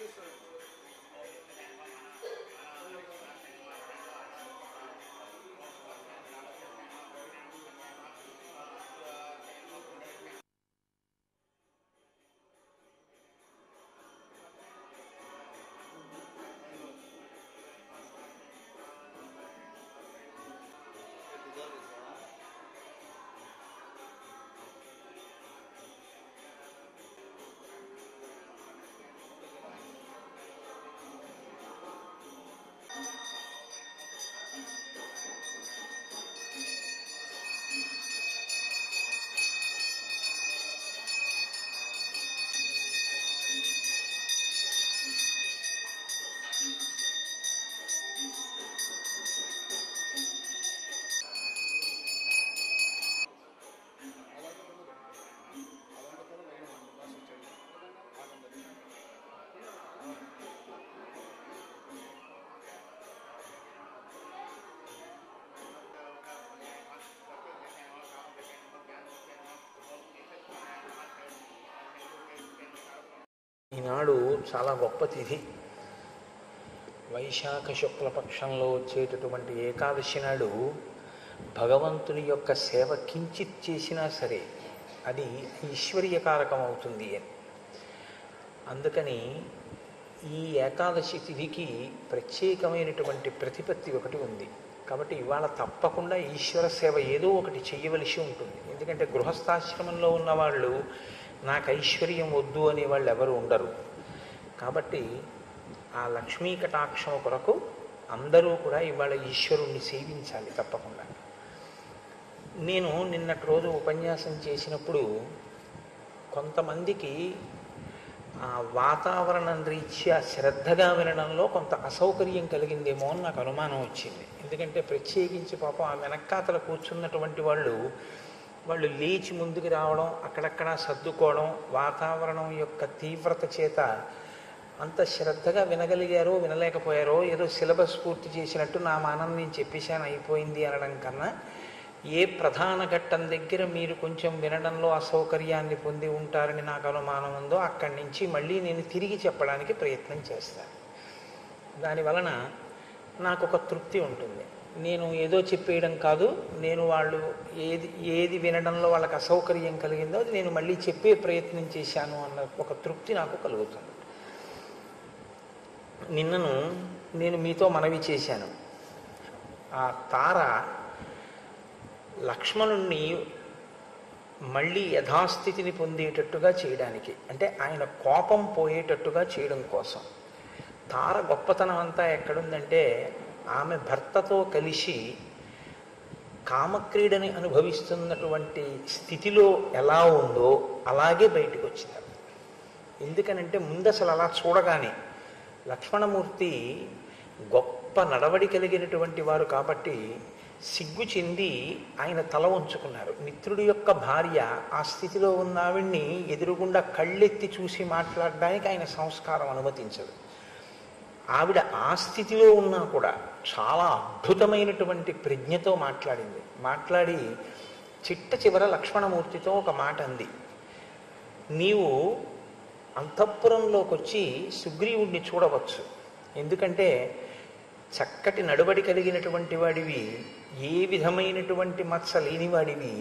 ఈనాడు చాలా గొప్ప తిథి వైశాఖ శుక్లపక్షంలో వచ్చేటటువంటి ఏకాదశి నాడు భగవంతుని యొక్క సేవ కించిత్ చేసినా సరే అది ఐశ్వర్యకారకం అవుతుంది అని అందుకని ఈ ఏకాదశి తిథికి ప్రత్యేకమైనటువంటి ప్రతిపత్తి ఒకటి ఉంది కాబట్టి ఇవాళ తప్పకుండా ఈశ్వర సేవ ఏదో ఒకటి చెయ్యవలసి ఉంటుంది ఎందుకంటే గృహస్థాశ్రమంలో ఉన్నవాళ్ళు నాకు ఐశ్వర్యం వద్దు అనే వాళ్ళు ఎవరు ఉండరు కాబట్టి ఆ లక్ష్మీ కటాక్షం కొరకు అందరూ కూడా ఇవాళ ఈశ్వరుణ్ణి సేవించాలి తప్పకుండా నేను నిన్నటి రోజు ఉపన్యాసం చేసినప్పుడు కొంతమందికి ఆ వాతావరణం రీత్యా శ్రద్ధగా వినడంలో కొంత అసౌకర్యం కలిగిందేమో అని నాకు అనుమానం వచ్చింది ఎందుకంటే ప్రత్యేకించి పాపం ఆ వెనక్కాతల కూర్చున్నటువంటి వాళ్ళు వాళ్ళు లేచి ముందుకు రావడం అక్కడక్కడ సర్దుకోవడం వాతావరణం యొక్క తీవ్రత చేత అంత శ్రద్ధగా వినగలిగారో వినలేకపోయారో ఏదో సిలబస్ పూర్తి చేసినట్టు నా మానం నేను చెప్పేశాను అయిపోయింది అనడం కన్నా ఏ ప్రధాన ఘట్టం దగ్గర మీరు కొంచెం వినడంలో అసౌకర్యాన్ని పొంది ఉంటారని నాకు అనుమానం ఉందో అక్కడి నుంచి మళ్ళీ నేను తిరిగి చెప్పడానికి ప్రయత్నం చేస్తాను దానివలన నాకు ఒక తృప్తి ఉంటుంది నేను ఏదో చెప్పేయడం కాదు నేను వాళ్ళు ఏది ఏది వినడంలో వాళ్ళకి అసౌకర్యం కలిగిందో అది నేను మళ్ళీ చెప్పే ప్రయత్నం చేశాను అన్న ఒక తృప్తి నాకు కలుగుతుంది నిన్నను నేను మీతో మనవి చేశాను ఆ తార లక్ష్మణుణ్ణి మళ్ళీ యథాస్థితిని పొందేటట్టుగా చేయడానికి అంటే ఆయన కోపం పోయేటట్టుగా చేయడం కోసం తార గొప్పతనం అంతా ఎక్కడుందంటే ఆమె భర్తతో కలిసి కామక్రీడని అనుభవిస్తున్నటువంటి స్థితిలో ఎలా ఉందో అలాగే బయటకు వచ్చింది ఎందుకనంటే ముందు అసలు అలా చూడగానే లక్ష్మణమూర్తి గొప్ప నడవడి కలిగినటువంటి వారు కాబట్టి సిగ్గు చెంది ఆయన తల ఉంచుకున్నారు మిత్రుడి యొక్క భార్య ఆ స్థితిలో ఉన్న ఆవిడ్ని ఎదురుగుండా కళ్ళెత్తి చూసి మాట్లాడడానికి ఆయన సంస్కారం అనుమతించదు ఆవిడ ఆ స్థితిలో ఉన్నా కూడా చాలా అద్భుతమైనటువంటి ప్రజ్ఞతో మాట్లాడింది మాట్లాడి చిట్ట చివర లక్ష్మణమూర్తితో ఒక మాట అంది నీవు అంతఃపురంలోకి వచ్చి సుగ్రీవుణ్ణి చూడవచ్చు ఎందుకంటే చక్కటి నడుబడి కలిగినటువంటి వాడివి ఏ విధమైనటువంటి మత్స లేనివాడివి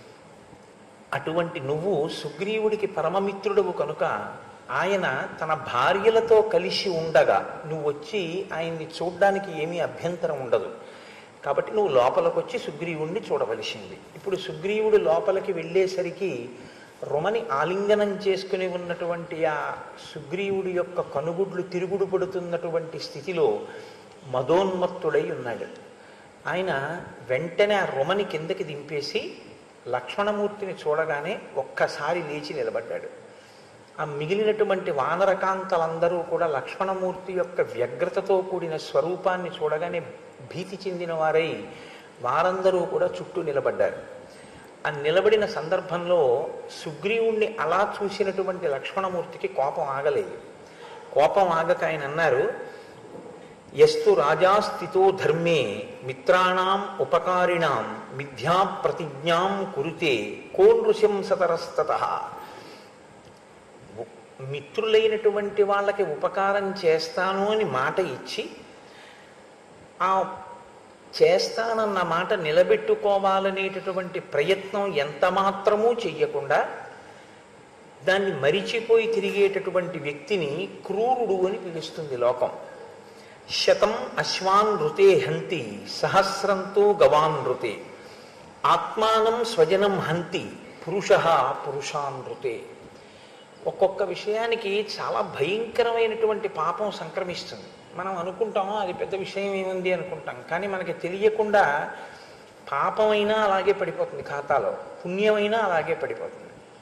అటువంటి నువ్వు సుగ్రీవుడికి పరమమిత్రుడవు కనుక ఆయన తన భార్యలతో కలిసి ఉండగా నువ్వు వచ్చి ఆయన్ని చూడ్డానికి ఏమీ అభ్యంతరం ఉండదు కాబట్టి నువ్వు లోపలికి వచ్చి సుగ్రీవుణ్ణి చూడవలసింది ఇప్పుడు సుగ్రీవుడు లోపలికి వెళ్ళేసరికి రుమని ఆలింగనం చేసుకుని ఉన్నటువంటి ఆ సుగ్రీవుడి యొక్క కనుగుడ్లు తిరుగుడు పడుతున్నటువంటి స్థితిలో మదోన్మత్తుడై ఉన్నాడు ఆయన వెంటనే ఆ రుమని కిందకి దింపేసి లక్ష్మణమూర్తిని చూడగానే ఒక్కసారి లేచి నిలబడ్డాడు ఆ మిగిలినటువంటి వానరకాంతలందరూ కూడా లక్ష్మణమూర్తి యొక్క వ్యగ్రతతో కూడిన స్వరూపాన్ని చూడగానే భీతి చెందిన వారై వారందరూ కూడా చుట్టూ నిలబడ్డారు ఆ నిలబడిన సందర్భంలో సుగ్రీవుణ్ణి అలా చూసినటువంటి లక్ష్మణమూర్తికి కోపం ఆగలేదు కోపం ఆగక ఆయన అన్నారు ఎస్తు రాజాస్థితో ధర్మే మిత్రాణం ఉపకారిణాం మిథ్యా ప్రతిజ్ఞాం కురుతే కో నృశంసతరస్తత మిత్రులైనటువంటి వాళ్ళకి ఉపకారం చేస్తాను అని మాట ఇచ్చి ఆ చేస్తానన్న మాట నిలబెట్టుకోవాలనేటటువంటి ప్రయత్నం ఎంత మాత్రమూ చెయ్యకుండా దాన్ని మరిచిపోయి తిరిగేటటువంటి వ్యక్తిని క్రూరుడు అని పిలుస్తుంది లోకం శతం అశ్వాన్ ఋతే హంతి సహస్రంతో గవాన్ ఋతే ఆత్మానం స్వజనం హంతి పురుష పురుషాన్ ఋతే ఒక్కొక్క విషయానికి చాలా భయంకరమైనటువంటి పాపం సంక్రమిస్తుంది మనం అనుకుంటాం అది పెద్ద విషయం ఏముంది అనుకుంటాం కానీ మనకి తెలియకుండా పాపమైనా అలాగే పడిపోతుంది ఖాతాలో పుణ్యమైనా అలాగే పడిపోతుంది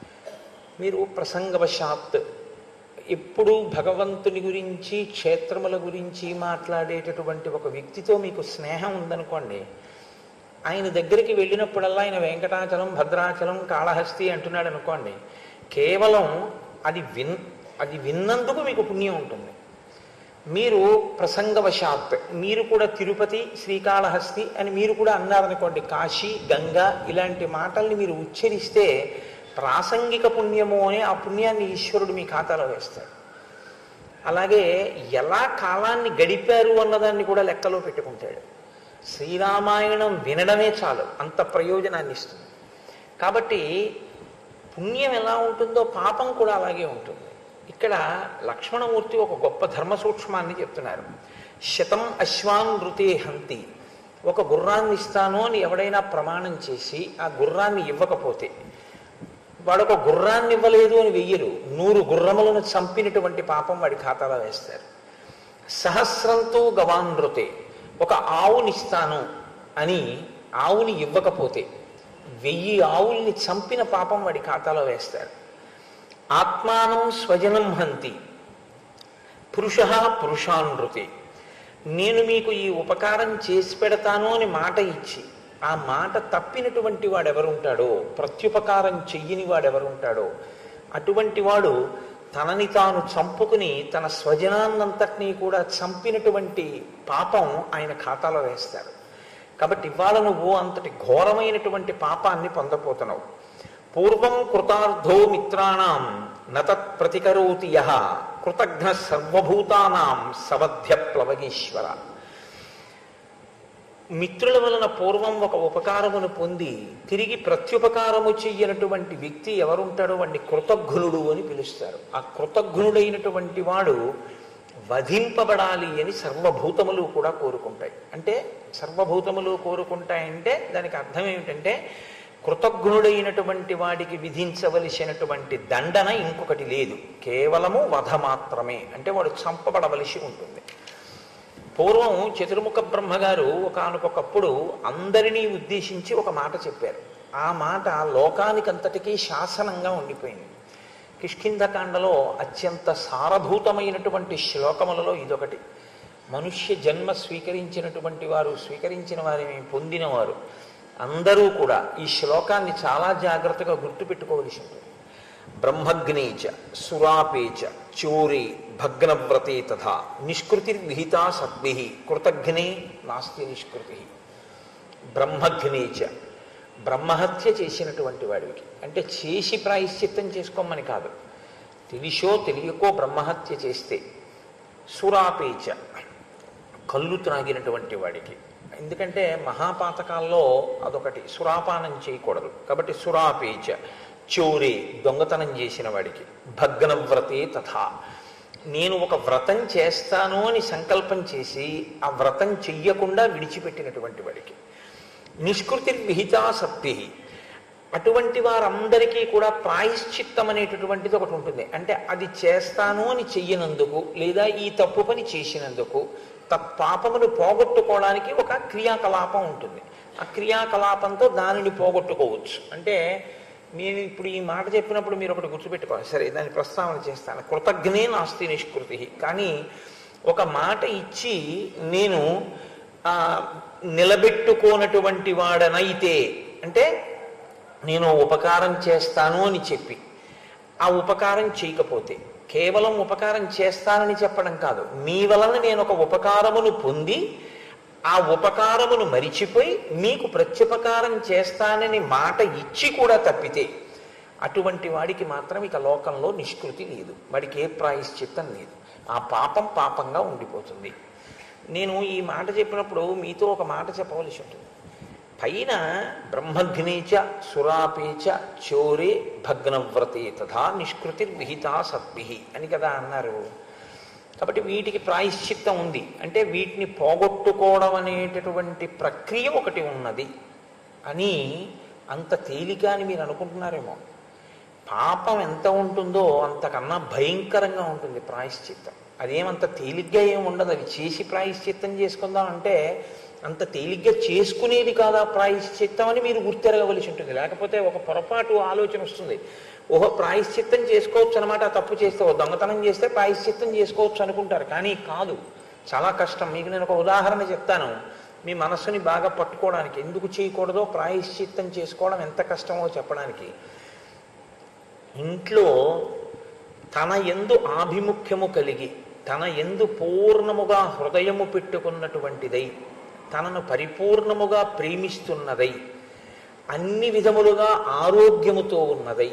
మీరు ప్రసంగవశాత్ ఎప్పుడు భగవంతుని గురించి క్షేత్రముల గురించి మాట్లాడేటటువంటి ఒక వ్యక్తితో మీకు స్నేహం ఉందనుకోండి ఆయన దగ్గరికి వెళ్ళినప్పుడల్లా ఆయన వెంకటాచలం భద్రాచలం కాళహస్తి అంటున్నాడు అనుకోండి కేవలం అది విన్ అది విన్నందుకు మీకు పుణ్యం ఉంటుంది మీరు ప్రసంగవశాత్ మీరు కూడా తిరుపతి శ్రీకాళహస్తి అని మీరు కూడా అన్నారనుకోండి కాశీ గంగా ఇలాంటి మాటల్ని మీరు ఉచ్చరిస్తే ప్రాసంగిక పుణ్యము అని ఆ పుణ్యాన్ని ఈశ్వరుడు మీ ఖాతాలో వేస్తాడు అలాగే ఎలా కాలాన్ని గడిపారు అన్నదాన్ని కూడా లెక్కలో పెట్టుకుంటాడు శ్రీరామాయణం వినడమే చాలు అంత ప్రయోజనాన్ని ఇస్తుంది కాబట్టి పుణ్యం ఎలా ఉంటుందో పాపం కూడా అలాగే ఉంటుంది ఇక్కడ లక్ష్మణమూర్తి ఒక గొప్ప ధర్మ సూక్ష్మాన్ని చెప్తున్నారు శతం అశ్వాన్ ఋతే హంతి ఒక గుర్రాన్ని ఇస్తాను అని ఎవడైనా ప్రమాణం చేసి ఆ గుర్రాన్ని ఇవ్వకపోతే వాడు ఒక గుర్రాన్ని ఇవ్వలేదు అని వెయ్యరు నూరు గుర్రములను చంపినటువంటి పాపం వాడి ఖాతాలో వేస్తారు సహస్రంతో గవాన్ ఋతే ఒక ఆవునిస్తాను అని ఆవుని ఇవ్వకపోతే వెయ్యి ఆవుల్ని చంపిన పాపం వాడి ఖాతాలో వేస్తారు ఆత్మానం స్వజనం హంతి పురుష పురుషానృతి నేను మీకు ఈ ఉపకారం చేసి పెడతాను అని మాట ఇచ్చి ఆ మాట తప్పినటువంటి వాడు ఎవరుంటాడో ప్రత్యుపకారం చెయ్యని వాడు ఎవరుంటాడో అటువంటి వాడు తనని తాను చంపుకుని తన స్వజనాన్నంతటినీ కూడా చంపినటువంటి పాపం ఆయన ఖాతాలో వేస్తారు కాబట్టి ఇవాళ నువ్వు అంతటి ఘోరమైనటువంటి పాపాన్ని పొందపోతున్నావు పూర్వం కృతార్థో మిత్రాణం నతత్ ప్రతికరోతి యహ కృతఘ్న సర్వభూతానాం సవధ్య ప్లవగీశ్వర మిత్రుల వలన పూర్వం ఒక ఉపకారమును పొంది తిరిగి ప్రత్యుపకారము చెయ్యనటువంటి వ్యక్తి ఎవరుంటాడో వాడిని కృతఘ్నుడు అని పిలుస్తారు ఆ కృతఘ్నుడైనటువంటి వాడు వధింపబడాలి అని సర్వభూతములు కూడా కోరుకుంటాయి అంటే సర్వభూతములు కోరుకుంటాయంటే దానికి అర్థం ఏమిటంటే కృతజ్ఞుడైనటువంటి వాడికి విధించవలసినటువంటి దండన ఇంకొకటి లేదు కేవలము వధ మాత్రమే అంటే వాడు చంపబడవలసి ఉంటుంది పూర్వం చతుర్ముఖ బ్రహ్మగారు ఒకనకొకప్పుడు అందరినీ ఉద్దేశించి ఒక మాట చెప్పారు ఆ మాట లోకానికంతటికీ శాసనంగా ఉండిపోయింది కిష్కింధకాండలో అత్యంత సారభూతమైనటువంటి శ్లోకములలో ఇదొకటి మనుష్య జన్మ స్వీకరించినటువంటి వారు స్వీకరించిన వారిని పొందినవారు అందరూ కూడా ఈ శ్లోకాన్ని చాలా జాగ్రత్తగా గుర్తుపెట్టుకోవలసి ఉంటుంది బ్రహ్మగ్నేచ సురాపేచ చోరే భగ్నవ్రతే తథా నిష్కృతిర్విహితా సద్భి కృతఘ్నే నాస్తి నిష్కృతి బ్రహ్మఘ్నేచ బ్రహ్మహత్య చేసినటువంటి వాడికి అంటే చేసి ప్రాయశ్చిత్తం చేసుకోమని కాదు తెలిసో తెలియకో బ్రహ్మహత్య చేస్తే సురాపేచ కళ్ళు త్రాగినటువంటి వాడికి ఎందుకంటే మహాపాతకాల్లో అదొకటి సురాపానం చేయకూడదు కాబట్టి సురాపేచ చోరే దొంగతనం చేసిన వాడికి భగ్నవ్రతే తథా నేను ఒక వ్రతం చేస్తాను అని సంకల్పం చేసి ఆ వ్రతం చెయ్యకుండా విడిచిపెట్టినటువంటి వాడికి నిష్కృతిర్విహితా సత్తి అటువంటి వారందరికీ కూడా ప్రాయశ్చిత్తం అనేటటువంటిది ఒకటి ఉంటుంది అంటే అది చేస్తాను అని చెయ్యనందుకు లేదా ఈ తప్పు పని చేసినందుకు తత్పాపమును పోగొట్టుకోవడానికి ఒక క్రియాకలాపం ఉంటుంది ఆ క్రియాకలాపంతో దానిని పోగొట్టుకోవచ్చు అంటే నేను ఇప్పుడు ఈ మాట చెప్పినప్పుడు మీరు ఒకటి గుర్తుపెట్టుకోవాలి సరే దాన్ని ప్రస్తావన చేస్తాను కృతజ్ఞే నాస్తి నిష్కృతి కానీ ఒక మాట ఇచ్చి నేను ఆ, నిలబెట్టుకోనటువంటి వాడనైతే అంటే నేను ఉపకారం చేస్తాను అని చెప్పి ఆ ఉపకారం చేయకపోతే కేవలం ఉపకారం చేస్తానని చెప్పడం కాదు మీ వలన నేను ఒక ఉపకారమును పొంది ఆ ఉపకారమును మరిచిపోయి మీకు ప్రత్యుపకారం చేస్తానని మాట ఇచ్చి కూడా తప్పితే అటువంటి వాడికి మాత్రం ఇక లోకంలో నిష్కృతి లేదు వాడికి ఏ ప్రాయశ్చిత్తం లేదు ఆ పాపం పాపంగా ఉండిపోతుంది నేను ఈ మాట చెప్పినప్పుడు మీతో ఒక మాట చెప్పవలసి ఉంటుంది పైన బ్రహ్మగ్నేచ సురాపేచ చోరే భగ్నవ్రతే తథా నిష్కృతిర్విహిత సద్భి అని కదా అన్నారు కాబట్టి వీటికి ప్రాయశ్చిత్తం ఉంది అంటే వీటిని పోగొట్టుకోవడం అనేటటువంటి ప్రక్రియ ఒకటి ఉన్నది అని అంత తేలిక అని మీరు అనుకుంటున్నారేమో పాపం ఎంత ఉంటుందో అంతకన్నా భయంకరంగా ఉంటుంది ప్రాయశ్చిత్తం అదేమంత తేలిగ్గా ఏం ఉండదు అది చేసి ప్రాయశ్చిత్తం చేసుకుందాం అంటే అంత తేలిగ్గా చేసుకునేది కాదా ప్రాయశ్చిత్తం అని మీరు గుర్తెరగవలసి ఉంటుంది లేకపోతే ఒక పొరపాటు ఆలోచన వస్తుంది ఓహో ప్రాయశ్చిత్తం చేసుకోవచ్చు అనమాట తప్పు చేస్తే ఓ దొంగతనం చేస్తే ప్రాయశ్చిత్తం చేసుకోవచ్చు అనుకుంటారు కానీ కాదు చాలా కష్టం మీకు నేను ఒక ఉదాహరణ చెప్తాను మీ మనస్సుని బాగా పట్టుకోవడానికి ఎందుకు చేయకూడదో ప్రాయశ్చిత్తం చేసుకోవడం ఎంత కష్టమో చెప్పడానికి ఇంట్లో తన ఎందు ఆభిముఖ్యము కలిగి తన ఎందు పూర్ణముగా హృదయము పెట్టుకున్నటువంటిదై తనను పరిపూర్ణముగా ప్రేమిస్తున్నదై అన్ని విధములుగా ఆరోగ్యముతో ఉన్నదై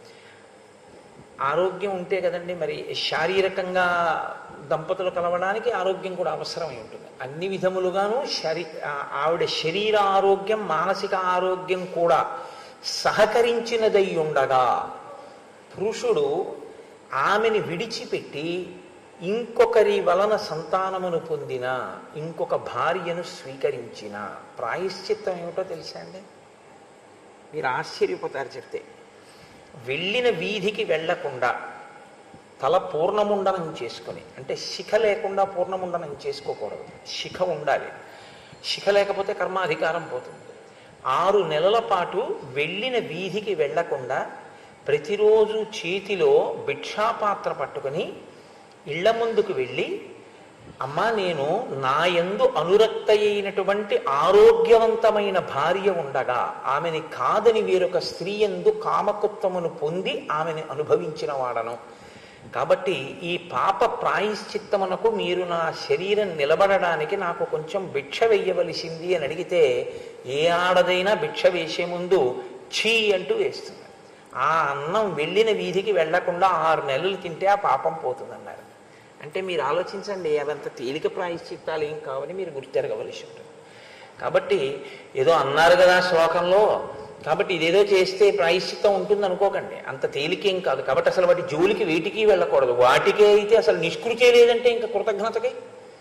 ఆరోగ్యం ఉంటే కదండి మరి శారీరకంగా దంపతులు కలవడానికి ఆరోగ్యం కూడా అవసరమై ఉంటుంది అన్ని విధములుగాను శరీ ఆ- ఆవిడ శరీర ఆరోగ్యం మానసిక ఆరోగ్యం కూడా సహకరించినదై ఉండగా పురుషుడు ఆమెని విడిచిపెట్టి ఇంకొకరి వలన సంతానమును పొందిన ఇంకొక భార్యను స్వీకరించిన ప్రాయశ్చిత్తం ఏమిటో తెలుసా అండి మీరు ఆశ్చర్యపోతారు చెప్తే వెళ్ళిన వీధికి వెళ్లకుండా తల పూర్ణముండనం చేసుకొని అంటే శిఖ లేకుండా పూర్ణముండనం చేసుకోకూడదు శిఖ ఉండాలి శిఖ లేకపోతే కర్మాధికారం పోతుంది ఆరు నెలల పాటు వెళ్ళిన వీధికి వెళ్లకుండా ప్రతిరోజు చేతిలో భిక్షాపాత్ర పట్టుకొని ఇళ్ల ముందుకు వెళ్ళి అమ్మా నేను నా యందు అనురక్త అయినటువంటి ఆరోగ్యవంతమైన భార్య ఉండగా ఆమెని కాదని వేరొక స్త్రీ ఎందు కామకుత్వమును పొంది ఆమెని అనుభవించిన వాడను కాబట్టి ఈ పాప ప్రాయశ్చిత్తమునకు మీరు నా శరీరం నిలబడడానికి నాకు కొంచెం భిక్ష వెయ్యవలసింది అని అడిగితే ఏ ఆడదైనా భిక్ష వేసే ముందు ఛీ అంటూ వేస్తుంది ఆ అన్నం వెళ్ళిన వీధికి వెళ్లకుండా ఆరు నెలలు తింటే ఆ పాపం పోతుందన్నారు అంటే మీరు ఆలోచించండి అవంత తేలిక ప్రాయశ్చిత్తాలు ఏం కావని మీరు గుర్తెరగవలసి ఉంటుంది కాబట్టి ఏదో అన్నారు కదా శ్లోకంలో కాబట్టి ఇదేదో చేస్తే ప్రాయశ్చిత్తం ఉంటుంది అనుకోకండి అంత తేలికేం కాదు కాబట్టి అసలు వాటి జోలికి వీటికి వెళ్ళకూడదు వాటికే అయితే అసలు నిష్కృతే లేదంటే ఇంకా కృతజ్ఞతకి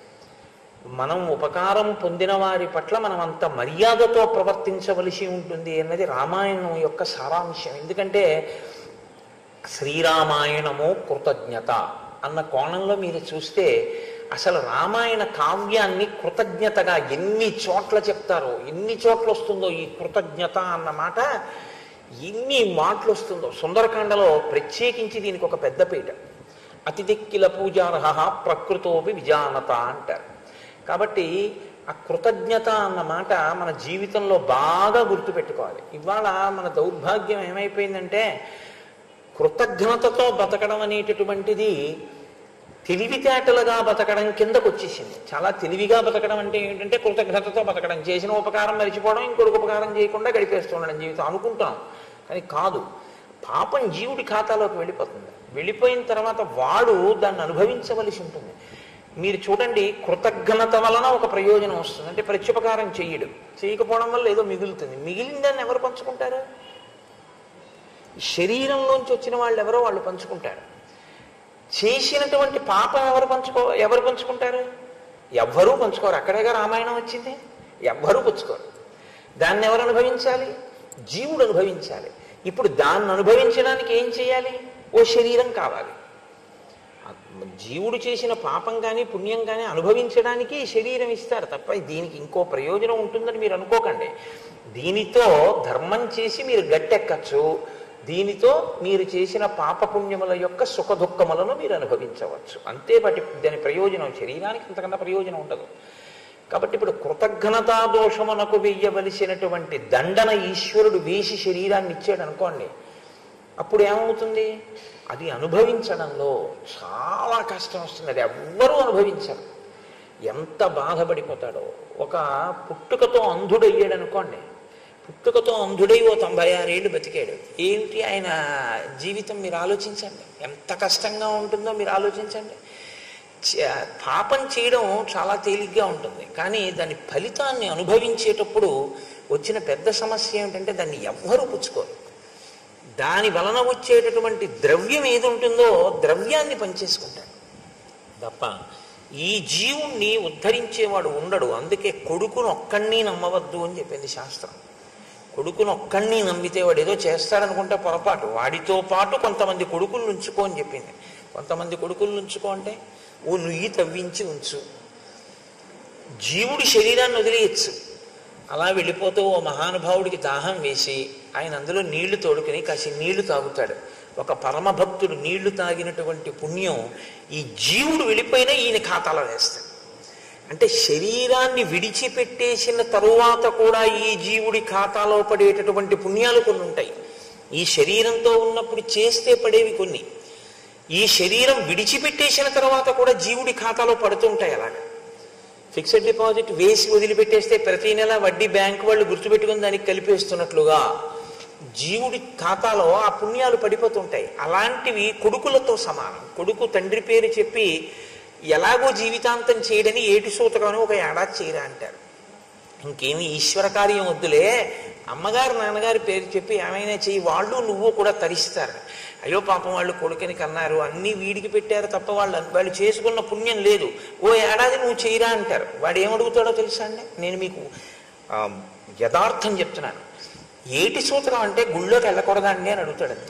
మనం ఉపకారం పొందిన వారి పట్ల మనం అంత మర్యాదతో ప్రవర్తించవలసి ఉంటుంది అన్నది రామాయణం యొక్క సారాంశం ఎందుకంటే శ్రీరామాయణము కృతజ్ఞత అన్న కోణంలో మీరు చూస్తే అసలు రామాయణ కావ్యాన్ని కృతజ్ఞతగా ఎన్ని చోట్ల చెప్తారో ఎన్ని చోట్ల వస్తుందో ఈ కృతజ్ఞత అన్న మాట ఎన్ని మాటలు వస్తుందో సుందరకాండలో ప్రత్యేకించి దీనికి ఒక పెద్ద పీట అతిథిక్కిల పూజార్హ ప్రకృతోపి విజానత అంటారు కాబట్టి ఆ కృతజ్ఞత అన్న మాట మన జీవితంలో బాగా గుర్తుపెట్టుకోవాలి ఇవాళ మన దౌర్భాగ్యం ఏమైపోయిందంటే కృతజ్ఞతతో బతకడం అనేటటువంటిది తెలివితేటలుగా బతకడం కిందకు వచ్చేసింది చాలా తెలివిగా బతకడం అంటే ఏంటంటే కృతజ్ఞతతో బతకడం చేసిన ఉపకారం మరిచిపోవడం ఇంకొక ఉపకారం చేయకుండా గడిపేస్తుండడం జీవితం అనుకుంటాం కానీ కాదు పాపం జీవుడి ఖాతాలోకి వెళ్ళిపోతుంది వెళ్ళిపోయిన తర్వాత వాడు దాన్ని అనుభవించవలసి ఉంటుంది మీరు చూడండి కృతజ్ఞత వలన ఒక ప్రయోజనం వస్తుంది అంటే ప్రత్యుపకారం చెయ్యడు చేయకపోవడం వల్ల ఏదో మిగులుతుంది మిగిలిన దాన్ని ఎవరు పంచుకుంటారు శరీరంలోంచి వచ్చిన వాళ్ళు ఎవరో వాళ్ళు పంచుకుంటారు చేసినటువంటి పాపం ఎవరు పంచుకో ఎవరు పంచుకుంటారు ఎవ్వరూ పంచుకోరు అక్కడేగా రామాయణం వచ్చింది ఎవ్వరూ పంచుకోరు దాన్ని ఎవరు అనుభవించాలి జీవుడు అనుభవించాలి ఇప్పుడు దాన్ని అనుభవించడానికి ఏం చేయాలి ఓ శరీరం కావాలి ఆ జీవుడు చేసిన పాపం కానీ పుణ్యం కానీ అనుభవించడానికి ఈ శరీరం ఇస్తారు తప్ప దీనికి ఇంకో ప్రయోజనం ఉంటుందని మీరు అనుకోకండి దీనితో ధర్మం చేసి మీరు గట్టెక్కచ్చు దీనితో మీరు చేసిన పాపపుణ్యముల యొక్క సుఖ దుఃఖములను మీరు అనుభవించవచ్చు అంతే బట్టి దాని ప్రయోజనం శరీరానికి అంతకన్నా ప్రయోజనం ఉండదు కాబట్టి ఇప్పుడు కృతజ్ఞతా దోషమునకు వెయ్యవలసినటువంటి దండన ఈశ్వరుడు వేసి శరీరాన్ని ఇచ్చాడు అనుకోండి అప్పుడు ఏమవుతుంది అది అనుభవించడంలో చాలా కష్టం వస్తుంది అది ఎవ్వరూ అనుభవించరు ఎంత బాధపడిపోతాడో ఒక పుట్టుకతో అంధుడయ్యాడు అనుకోండి పుట్టుకతో అంధుడై ఓ తొంభై ఆరేళ్ళు బతికాడు ఏమిటి ఆయన జీవితం మీరు ఆలోచించండి ఎంత కష్టంగా ఉంటుందో మీరు ఆలోచించండి చ- పాపం చేయడం చాలా తేలిగ్గా ఉంటుంది కానీ దాని ఫలితాన్ని అనుభవించేటప్పుడు వచ్చిన పెద్ద సమస్య ఏమిటంటే దాన్ని ఎవ్వరూ పుచ్చుకోరు దాని వలన వచ్చేటటువంటి ద్రవ్యం ఏది ఉంటుందో ద్రవ్యాన్ని పనిచేసుకుంటాడు తప్ప ఈ జీవుణ్ణి ఉద్ధరించేవాడు ఉండడు అందుకే కొడుకును ఒక్కడిని నమ్మవద్దు అని చెప్పింది శాస్త్రం కొడుకును ఒక్కడిని నమ్మితే వాడు ఏదో చేస్తాడనుకుంటే పొరపాటు వాడితో పాటు కొంతమంది కొడుకులు ఉంచుకో అని చెప్పింది కొంతమంది కొడుకులు ఉంచుకో అంటే ఓ నుయ్యి తవ్వించి ఉంచు జీవుడి శరీరాన్ని వదిలేయచ్చు అలా వెళ్ళిపోతూ ఓ మహానుభావుడికి దాహం వేసి ఆయన అందులో నీళ్లు తోడుకుని కాసి నీళ్లు తాగుతాడు ఒక పరమభక్తుడు నీళ్లు తాగినటువంటి పుణ్యం ఈ జీవుడు వెళ్ళిపోయినా ఈయన ఖాతాలో వేస్తాడు అంటే శరీరాన్ని విడిచిపెట్టేసిన తరువాత కూడా ఈ జీవుడి ఖాతాలో పడేటటువంటి పుణ్యాలు కొన్ని ఉంటాయి ఈ శరీరంతో ఉన్నప్పుడు చేస్తే పడేవి కొన్ని ఈ శరీరం విడిచిపెట్టేసిన తర్వాత కూడా జీవుడి ఖాతాలో పడుతుంటాయి అలాగా ఫిక్స్డ్ డిపాజిట్ వేసి వదిలిపెట్టేస్తే ప్రతి నెల వడ్డీ బ్యాంకు వాళ్ళు గుర్తుపెట్టుకుని దానికి కలిపేస్తున్నట్లుగా జీవుడి ఖాతాలో ఆ పుణ్యాలు పడిపోతుంటాయి అలాంటివి కొడుకులతో సమానం కొడుకు తండ్రి పేరు చెప్పి ఎలాగో జీవితాంతం చేయడని ఏటి సూతకం అని ఒక ఏడాది చేయరా అంటారు ఇంకేమి ఈశ్వర కార్యం వద్దులే అమ్మగారు నాన్నగారి పేరు చెప్పి ఏమైనా చెయ్యి వాళ్ళు నువ్వు కూడా తరిస్తారు అయ్యో పాపం వాళ్ళు కొడుకుని కన్నారు అన్నీ వీడికి పెట్టారు తప్ప వాళ్ళు వాళ్ళు చేసుకున్న పుణ్యం లేదు ఓ ఏడాది నువ్వు చేయరా అంటారు వాడు ఏమడుగుతాడో తెలుసా అండి నేను మీకు ఆ, యథార్థం చెప్తున్నాను ఏటి సూత్రం అంటే గుళ్ళోకి వెళ్ళకూడదా అండి అని అడుగుతాడు అంతే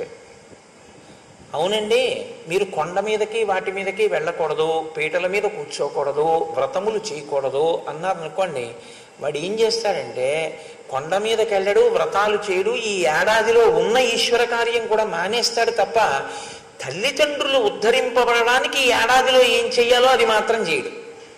అవునండి మీరు కొండ మీదకి వాటి మీదకి వెళ్ళకూడదు పీటల మీద కూర్చోకూడదు వ్రతములు చేయకూడదు అన్నారు అనుకోండి వాడు ఏం చేస్తాడంటే కొండ మీదకి వెళ్ళడు వ్రతాలు చేయడు ఈ ఏడాదిలో ఉన్న ఈశ్వర కార్యం కూడా మానేస్తాడు తప్ప తల్లిదండ్రులు ఉద్ధరింపబడడానికి ఈ ఏడాదిలో ఏం చెయ్యాలో అది మాత్రం చేయడు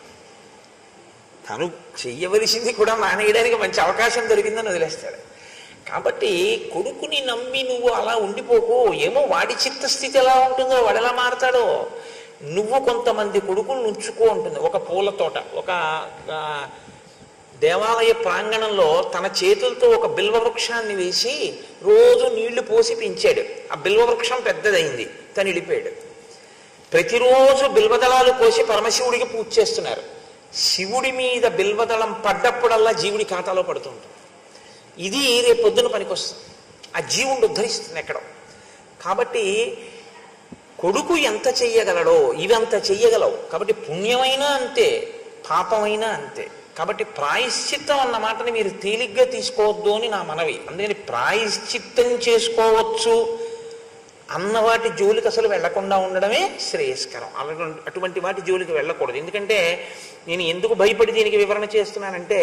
తను చెయ్యవలసింది కూడా మానేయడానికి మంచి అవకాశం దొరికిందని వదిలేస్తాడు కాబట్టి కొడుకుని నమ్మి నువ్వు అలా ఉండిపోకు ఏమో వాడి చిత్తస్థితి ఎలా ఉంటుందో వాడు ఎలా మారతాడో నువ్వు కొంతమంది కొడుకులు ఉంచుకో ఉంటుంది ఒక పూల తోట ఒక ఆ, దేవాలయ ప్రాంగణంలో తన చేతులతో ఒక బిల్వ వృక్షాన్ని వేసి రోజు నీళ్లు పోసి పెంచాడు ఆ బిల్వ వృక్షం పెద్దదైంది తను వెళ్ళిపోయాడు ప్రతిరోజు బిల్వదళాలు కోసి పరమశివుడికి పూజ చేస్తున్నారు శివుడి మీద బిల్వదళం పడ్డప్పుడల్లా జీవుడి ఖాతాలో పడుతుంటుంది ఇది రేపు పొద్దున పనికొస్తుంది ఆ జీవుడు ఉద్ధరిస్తుంది ఎక్కడో కాబట్టి కొడుకు ఎంత చెయ్యగలడో ఇవంత చెయ్యగలవు కాబట్టి పుణ్యమైనా అంతే పాపమైనా అంతే కాబట్టి ప్రాయశ్చిత్తం అన్న మాటని మీరు తేలిగ్గా తీసుకోవద్దు అని నా మనవి అందుకని ప్రాయశ్చిత్తం చేసుకోవచ్చు అన్న వాటి జోలికి అసలు వెళ్లకుండా ఉండడమే శ్రేయస్కరం అలాగే అటువంటి వాటి జోలికి వెళ్ళకూడదు ఎందుకంటే నేను ఎందుకు భయపడి దీనికి వివరణ చేస్తున్నానంటే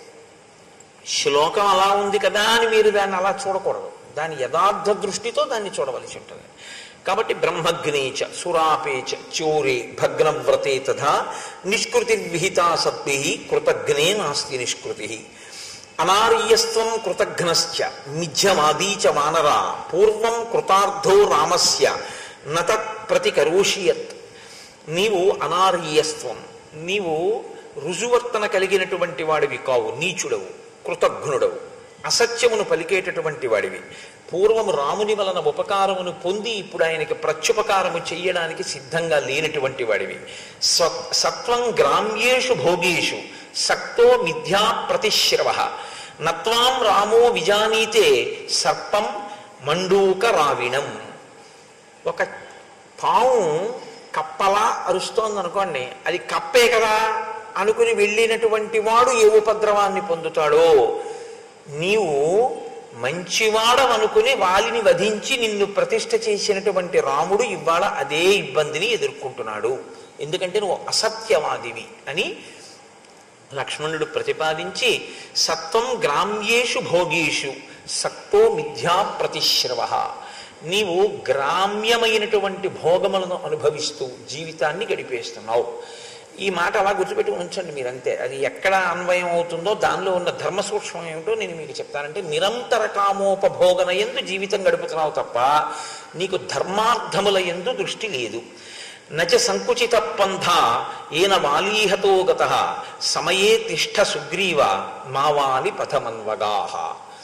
శ్లోకం అలా ఉంది కదా అని మీరు దాన్ని అలా చూడకూడదు దాని యథార్థ దృష్టితో దాన్ని చూడవలసి ఉంటుంది కాబట్టి బ్రహ్మగ్నేచ సురాపేచ చోరే భగ్నవ్రతే తథా నిష్కృతి విహితా సద్భి కృతజ్ఞే నాస్తి నిష్కృతి అనార్యస్త్వం కృతఘ్నశ్చ మిథ్యమాదీ చ వానరా పూర్వం కృతార్థో రామస్య నతత్ ప్రతికరోషియత్ నీవు అనార్యస్త్వం నీవు రుజువర్తన కలిగినటువంటి వాడివి కావు నీచుడవు కృతఘ్నుడవు అసత్యమును పలికేటటువంటి వాడివి పూర్వము రాముని వలన ఉపకారమును పొంది ఇప్పుడు ఆయనకి ప్రత్యుపకారము చెయ్యడానికి సిద్ధంగా లేనటువంటి వాడివి స్వ సత్వం గ్రామ్యేషు భోగేషు సక్తో మిథ్యా ప్రతిశ్రవ నత్వాం రామో విజానీతే సర్పం మండూక రావిణం ఒక పాము కప్పలా అరుస్తోంది అనుకోండి అది కప్పే కదా అనుకుని వెళ్ళినటువంటి వాడు ఏ ఉపద్రవాన్ని పొందుతాడో నీవు మంచివాడవనుకుని వాలిని వధించి నిన్ను ప్రతిష్ఠ చేసినటువంటి రాముడు ఇవాళ అదే ఇబ్బందిని ఎదుర్కొంటున్నాడు ఎందుకంటే నువ్వు అసత్యవాదివి అని లక్ష్మణుడు ప్రతిపాదించి సత్వం గ్రామ్యేషు భోగేషు సత్తో మిథ్యా ప్రతిశ్రవ నీవు గ్రామ్యమైనటువంటి భోగములను అనుభవిస్తూ జీవితాన్ని గడిపేస్తున్నావు ఈ మాట అలా గుర్తుపెట్టుకుని ఉంచండి మీరంతే అది ఎక్కడ అన్వయం అవుతుందో దానిలో ఉన్న ధర్మ సూక్ష్మం ఏమిటో నేను మీకు చెప్తానంటే నిరంతర కామోపభోగన ఎందు జీవితం గడుపుతున్నావు తప్ప నీకు ధర్మార్థముల ఎందు దృష్టి లేదు నచ సంకుచిత పంథ ఏన వాలీహతో గత సమయే తిష్ట సుగ్రీవ మావాలి పథమన్వగాహ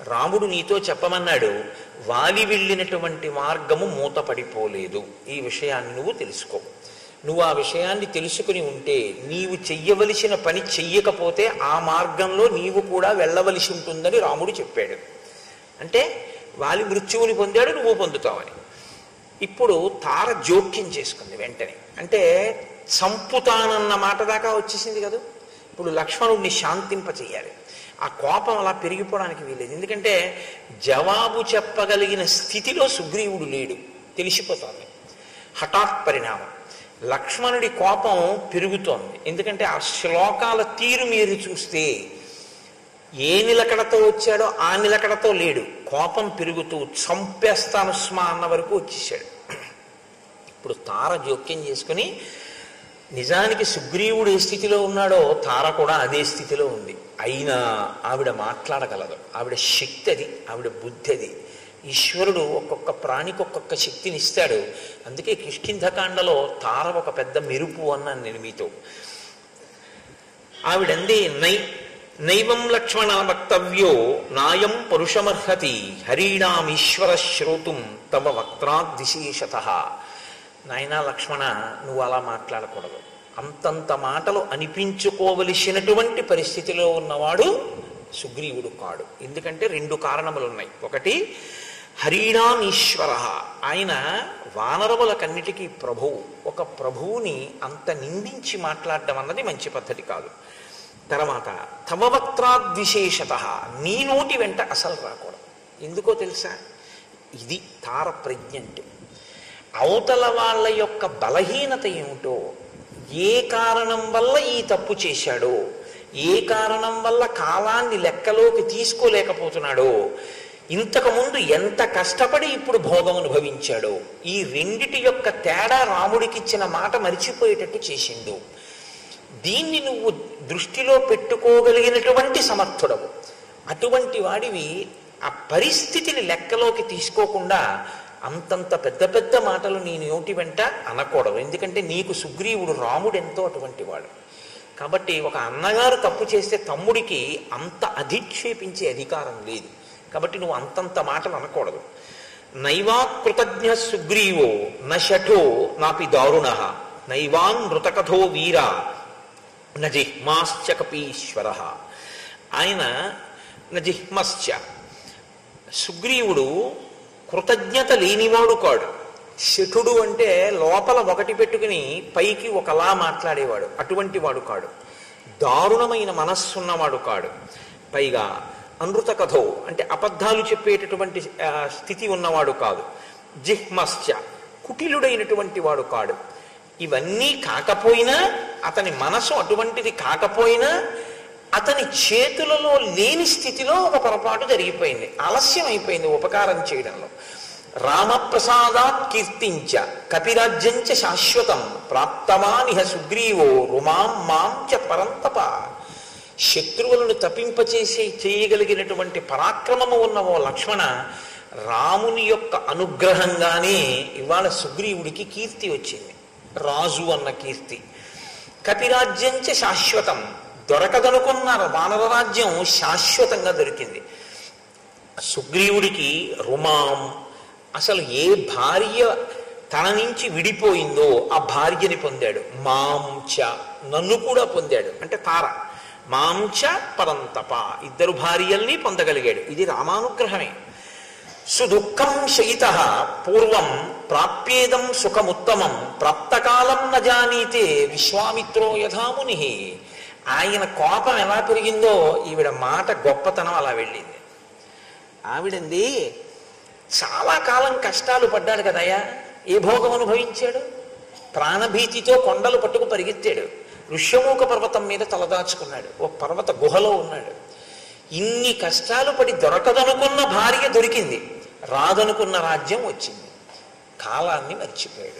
రాముడు నీతో చెప్పమన్నాడు వాలి వెళ్ళినటువంటి మార్గము మూతపడిపోలేదు ఈ విషయాన్ని నువ్వు తెలుసుకో నువ్వు ఆ విషయాన్ని తెలుసుకుని ఉంటే నీవు చెయ్యవలసిన పని చెయ్యకపోతే ఆ మార్గంలో నీవు కూడా వెళ్ళవలసి ఉంటుందని రాముడు చెప్పాడు అంటే వాలి మృత్యువుని పొందాడు నువ్వు పొందుతావని ఇప్పుడు తార జోక్యం చేసుకుంది వెంటనే అంటే చంపుతానన్న మాట దాకా వచ్చేసింది కదా ఇప్పుడు లక్ష్మణుడిని శాంతింప చెయ్యాలి ఆ కోపం అలా పెరిగిపోవడానికి వీలేదు ఎందుకంటే జవాబు చెప్పగలిగిన స్థితిలో సుగ్రీవుడు లేడు తెలిసిపోతోంది హఠాత్ పరిణామం లక్ష్మణుడి కోపం పెరుగుతోంది ఎందుకంటే ఆ శ్లోకాల తీరు మీరు చూస్తే ఏ నిలకడతో వచ్చాడో ఆ నిలకడతో లేడు కోపం పెరుగుతూ చంపేస్తాను స్మా అన్న వరకు వచ్చేసాడు ఇప్పుడు తార జోక్యం చేసుకుని నిజానికి సుగ్రీవుడు ఏ స్థితిలో ఉన్నాడో తార కూడా అదే స్థితిలో ఉంది అయినా ఆవిడ మాట్లాడగలదు ఆవిడ శక్తి అది ఆవిడ బుద్ధి అది ఈశ్వరుడు ఒక్కొక్క ప్రాణికి ఒక్కొక్క శక్తిని ఇస్తాడు అందుకే కిష్కింధకాండలో తార ఒక పెద్ద మెరుపు అన్నాను నేను మీతో ఆవిడంది నై నైవం లక్ష్మణ వక్తవ్యో నాయం పరుషమర్హతి హరీణామీశ్వర శ్రోతుం తమ వక్త్రాద్విశేషత నాయనా లక్ష్మణ నువ్వు అలా మాట్లాడకూడదు అంతంత మాటలు అనిపించుకోవలసినటువంటి పరిస్థితిలో ఉన్నవాడు సుగ్రీవుడు కాడు ఎందుకంటే రెండు కారణములు ఉన్నాయి ఒకటి హరీణాం ఈశ్వర ఆయన వానరములకన్నిటికీ ప్రభువు ఒక ప్రభువుని అంత నిందించి మాట్లాడడం అన్నది మంచి పద్ధతి కాదు తర్వాత తమ వక్త్రాద్విశేషత నీ నోటి వెంట అసలు రాకూడదు ఎందుకో తెలుసా ఇది తార ప్రజ్ఞ అంటే అవతల వాళ్ళ యొక్క బలహీనత ఏమిటో ఏ కారణం వల్ల ఈ తప్పు చేశాడో ఏ కారణం వల్ల కాలాన్ని లెక్కలోకి తీసుకోలేకపోతున్నాడో ఇంతకుముందు ఎంత కష్టపడి ఇప్పుడు భోగం అనుభవించాడో ఈ రెండిటి యొక్క తేడా రాముడికిచ్చిన మాట మరిచిపోయేటట్టు చేసిండు దీన్ని నువ్వు దృష్టిలో పెట్టుకోగలిగినటువంటి సమర్థుడవు అటువంటి వాడివి ఆ పరిస్థితిని లెక్కలోకి తీసుకోకుండా అంతంత పెద్ద పెద్ద మాటలు నీ నోటి వెంట అనకూడదు ఎందుకంటే నీకు సుగ్రీవుడు రాముడు ఎంతో అటువంటి వాడు కాబట్టి ఒక అన్నగారు తప్పు చేస్తే తమ్ముడికి అంత అధిక్షేపించే అధికారం లేదు కాబట్టి నువ్వు అంతంత మాటలు అనకూడదు నైవా కృతజ్ఞ సుగ్రీవో నశఠో నాపి దారుణ నైవాన్ మృతకథో వీర నజిహ్మాశ్చ కపీశ్వర ఆయన నజిహ్మశ్చ సుగ్రీవుడు కృతజ్ఞత లేనివాడు కాడు శఠుడు అంటే లోపల ఒకటి పెట్టుకుని పైకి ఒకలా మాట్లాడేవాడు అటువంటి వాడు కాడు దారుణమైన మనస్సున్నవాడు కాడు పైగా అనృత కథో అంటే అబద్ధాలు చెప్పేటటువంటి ఆ, స్థితి ఉన్నవాడు కాదు జిహ్మశ్చ కుటిలుడైనటువంటి వాడు కాడు ఇవన్నీ కాకపోయినా అతని మనసు అటువంటిది కాకపోయినా అతని చేతులలో లేని స్థితిలో ఒక పొరపాటు జరిగిపోయింది ఆలస్యం అయిపోయింది ఉపకారం చేయడంలో రామప్రసాదాత్ కీర్తించ కపిరాజ్యంచ శాశ్వతం ప్రాప్తవానిహ సుగ్రీవో రుమాం మాం చ పరంతప శత్రువులను తప్పింపచేసి చేయగలిగినటువంటి పరాక్రమము ఉన్న ఓ లక్ష్మణ రాముని యొక్క అనుగ్రహంగానే ఇవాళ సుగ్రీవుడికి కీర్తి వచ్చింది రాజు అన్న కీర్తి కపిరాజ్యంచ శాశ్వతం దొరకదనుకున్న వానర రాజ్యం శాశ్వతంగా దొరికింది సుగ్రీవుడికి రుమాం అసలు ఏ భార్య తన నుంచి విడిపోయిందో ఆ భార్యని పొందాడు మాంచ నన్ను కూడా పొందాడు అంటే తార మాంచ పరంతప ఇద్దరు భార్యల్ని పొందగలిగాడు ఇది రామానుగ్రహమే సుదుఃఖం శయిత పూర్వం ప్రాప్యేదం సుఖముత్తమం ప్రాప్తకాలం న జానీతే విశ్వామిత్రో యథాముని ఆయన కోపం ఎలా పెరిగిందో ఈవిడ మాట గొప్పతనం అలా వెళ్ళింది ఆవిడంది చాలా కాలం కష్టాలు పడ్డాడు కదయ్యా ఏ భోగం అనుభవించాడు ప్రాణభీతితో కొండలు పట్టుకు పరిగెత్తాడు ఋష్యమూక పర్వతం మీద తలదాచుకున్నాడు ఓ పర్వత గుహలో ఉన్నాడు ఇన్ని కష్టాలు పడి దొరకదనుకున్న భార్య దొరికింది రాదనుకున్న రాజ్యం వచ్చింది కాలాన్ని మర్చిపోయాడు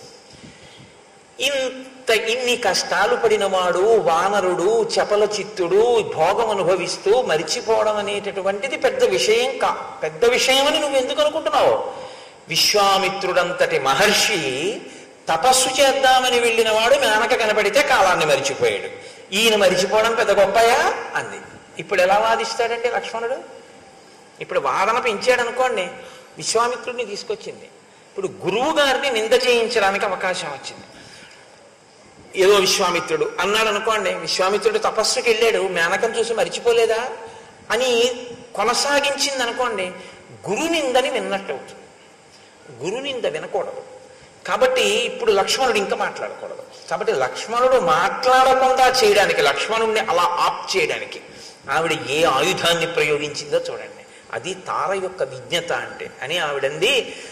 ఇంత ఇన్ని కష్టాలు పడినవాడు వానరుడు చపల చిత్తుడు భోగం అనుభవిస్తూ మరిచిపోవడం అనేటటువంటిది పెద్ద విషయం కా పెద్ద విషయం అని నువ్వు ఎందుకు అనుకుంటున్నావు విశ్వామిత్రుడంతటి మహర్షి తపస్సు చేద్దామని వెళ్ళిన వాడు మేనక కనపడితే కాలాన్ని మరిచిపోయాడు ఈయన మరిచిపోవడం పెద్ద గొప్పయా అంది ఇప్పుడు ఎలా వాదిస్తాడంటే లక్ష్మణుడు ఇప్పుడు వాదన పెంచాడు అనుకోండి విశ్వామిత్రుడిని తీసుకొచ్చింది ఇప్పుడు గురువు గారిని నింద చేయించడానికి అవకాశం వచ్చింది ఏదో విశ్వామిత్రుడు అన్నాడు అనుకోండి విశ్వామిత్రుడు తపస్సుకి వెళ్ళాడు మేనకం చూసి మరిచిపోలేదా అని కొనసాగించింది అనుకోండి గురునిందని విన్నట్టు అవుతుంది గురునింద వినకూడదు కాబట్టి ఇప్పుడు లక్ష్మణుడు ఇంకా మాట్లాడకూడదు కాబట్టి లక్ష్మణుడు మాట్లాడకుండా చేయడానికి లక్ష్మణుడిని అలా ఆప్ చేయడానికి ఆవిడ ఏ ఆయుధాన్ని ప్రయోగించిందో చూడండి అది తార యొక్క విజ్ఞత అంటే అని ఆవిడంది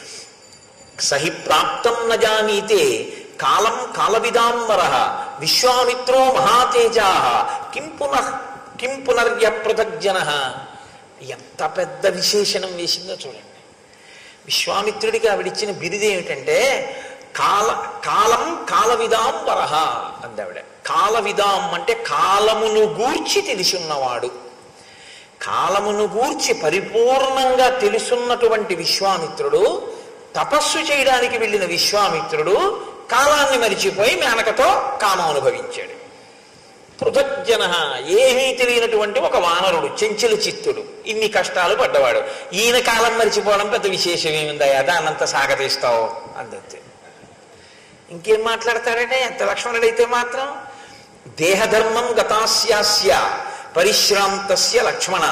సహి ప్రాప్తం నజానీతే కాలం కాలవిదాంబర విశ్వామిత్రో మహాతేజా కిం పునః కిం పునర్య పృథగ్జన ఎంత పెద్ద విశేషణం వేసిందో చూడండి విశ్వామిత్రుడికి ఆవిడిచ్చిన బిరుదు ఏమిటంటే కాల కాలం కాలవిదాంబర అందావిడ కాలవిదాం అంటే కాలమును గూర్చి తెలిసి ఉన్నవాడు కాలమును గూర్చి పరిపూర్ణంగా తెలుసున్నటువంటి విశ్వామిత్రుడు తపస్సు చేయడానికి వెళ్ళిన విశ్వామిత్రుడు కాలాన్ని మరిచిపోయి మేనకతో కామం అనుభవించాడు పృథగ్జన ఏమీ తెలియనటువంటి ఒక వానరుడు చెంచల చిత్తుడు ఇన్ని కష్టాలు పడ్డవాడు ఈయన కాలం మరిచిపోవడం పెద్ద విశేషం ఏముందయ్యా దాన్నంత సాగతీస్తావు అందంతే ఇంకేం మాట్లాడతాడంటే ఎంత లక్ష్మణుడైతే మాత్రం దేహధర్మం గతాస్యాస్య పరిశ్రాంతస్య లక్ష్మణ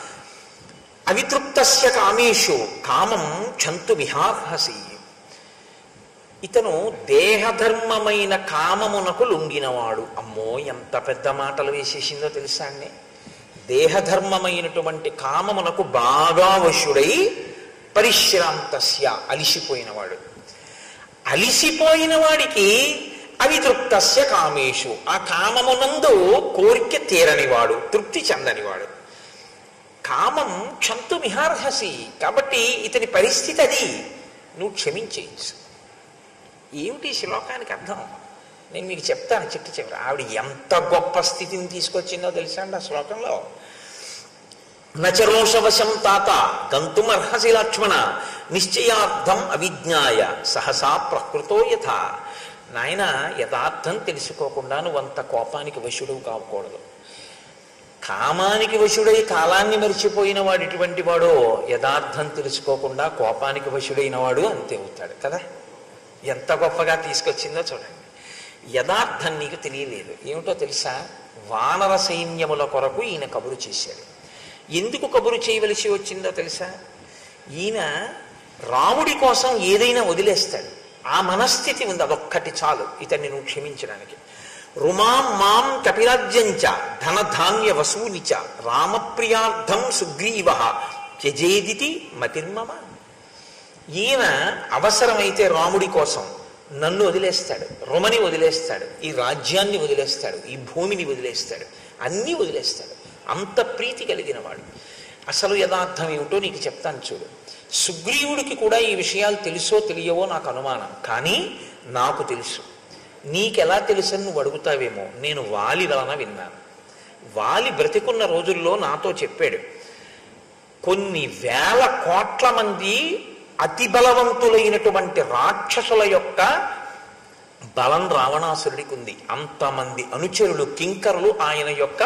అవితృప్తస్య కామేషు కామం క్షంతు విహార్హసి ఇతను దేహధర్మమైన కామమునకు లొంగినవాడు అమ్మో ఎంత పెద్ద మాటలు వేసేసిందో తెలుసా అండి దేహధర్మమైనటువంటి కామమునకు బాగా వశుడై పరిశ్రాంతస్య అలిసిపోయినవాడు అలిసిపోయిన వాడికి అవితృప్తస్య కామేషు ఆ కామమునందు కోరిక తీరనివాడు తృప్తి చెందనివాడు కామం క్షంతు మిహార్హసి కాబట్టి ఇతని పరిస్థితి అది నువ్వు క్షమించేయచ్చు ఏమిటి ఈ శ్లోకానికి అర్థం నేను మీకు చెప్తాను చిట్టు చివరి ఆవిడ ఎంత గొప్ప స్థితిని తీసుకొచ్చిందో తెలుసా అండి ఆ శ్లోకంలో నచరోషవశం తాత గంతుమర్హసి లక్ష్మణ నిశ్చయార్థం అవిజ్ఞాయ సహసా ప్రకృతో యథ నాయన యథార్థం తెలుసుకోకుండా నువ్వంత కోపానికి వశుడు కాకూడదు కామానికి వశుడై కాలాన్ని మరిచిపోయిన వాడు ఇటువంటి వాడో యథార్థం తెలుసుకోకుండా కోపానికి వశుడైన వాడు అంతే అవుతాడు కదా ఎంత గొప్పగా తీసుకొచ్చిందో చూడండి యథార్థం నీకు తెలియలేదు ఏమిటో తెలుసా వానర సైన్యముల కొరకు ఈయన కబురు చేశాడు ఎందుకు కబురు చేయవలసి వచ్చిందో తెలుసా ఈయన రాముడి కోసం ఏదైనా వదిలేస్తాడు ఆ మనస్థితి ఉంది అదొక్కటి చాలు ఇతన్ని నువ్వు క్షమించడానికి రుమాం మాం కపిరాజ్యంచ ధనధాన్య వసూనిచ రామప్రియార్థం సుగ్రీవ త్యజేదితి మతిర్మమ ఈయన అవసరమైతే రాముడి కోసం నన్ను వదిలేస్తాడు రుమని వదిలేస్తాడు ఈ రాజ్యాన్ని వదిలేస్తాడు ఈ భూమిని వదిలేస్తాడు అన్నీ వదిలేస్తాడు అంత ప్రీతి కలిగిన వాడు అసలు యథార్థం ఏమిటో నీకు చెప్తాను చూడు సుగ్రీవుడికి కూడా ఈ విషయాలు తెలుసో తెలియవో నాకు అనుమానం కానీ నాకు తెలుసు నీకెలా తెలుసని నువ్వు అడుగుతావేమో నేను వాలి వలన విన్నాను వాలి బ్రతికున్న రోజుల్లో నాతో చెప్పాడు కొన్ని వేల కోట్ల మంది అతి బలవంతులైనటువంటి రాక్షసుల యొక్క బలం రావణాసురుడికి ఉంది అంతమంది అనుచరులు కింకరులు ఆయన యొక్క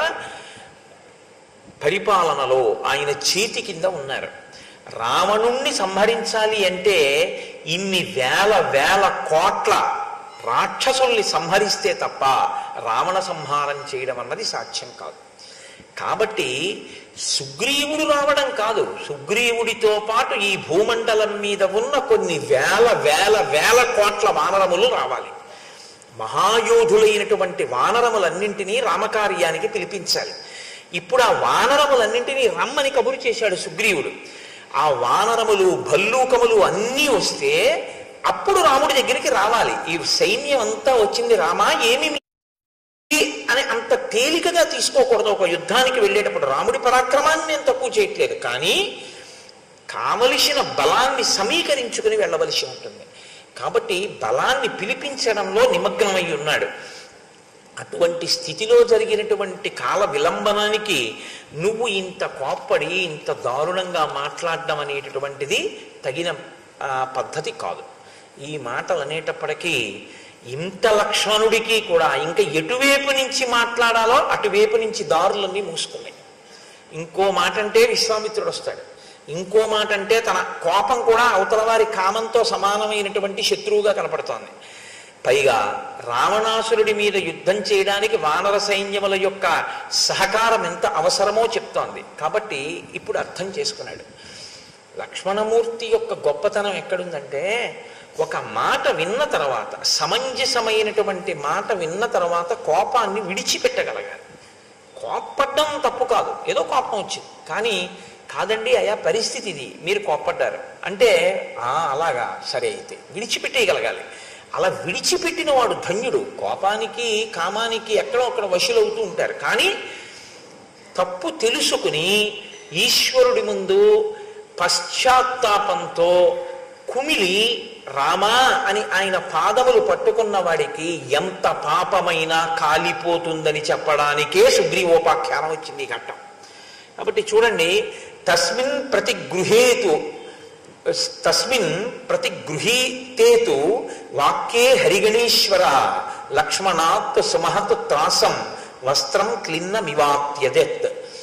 పరిపాలనలో ఆయన చేతి కింద ఉన్నారు రావణుణ్ణి సంహరించాలి అంటే ఇన్ని వేల వేల కోట్ల రాక్షసుల్ని సంహరిస్తే తప్ప రావణ సంహారం చేయడం అన్నది సాధ్యం కాదు కాబట్టి సుగ్రీవుడు రావడం కాదు సుగ్రీవుడితో పాటు ఈ భూమండలం మీద ఉన్న కొన్ని వేల వేల వేల కోట్ల వానరములు రావాలి మహాయోధులైనటువంటి వానరములన్నింటినీ రామకార్యానికి పిలిపించాలి ఇప్పుడు ఆ వానరములన్నింటినీ రమ్మని కబురు చేశాడు సుగ్రీవుడు ఆ వానరములు భల్లూకములు అన్నీ వస్తే అప్పుడు రాముడి దగ్గరికి రావాలి ఈ సైన్యం అంతా వచ్చింది రామా ఏమి మీ- అని అంత తేలికగా తీసుకోకూడదు ఒక యుద్ధానికి వెళ్ళేటప్పుడు రాముడి పరాక్రమాన్ని నేను తక్కువ చేయట్లేదు కానీ కావలసిన బలాన్ని సమీకరించుకుని వెళ్ళవలసి ఉంటుంది కాబట్టి బలాన్ని పిలిపించడంలో నిమగ్నమై ఉన్నాడు అటువంటి స్థితిలో జరిగినటువంటి కాల విలంబనానికి నువ్వు ఇంత కోప్పడి ఇంత దారుణంగా మాట్లాడడం అనేటటువంటిది తగిన ఆ, పద్ధతి కాదు ఈ మాటలు అనేటప్పటికీ ఇంత లక్ష్మణుడికి కూడా ఇంకా ఎటువైపు నుంచి మాట్లాడాలో అటువైపు నుంచి దారులన్నీ మూసుకున్నాయి ఇంకో మాట అంటే విశ్వామిత్రుడు వస్తాడు ఇంకో మాట అంటే తన కోపం కూడా అవతల వారి కామంతో సమానమైనటువంటి శత్రువుగా కనపడుతోంది పైగా రావణాసురుడి మీద యుద్ధం చేయడానికి వానర సైన్యముల యొక్క సహకారం ఎంత అవసరమో చెప్తోంది కాబట్టి ఇప్పుడు అర్థం చేసుకున్నాడు లక్ష్మణమూర్తి యొక్క గొప్పతనం ఎక్కడుందంటే ఒక మాట విన్న తర్వాత సమంజసమైనటువంటి మాట విన్న తర్వాత కోపాన్ని విడిచిపెట్టగలగాలి కోప్పడ్డం తప్పు కాదు ఏదో కోపం వచ్చింది కానీ కాదండి అయా పరిస్థితి ఇది మీరు కోప్పడ్డారు అంటే "ఆ, అలాగా సరే అయితే విడిచిపెట్టేయగలగాలి అలా విడిచిపెట్టిన వాడు ధన్యుడు కోపానికి కామానికి ఎక్కడో అక్కడ వశులవుతూ ఉంటారు కానీ తప్పు తెలుసుకుని ఈశ్వరుడి ముందు పశ్చాత్తాపంతో కుమిలి రామా అని ఆయన పాదములు పట్టుకున్న వాడికి ఎంత పాపమైనా కాలిపోతుందని చెప్పడానికే సుగ్రీవోపాఖ్యానం వచ్చింది ఈ ఘట్టం కాబట్టి చూడండి తస్మిన్ ప్రతిగృహేతు తస్మిన్ ప్రతిగృహీతేతు వాక్యే హరిగణేశ్వర లక్ష్మణాత్ సుమహత్ త్రాసం వస్త్రం క్లిన్నమివాప్యదెత్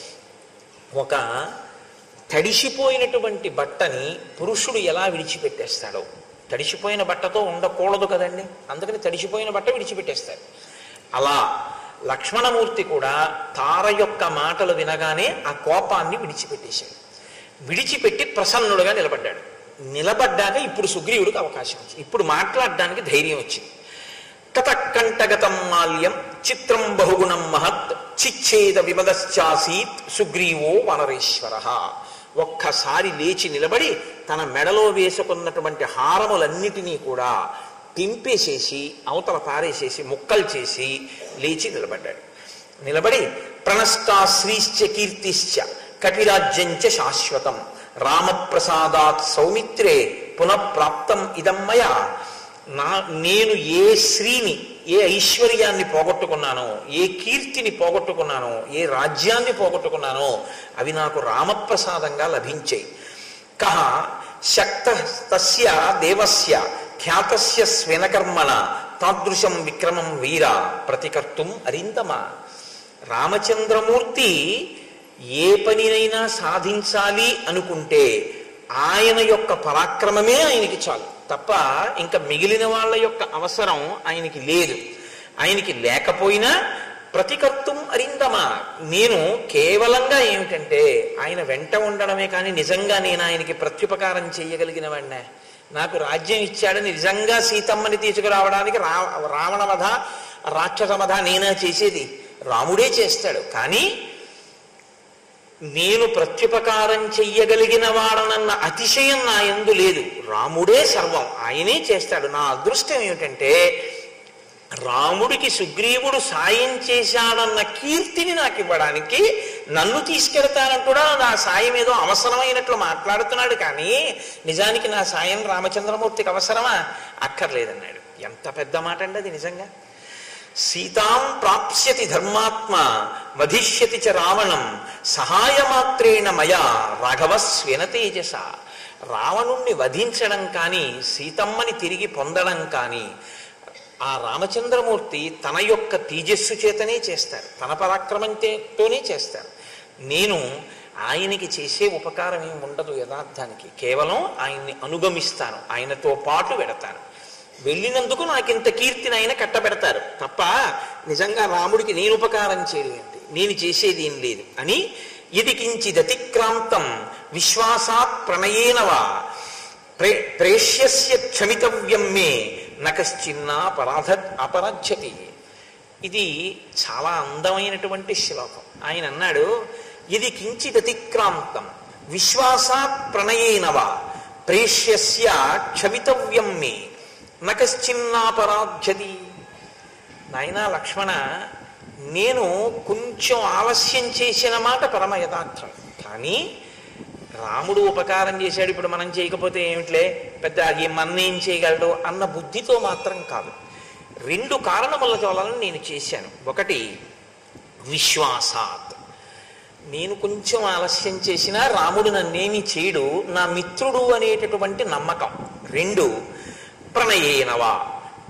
ఒక తడిసిపోయినటువంటి బట్టని పురుషుడు ఎలా విడిచిపెట్టేస్తాడో తడిసిపోయిన బట్టతో ఉండకూడదు కదండి అందుకని తడిసిపోయిన బట్ట విడిచిపెట్టేస్తాడు అలా లక్ష్మణమూర్తి కూడా తార యొక్క మాటలు వినగానే ఆ కోపాన్ని విడిచిపెట్టేశాడు విడిచిపెట్టి ప్రసన్నుడుగా నిలబడ్డాడు నిలబడ్డాక ఇప్పుడు సుగ్రీవుడికి అవకాశం వచ్చింది ఇప్పుడు మాట్లాడడానికి ధైర్యం వచ్చింది కథకంఠగతం మాల్యం చిత్రం బహుగుణం మహత్ చిచ్ఛేద విమదశ్చాసీత్ సుగ్రీవో వనరేశ్వర ఒక్కసారి లేచి నిలబడి తన మెడలో వేసుకున్నటువంటి హారములన్నిటినీ కూడా తింపేసేసి అవతల పారేసేసి ముక్కలు చేసి లేచి నిలబడ్డాడు నిలబడి ప్రణష్టా శ్రీశ్చ కీర్తిశ్చ కపిరాజ్యంచ శాశ్వతం రామప్రసాదాత్ సౌమిత్రే పునఃప్రాప్తం ఇదం మయా నా నేను ఏ శ్రీని ఏ ఐశ్వర్యాన్ని పోగొట్టుకున్నానో ఏ కీర్తిని పోగొట్టుకున్నానో ఏ రాజ్యాన్ని పోగొట్టుకున్నానో అవి నాకు రామప్రసాదంగా లభించాయి కహ శక్త తస్య దేవస్య ఖ్యాతస్య స్వెనకర్మణ తాదృశం విక్రమం వీర ప్రతికర్తుం అరిందమ రామచంద్రమూర్తి ఏ పనినైనా సాధించాలి అనుకుంటే ఆయన యొక్క పరాక్రమమే ఆయనకి చాలు తప్ప ఇంకా మిగిలిన వాళ్ళ యొక్క అవసరం ఆయనకి లేదు ఆయనకి లేకపోయినా ప్రతికర్తం అరిందమా నేను కేవలంగా ఏమిటంటే ఆయన వెంట ఉండడమే కానీ నిజంగా నేను ఆయనకి ప్రత్యుపకారం చేయగలిగిన వాడినే నాకు రాజ్యం ఇచ్చాడని నిజంగా సీతమ్మని తీసుకురావడానికి రా రావణ వధ రాక్షస వధ నేనా చేసేది రాముడే చేస్తాడు కానీ నేను ప్రత్యుపకారం చెయ్యగలిగిన వాడనన్న అతిశయం నా ఎందు లేదు రాముడే సర్వం ఆయనే చేస్తాడు నా అదృష్టం ఏమిటంటే రాముడికి సుగ్రీవుడు సాయం చేశాడన్న కీర్తిని నాకు ఇవ్వడానికి నన్ను తీసుకెడతానంటుడా నా సాయం ఏదో అవసరమైనట్లు మాట్లాడుతున్నాడు కానీ నిజానికి నా సాయం రామచంద్రమూర్తికి అవసరమా అక్కర్లేదన్నాడు ఎంత పెద్ద మాట అండి అది నిజంగా సీతాం ప్రాప్స్యతి ధర్మాత్మ వధిష్యతి చ రావణం సహాయమాత్రేణ మయా రాఘవ స్వేన తేజస రావణుణ్ణి వధించడం కానీ సీతమ్మని తిరిగి పొందడం కానీ ఆ రామచంద్రమూర్తి తన యొక్క తేజస్సు చేతనే చేస్తారు తన పరాక్రమంతోనే చేస్తారు నేను ఆయనకి చేసే ఉపకారం ఏమి ఉండదు యథార్థానికి కేవలం ఆయన్ని అనుగమిస్తాను ఆయనతో పాటు వెడతాను వెళ్ళినందుకు నాకు ఇంత కీర్తిని ఆయన కట్టబెడతారు తప్ప నిజంగా రాముడికి నేను ఉపకారం చేయడం ఏంటి నేను చేసేది ఏం లేదు అని ఇది కించిదతిక్రాంతం విశ్వాసాత్ ప్రణయేనవా ప్రే ప్రేష్యస్య క్షమితవ్యం మే నకశ్చిన్నా అపరాధ అపరాధ్యతి ఇది చాలా అందమైనటువంటి శ్లోకం ఆయన అన్నాడు ఇది కించిదతిక్రాంతం విశ్వాసాత్ ప్రణయేనవా ప్రేష్యస్య క్షమితవ్యం మే నకశ్చిన్నాపరాధ్యతి నాయనా లక్ష్మణ నేను కొంచెం ఆలస్యం చేసిన మాట పరమ యథార్థం కానీ రాముడు ఉపకారం చేశాడు ఇప్పుడు మనం చేయకపోతే ఏమిట్లే పెద్ద ఈ మన్నేం చేయగలడు అన్న బుద్ధితో మాత్రం కాదు రెండు కారణముల వలన నేను చేశాను ఒకటి విశ్వాసాత్ నేను కొంచెం ఆలస్యం చేసినా రాముడు నన్నేమి చేయడు నా మిత్రుడు అనేటటువంటి నమ్మకం రెండు ప్రణయేనవా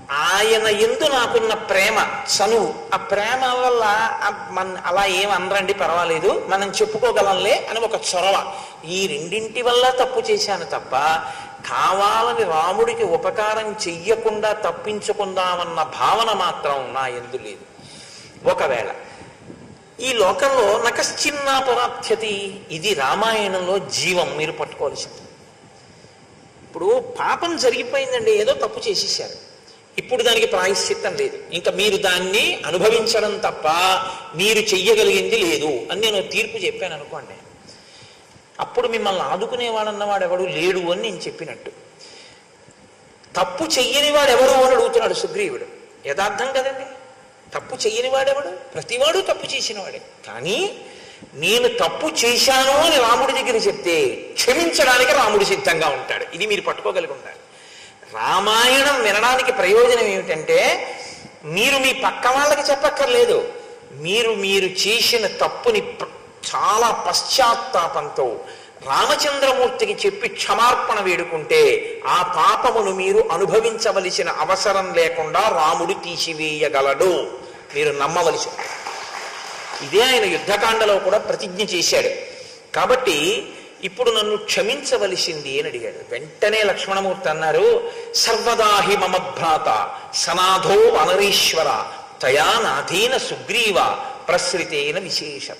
ఆయన ఎందు నాకున్న ప్రేమ చనువు ఆ ప్రేమ వల్ల ఆ మన అలా ఏం అనరండి పర్వాలేదు మనం చెప్పుకోగలంలే అని ఒక చొరవ ఈ రెండింటి వల్ల తప్పు చేశాను తప్ప కావాలని రాముడికి ఉపకారం చెయ్యకుండా తప్పించుకుందామన్న భావన మాత్రం నా ఎందు లేదు ఒకవేళ ఈ లోకంలో నకశ్చిన్నా పరాధ్యతి ఇది రామాయణంలో జీవం మీరు పట్టుకోవాల్సింది ఇప్పుడు పాపం జరిగిపోయిందండి ఏదో తప్పు చేసేసారు ఇప్పుడు దానికి ప్రాయశ్చిత్తం లేదు ఇంకా మీరు దాన్ని అనుభవించడం తప్ప మీరు చెయ్యగలిగింది లేదు అని నేను తీర్పు చెప్పాను అనుకోండి అప్పుడు మిమ్మల్ని ఆదుకునేవాడన్నవాడు ఎవడు లేడు అని నేను చెప్పినట్టు తప్పు చెయ్యని వాడు ఎవరు అని అడుగుతున్నాడు సుగ్రీవుడు యథార్థం కదండి తప్పు చెయ్యని వాడెవడు ప్రతివాడు తప్పు చేసినవాడే కానీ నేను తప్పు చేశాను అని రాముడి దగ్గర చెప్తే క్షమించడానికి రాముడు సిద్ధంగా ఉంటాడు ఇది మీరు పట్టుకోగలిగి ఉండాలి రామాయణం వినడానికి ప్రయోజనం ఏమిటంటే మీరు మీ పక్క వాళ్ళకి చెప్పక్కర్లేదు మీరు మీరు చేసిన తప్పుని ప్ర- చాలా పశ్చాత్తాపంతో రామచంద్రమూర్తికి చెప్పి క్షమార్పణ వేడుకుంటే ఆ పాపమును మీరు అనుభవించవలసిన అవసరం లేకుండా రాముడు తీసివేయగలడు మీరు నమ్మవలసి ఉంది. ఇదే ఆయన యుద్ధకాండలో కూడా ప్రతిజ్ఞ చేశాడు కాబట్టి ఇప్పుడు నన్ను క్షమించవలసింది అని అడిగాడు వెంటనే లక్ష్మణమూర్తి అన్నారు సర్వదాహి మమ భ్రాత సనాథో అనరీశ్వర తయా నాధీన సుగ్రీవ ప్రసృతేన విశేషత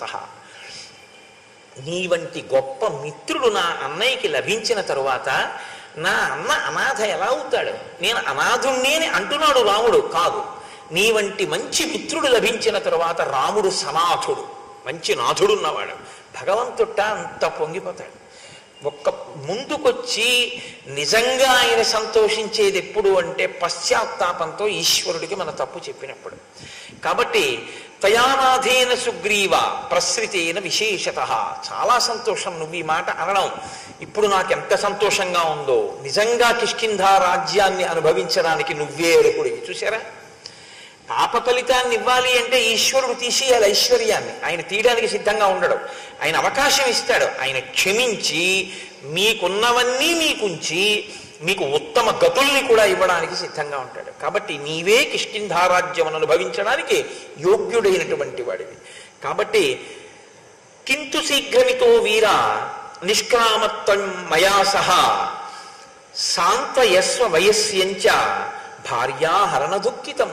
నీ వంటి గొప్ప మిత్రుడు నా అన్నయ్యకి లభించిన తరువాత నా అన్న అనాథ ఎలా అవుతాడు నేను అనాథుణ్ణి అని అంటున్నాడు రాముడు కాదు నీ వంటి మంచి మిత్రుడు లభించిన తరువాత రాముడు సనాథుడు మంచి నాథుడున్నవాడు భగవంతుట్ట అంత పొంగిపోతాడు ఒక్క ముందుకొచ్చి నిజంగా ఆయన సంతోషించేది ఎప్పుడు అంటే పశ్చాత్తాపంతో ఈశ్వరుడికి మన తప్పు చెప్పినప్పుడు కాబట్టి తయానాధీన సుగ్రీవ ప్రసృతేన విశేషత చాలా సంతోషం నువ్వు ఈ మాట అనడం ఇప్పుడు నాకు ఎంత సంతోషంగా ఉందో నిజంగా కిష్కింధ రాజ్యాన్ని అనుభవించడానికి నువ్వే ఎరుకుడివి చూసారా పాప ఫలితాన్ని ఇవ్వాలి అంటే ఈశ్వరుడు తీసేయాలి ఐశ్వర్యాన్ని ఆయన తీయడానికి సిద్ధంగా ఉండడు ఆయన అవకాశం ఇస్తాడు ఆయన క్షమించి మీకున్నవన్నీ మీకుంచి మీకు ఉత్తమ గతుల్ని కూడా ఇవ్వడానికి సిద్ధంగా ఉంటాడు కాబట్టి నీవే కిష్కింధారాజ్యం అనుభవించడానికి యోగ్యుడైనటువంటి వాడివి కాబట్టి కింతు శీఘ్రమితో వీర నిష్క్రామత్వం మయా సహా శాంతయస్వ వయస్యంచ భార్యాహరణ దుఃఖితం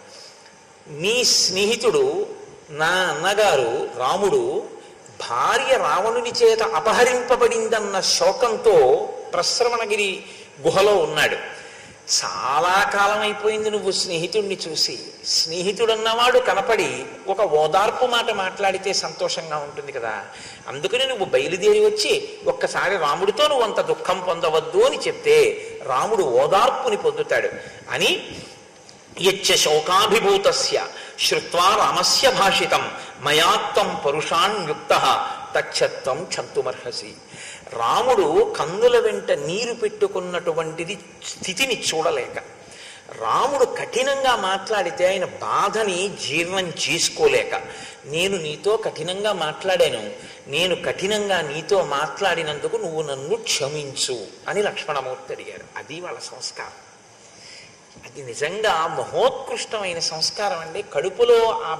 నీ స్నేహితుడు నా అన్నగారు రాముడు భార్య రావణుని చేత అపహరింపబడిందన్న శోకంతో ప్రశ్రవణగిరి గుహలో ఉన్నాడు చాలా కాలం అయిపోయింది నువ్వు స్నేహితుడిని చూసి స్నేహితుడన్నవాడు కనపడి ఒక ఓదార్పు మాట మాట్లాడితే సంతోషంగా ఉంటుంది కదా అందుకని నువ్వు బయలుదేరి వచ్చి ఒక్కసారి రాముడితో నువ్వు అంత దుఃఖం పొందవద్దు అని చెప్తే రాముడు ఓదార్పుని పొందుతాడు అని యచ్చ శోకాభిభూతస్య శ్రుత్వా రామస్య భాషితం మయాత్వం పరుషాణ్యుక్త తచ్చత్వం క్షంతుమర్హసి రాముడు కన్నుల వెంట నీరు పెట్టుకున్నటువంటిది స్థితిని చూడలేక రాముడు కఠినంగా మాట్లాడితే ఆయన బాధని జీర్ణం చేసుకోలేక నేను నీతో కఠినంగా మాట్లాడాను నేను కఠినంగా నీతో మాట్లాడినందుకు నువ్వు నన్ను క్షమించు అని లక్ష్మణమూర్తి అడిగాడు అది వాళ్ళ సంస్కారం అది నిజంగా మహోత్కృష్టమైన సంస్కారం అండి కడుపులో ఆ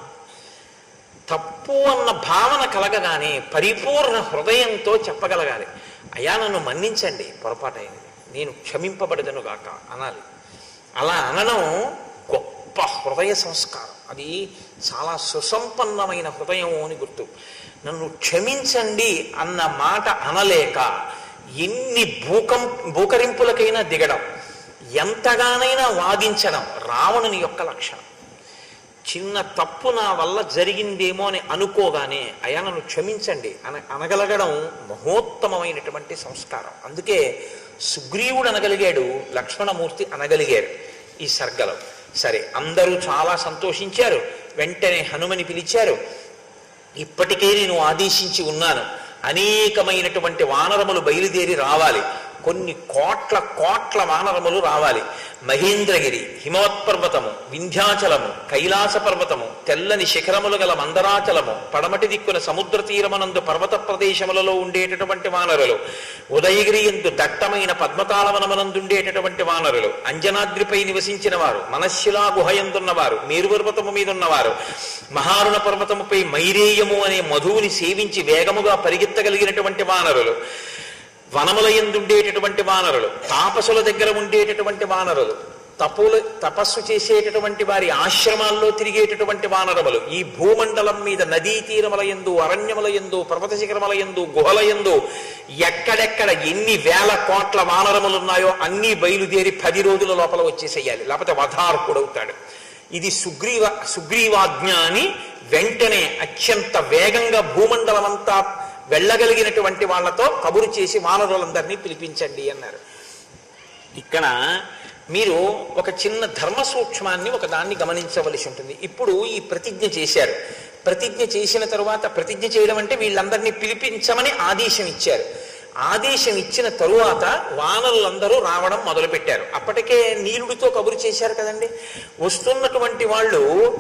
తప్పు అన్న భావన కలగగానే పరిపూర్ణ హృదయంతో చెప్పగలగాలి అయ్యా నన్ను మన్నించండి పొరపాటైనది నేను క్షమింపబడదను గాక అనాలి అలా అనడం గొప్ప హృదయ సంస్కారం అది చాలా సుసంపన్నమైన హృదయం అని గుర్తు నన్ను క్షమించండి అన్న మాట అనలేక ఎన్ని భూకం భూకరింపులకైనా దిగడం ఎంతగానైనా వాదించడం రావణుని యొక్క లక్షణం చిన్న తప్పు నా వల్ల జరిగిందేమో అని అనుకోగానే అయా నన్ను క్షమించండి అన అనగలగడం మహోత్తమమైనటువంటి సంస్కారం అందుకే సుగ్రీవుడు అనగలిగాడు లక్ష్మణమూర్తి అనగలిగారు ఈ సర్గలో సరే అందరూ చాలా సంతోషించారు వెంటనే హనుమని పిలిచారు ఇప్పటికే నేను ఆదేశించి ఉన్నాను అనేకమైనటువంటి వానరములు బయలుదేరి రావాలి కొన్ని కోట్ల కోట్ల వానరములు రావాలి మహేంద్రగిరి హిమవత్పర్వతము వింధ్యాచలము కైలాస పర్వతము తెల్లని శిఖరములు గల మందరాచలము పడమటి దిక్కున సముద్ర తీరమనందు పర్వత ప్రదేశములలో ఉండేటటువంటి వానరులు ఉదయగిరి ఎందు దట్టమైన పద్మతాళవనమనందుండేటటువంటి వానరులు అంజనాద్రిపై నివసించిన వారు మనశిలా గుహయందున్నవారు మేరుపర్వతము మీద ఉన్నవారు మహారుణ పర్వతముపై మైరేయము అనే మధువుని సేవించి వేగముగా పరిగెత్తగలిగినటువంటి వానరులు వనముల ఎందుండేటటువంటి వానరులు తాపసుల దగ్గర ఉండేటటువంటి వానరులు తపులు తపస్సు చేసేటటువంటి వారి ఆశ్రమాల్లో తిరిగేటటువంటి వానరములు ఈ భూమండలం మీద నదీ తీరముల ఎందు అరణ్యముల ఎందు పర్వత శిఖరముల ఎందు గుహల ఎందు ఎక్కడెక్కడ ఎన్ని వేల కోట్ల వానరములు ఉన్నాయో అన్నీ బయలుదేరి పది రోజుల లోపల వచ్చేసేయాలి లేకపోతే వధార్కుడవుతాడు ఇది సుగ్రీవ సుగ్రీవాజ్ఞ అని వెంటనే అత్యంత వేగంగా భూమండలం అంతా వెళ్ళగలిగినటువంటి వాళ్ళతో కబురు చేసి వానరులందరినీ పిలిపించండి అన్నారు ఇక్కడ మీరు ఒక చిన్న ధర్మ సూక్ష్మాన్ని ఒక దాన్ని గమనించవలసి ఉంటుంది ఇప్పుడు ఈ ప్రతిజ్ఞ చేశారు ప్రతిజ్ఞ చేసిన తరువాత ప్రతిజ్ఞ చేయడం అంటే వీళ్ళందరినీ పిలిపించమని ఆదేశం ఇచ్చారు ఆదేశం ఇచ్చిన తరువాత వానరులందరూ రావడం మొదలుపెట్టారు అప్పటికే నీలుడితో కబురు చేశారు కదండి వస్తున్నటువంటి వాళ్ళు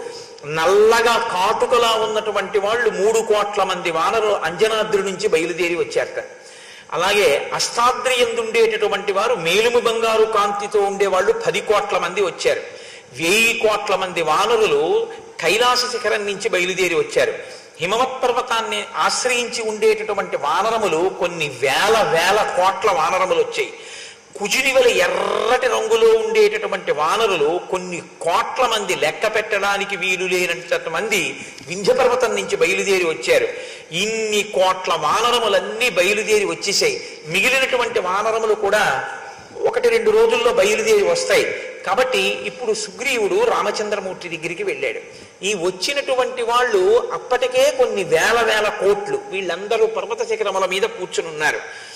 నల్లగా కాటుకలా ఉన్నటువంటి వాళ్ళు మూడు కోట్ల మంది వానరు అంజనాద్రి నుంచి బయలుదేరి వచ్చారట అలాగే అష్టాద్రి ఎందుండేటటువంటి వారు మేలుము బంగారు కాంతితో ఉండేవాళ్ళు పది కోట్ల మంది వచ్చారు వెయ్యి కోట్ల మంది వానరులు కైలాస శిఖరం నుంచి బయలుదేరి వచ్చారు హిమవత్ పర్వతాన్ని ఆశ్రయించి ఉండేటటువంటి వానరములు కొన్ని వేల వేల కోట్ల వానరములు వచ్చాయి కుజినివల ఎర్రటి రంగులో ఉండేటటువంటి వానరులు కొన్ని కోట్ల మంది లెక్క పెట్టడానికి వీలు లేనంత మంది వింధ్య పర్వతం నుంచి బయలుదేరి వచ్చారు ఇన్ని కోట్ల వానరములన్నీ బయలుదేరి వచ్చేసాయి మిగిలినటువంటి వానరములు కూడా ఒకటి రెండు రోజుల్లో బయలుదేరి వస్తాయి కాబట్టి ఇప్పుడు సుగ్రీవుడు రామచంద్రమూర్తి దగ్గరికి వెళ్ళాడు ఈ వచ్చినటువంటి వాళ్ళు అప్పటికే కొన్ని వేల వేల కోట్లు వీళ్ళందరూ పర్వత శిఖరముల మీద కూర్చుని ఉన్నారు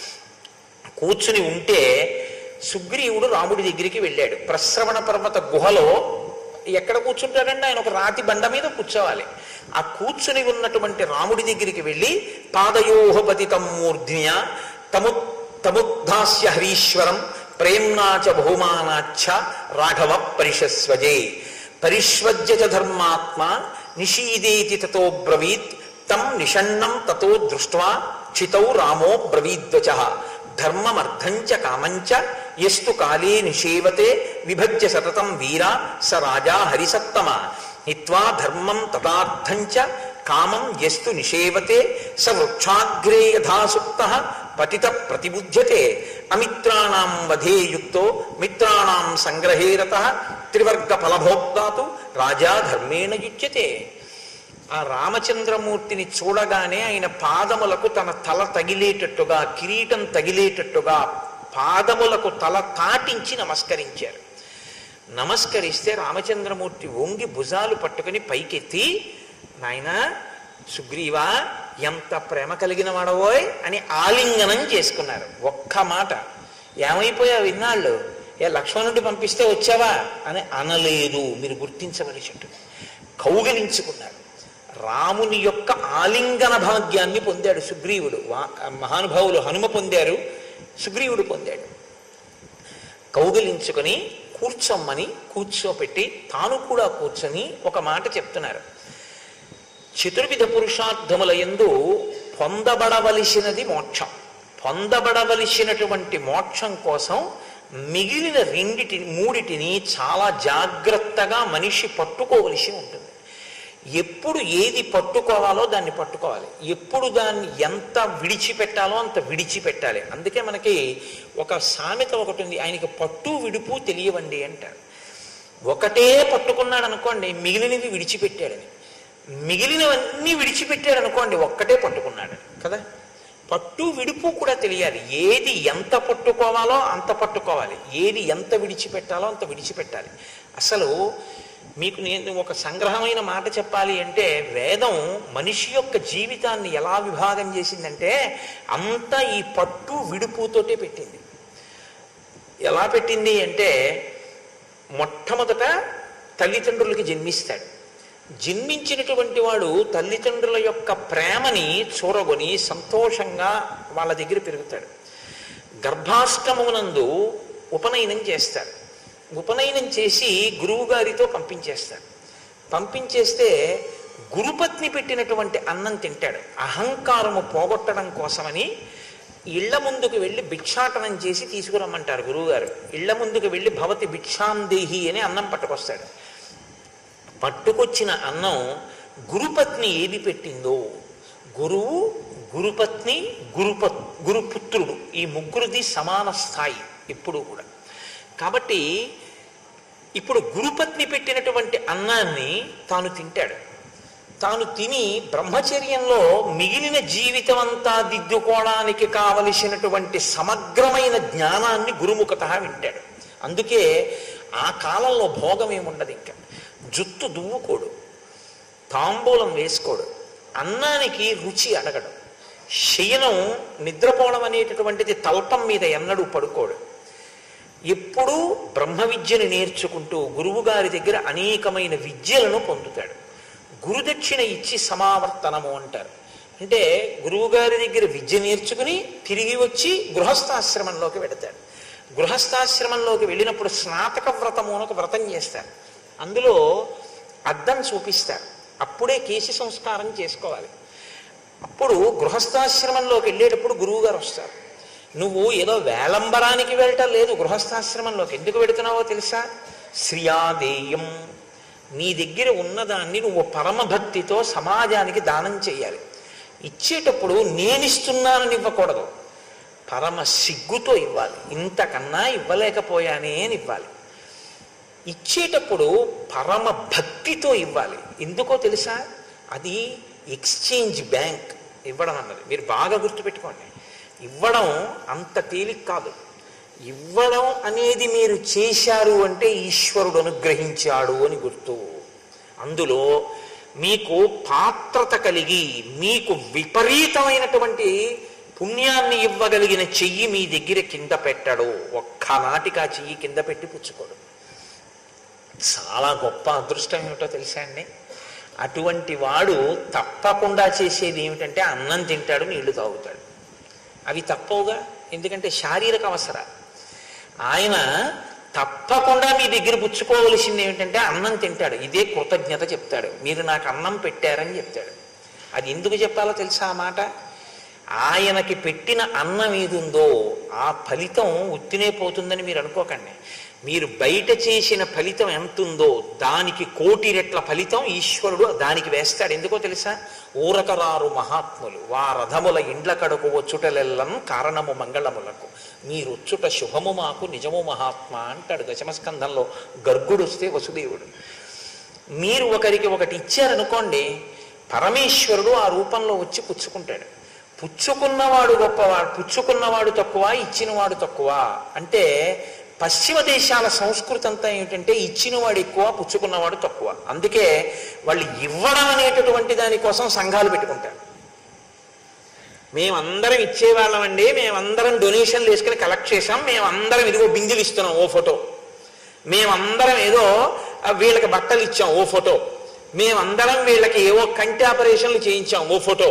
కూర్చుని ఉంటే సుగ్రీవుడు రాముడి దగ్గరికి వెళ్ళాడు ప్రశ్రవణ పర్వత గుహలో ఎక్కడ కూర్చుంటాడండి ఆయన ఒక రాతి బండ మీద కూర్చోవాలి ఆ కూర్చుని ఉన్నటువంటి రాముడి దగ్గరికి వెళ్ళి పాదయోహపతితం మూర్ధ్నియ తము తముద్ధాస్య హరీశ్వరం ప్రేమ్నాచ బహుమానాచ్చ రాఘవ పరిషస్వజే పరిష్వజ్య చ ధర్మాత్మ నిషీదేతి తతో బ్రవీత్ తం నిషన్నం తతో దృష్ట్వా చితౌ రామో బ్రవీద్వచ ధర్మమర్థంచ కామంచ ఎస్తు కాలే నిషేవతే విభజ్య సతతం వీరా స రాజా హరిసత్తమ హిత్వా ధర్మం తదార్థంచ కామం ఎస్తు నిషేవతే స వృక్షాగ్రే యథాసుప్త పతిత ప్రతిబుధ్యతే అమిత్రాణం వధేయుక్తో మిత్రాణం సంగ్రహేరత త్రివర్గ ఫలభోక్తాతు రాజా ధర్మేణ యుజ్యతే ఆ రామచంద్రమూర్తిని చూడగానే ఆయన పాదములకు తన తల తగిలేటట్టుగా కిరీటం తగిలేటట్టుగా పాదములకు తల తాటించి నమస్కరించారు నమస్కరిస్తే రామచంద్రమూర్తి వంగి భుజాలు పట్టుకుని పైకెత్తి నాయన సుగ్రీవా ఎంత ప్రేమ కలిగిన వాడవోయ్ అని ఆలింగనం చేసుకున్నారు ఒక్క మాట ఏమైపోయావు ఇన్నాళ్ళు ఏ లక్ష్మణుడి పంపిస్తే వచ్చావా అని అనలేదు మీరు గుర్తించవలసి ఉంటుంది కౌగలించుకున్నారు రాముని యొక్క ఆలింగన భాగ్యాన్ని పొందాడు సుగ్రీవుడు వా- మహానుభావులు హనుమ పొందారు సుగ్రీవుడు పొందాడు కౌగిలించుకొని కూర్చోమ్మని కూర్చోపెట్టి తాను కూడా కూర్చొని ఒక మాట చెప్తున్నారు చతుర్విధ పురుషార్థముల యందు పొందబడవలసినది మోక్షం పొందబడవలసినటువంటి మోక్షం కోసం మిగిలిన రెండిటి మూడిటిని చాలా జాగ్రత్తగా మనిషి పట్టుకోవలసి ఉంటుంది ఎప్పుడు ఏది పట్టుకోవాలో దాన్ని పట్టుకోవాలి ఎప్పుడు దాన్ని ఎంత విడిచిపెట్టాలో అంత విడిచిపెట్టాలి అందుకే మనకి ఒక సామెత ఒకటి ఉంది ఆయనకి పట్టు విడుపు తెలియవండి అంటారు ఒకటే పట్టుకున్నాడు అనుకోండి మిగిలినవి విడిచిపెట్టాడని మిగిలినవన్నీ విడిచిపెట్టాడు అనుకోండి ఒక్కటే పట్టుకున్నాడు కదా పట్టు విడుపు కూడా తెలియాలి ఏది ఎంత పట్టుకోవాలో అంత పట్టుకోవాలి ఏది ఎంత విడిచిపెట్టాలో అంత విడిచిపెట్టాలి అసలు మీకు నేను ఒక సంగ్రహమైన మాట చెప్పాలి అంటే వేదం మనిషి యొక్క జీవితాన్ని ఎలా విభాగం చేసిందంటే అంతా ఈ పట్టు విడుపుతోటే పెట్టింది ఎలా పెట్టింది అంటే మొట్టమొదట తల్లిదండ్రులకి జన్మిస్తాడు జన్మించినటువంటి వాడు తల్లిదండ్రుల యొక్క ప్రేమని చూరగొని సంతోషంగా వాళ్ళ దగ్గర పెరుగుతాడు గర్భాష్టమమునందు ఉపనయనం చేస్తారు ఉపనయనం చేసి గురువుగారితో పంపించేస్తారు పంపించేస్తే గురుపత్ని పెట్టినటువంటి అన్నం తింటాడు అహంకారము పోగొట్టడం కోసమని ఇళ్ల ముందుకు వెళ్ళి భిక్షాటనం చేసి తీసుకురమ్మంటారు గురువుగారు ఇళ్ల ముందుకు వెళ్ళి భవతి భిక్షాందేహి అని అన్నం పట్టుకొస్తాడు పట్టుకొచ్చిన అన్నం గురుపత్ని ఏది పెట్టిందో గురువు గురుపత్ని గురుపత్ గురుపుత్రుడు ఈ ముగ్గురిది సమాన స్థాయి ఎప్పుడూ కూడా కాబట్టి ఇప్పుడు గురుపత్ని పెట్టినటువంటి అన్నాన్ని తాను తింటాడు తాను తిని బ్రహ్మచర్యంలో మిగిలిన జీవితం అంతా దిద్దుకోవడానికి కావలసినటువంటి సమగ్రమైన జ్ఞానాన్ని గురుముఖత వింటాడు అందుకే ఆ కాలంలో భోగం ఏముండదు ఇంకా జుత్తు దువ్వుకోడు తాంబూలం వేసుకోడు అన్నానికి రుచి అడగడు శయనం నిద్రపోవడం అనేటటువంటిది తల్పం మీద ఎన్నడూ పడుకోడు ఎప్పుడూ బ్రహ్మ విద్యను నేర్చుకుంటూ గురువుగారి దగ్గర అనేకమైన విద్యలను పొందుతాడు గురుదక్షిణ ఇచ్చి సమావర్తనము అంటారు అంటే గురువుగారి దగ్గర విద్య నేర్చుకుని తిరిగి వచ్చి గృహస్థాశ్రమంలోకి వెడతాడు గృహస్థాశ్రమంలోకి వెళ్ళినప్పుడు స్నాతక వ్రతము అని ఒక వ్రతం చేస్తారు అందులో అద్దం చూపిస్తారు అప్పుడే కేశ సంస్కారం చేసుకోవాలి అప్పుడు గృహస్థాశ్రమంలోకి వెళ్ళేటప్పుడు గురువుగారు వస్తారు నువ్వు ఏదో వేలంబరానికి వెళ్ళటం లేదు గృహస్థాశ్రమంలోకి ఎందుకు వెడుతున్నావో తెలుసా శ్రియాదేయం నీ దగ్గర ఉన్నదాన్ని నువ్వు పరమభక్తితో సమాజానికి దానం చేయాలి ఇచ్చేటప్పుడు నేనిస్తున్నానని ఇవ్వకూడదు పరమ సిగ్గుతో ఇవ్వాలి ఇంతకన్నా ఇవ్వలేకపోయానే అని ఇవ్వాలి ఇచ్చేటప్పుడు పరమ భక్తితో ఇవ్వాలి ఎందుకో తెలుసా అది ఎక్స్చేంజ్ బ్యాంక్ ఇవ్వడం అన్నది మీరు బాగా గుర్తుపెట్టుకోండి ఇవ్వడం అంత తేలిక కాదు ఇవ్వడం అనేది మీరు చేశారు అంటే ఈశ్వరుడు అనుగ్రహించాడు అని గుర్తు అందులో మీకు పాత్రత కలిగి మీకు విపరీతమైనటువంటి పుణ్యాన్ని ఇవ్వగలిగిన చెయ్యి మీ దగ్గర కింద పెట్టడు ఒక్కనాటికి ఆ చెయ్యి కింద పెట్టి పుచ్చుకోడు చాలా గొప్ప అదృష్టం ఏమిటో తెలుసా అండి అటువంటి వాడు తప్పకుండా చేసేది ఏమిటంటే అన్నం తింటాడు నీళ్లు తాగుతాడు అవి తప్పవుగా ఎందుకంటే శారీరక అవసరాలు ఆయన తప్పకుండా మీ దగ్గర పుచ్చుకోవలసింది ఏమిటంటే అన్నం తింటాడు ఇదే కృతజ్ఞత చెప్తాడు మీరు నాకు అన్నం పెట్టారని చెప్తాడు అది ఎందుకు చెప్పాలో తెలుసా ఆ మాట ఆయనకి పెట్టిన అన్నం ఏది ఉందో ఆ ఫలితం ఉత్తినే పోతుందని మీరు అనుకోకండి మీరు బయట చేసిన ఫలితం ఎంత ఉందో దానికి కోటి రెట్ల ఫలితం ఈశ్వరుడు దానికి వేస్తాడు ఎందుకో తెలుసా ఊరకరారు మహాత్ములు వారథముల ఇండ్ల కడకు వచ్చుటలెల్లం కారణము మంగళములకు మీరొచ్చుట శుభము మాకు నిజము మహాత్మ అంటాడు దశమస్కంధంలో గర్గుడు వస్తే వసుదేవుడు మీరు ఒకరికి ఒకటి ఇచ్చారనుకోండి పరమేశ్వరుడు ఆ రూపంలో వచ్చి పుచ్చుకుంటాడు పుచ్చుకున్నవాడు గొప్పవాడు పుచ్చుకున్నవాడు తక్కువ ఇచ్చినవాడు తక్కువ అంటే పశ్చిమ దేశాల సంస్కృతి అంతా ఏమిటంటే ఇచ్చినవాడు ఎక్కువ పుచ్చుకున్నవాడు తక్కువ అందుకే వాళ్ళు ఇవ్వడం అనేటటువంటి దానికోసం సంఘాలు పెట్టుకుంటారు మేమందరం ఇచ్చేవాళ్ళమండి మేమందరం డొనేషన్లు వేసుకుని కలెక్ట్ చేసాం మేమందరం ఇదిగో బిందులు ఇస్తున్నాం ఓ ఫోటో మేమందరం ఏదో ఆ, వీళ్ళకి బట్టలు ఇచ్చాం ఓ ఫోటో మేమందరం వీళ్ళకి ఏవో కంటి ఆపరేషన్లు చేయించాం ఓ ఫోటో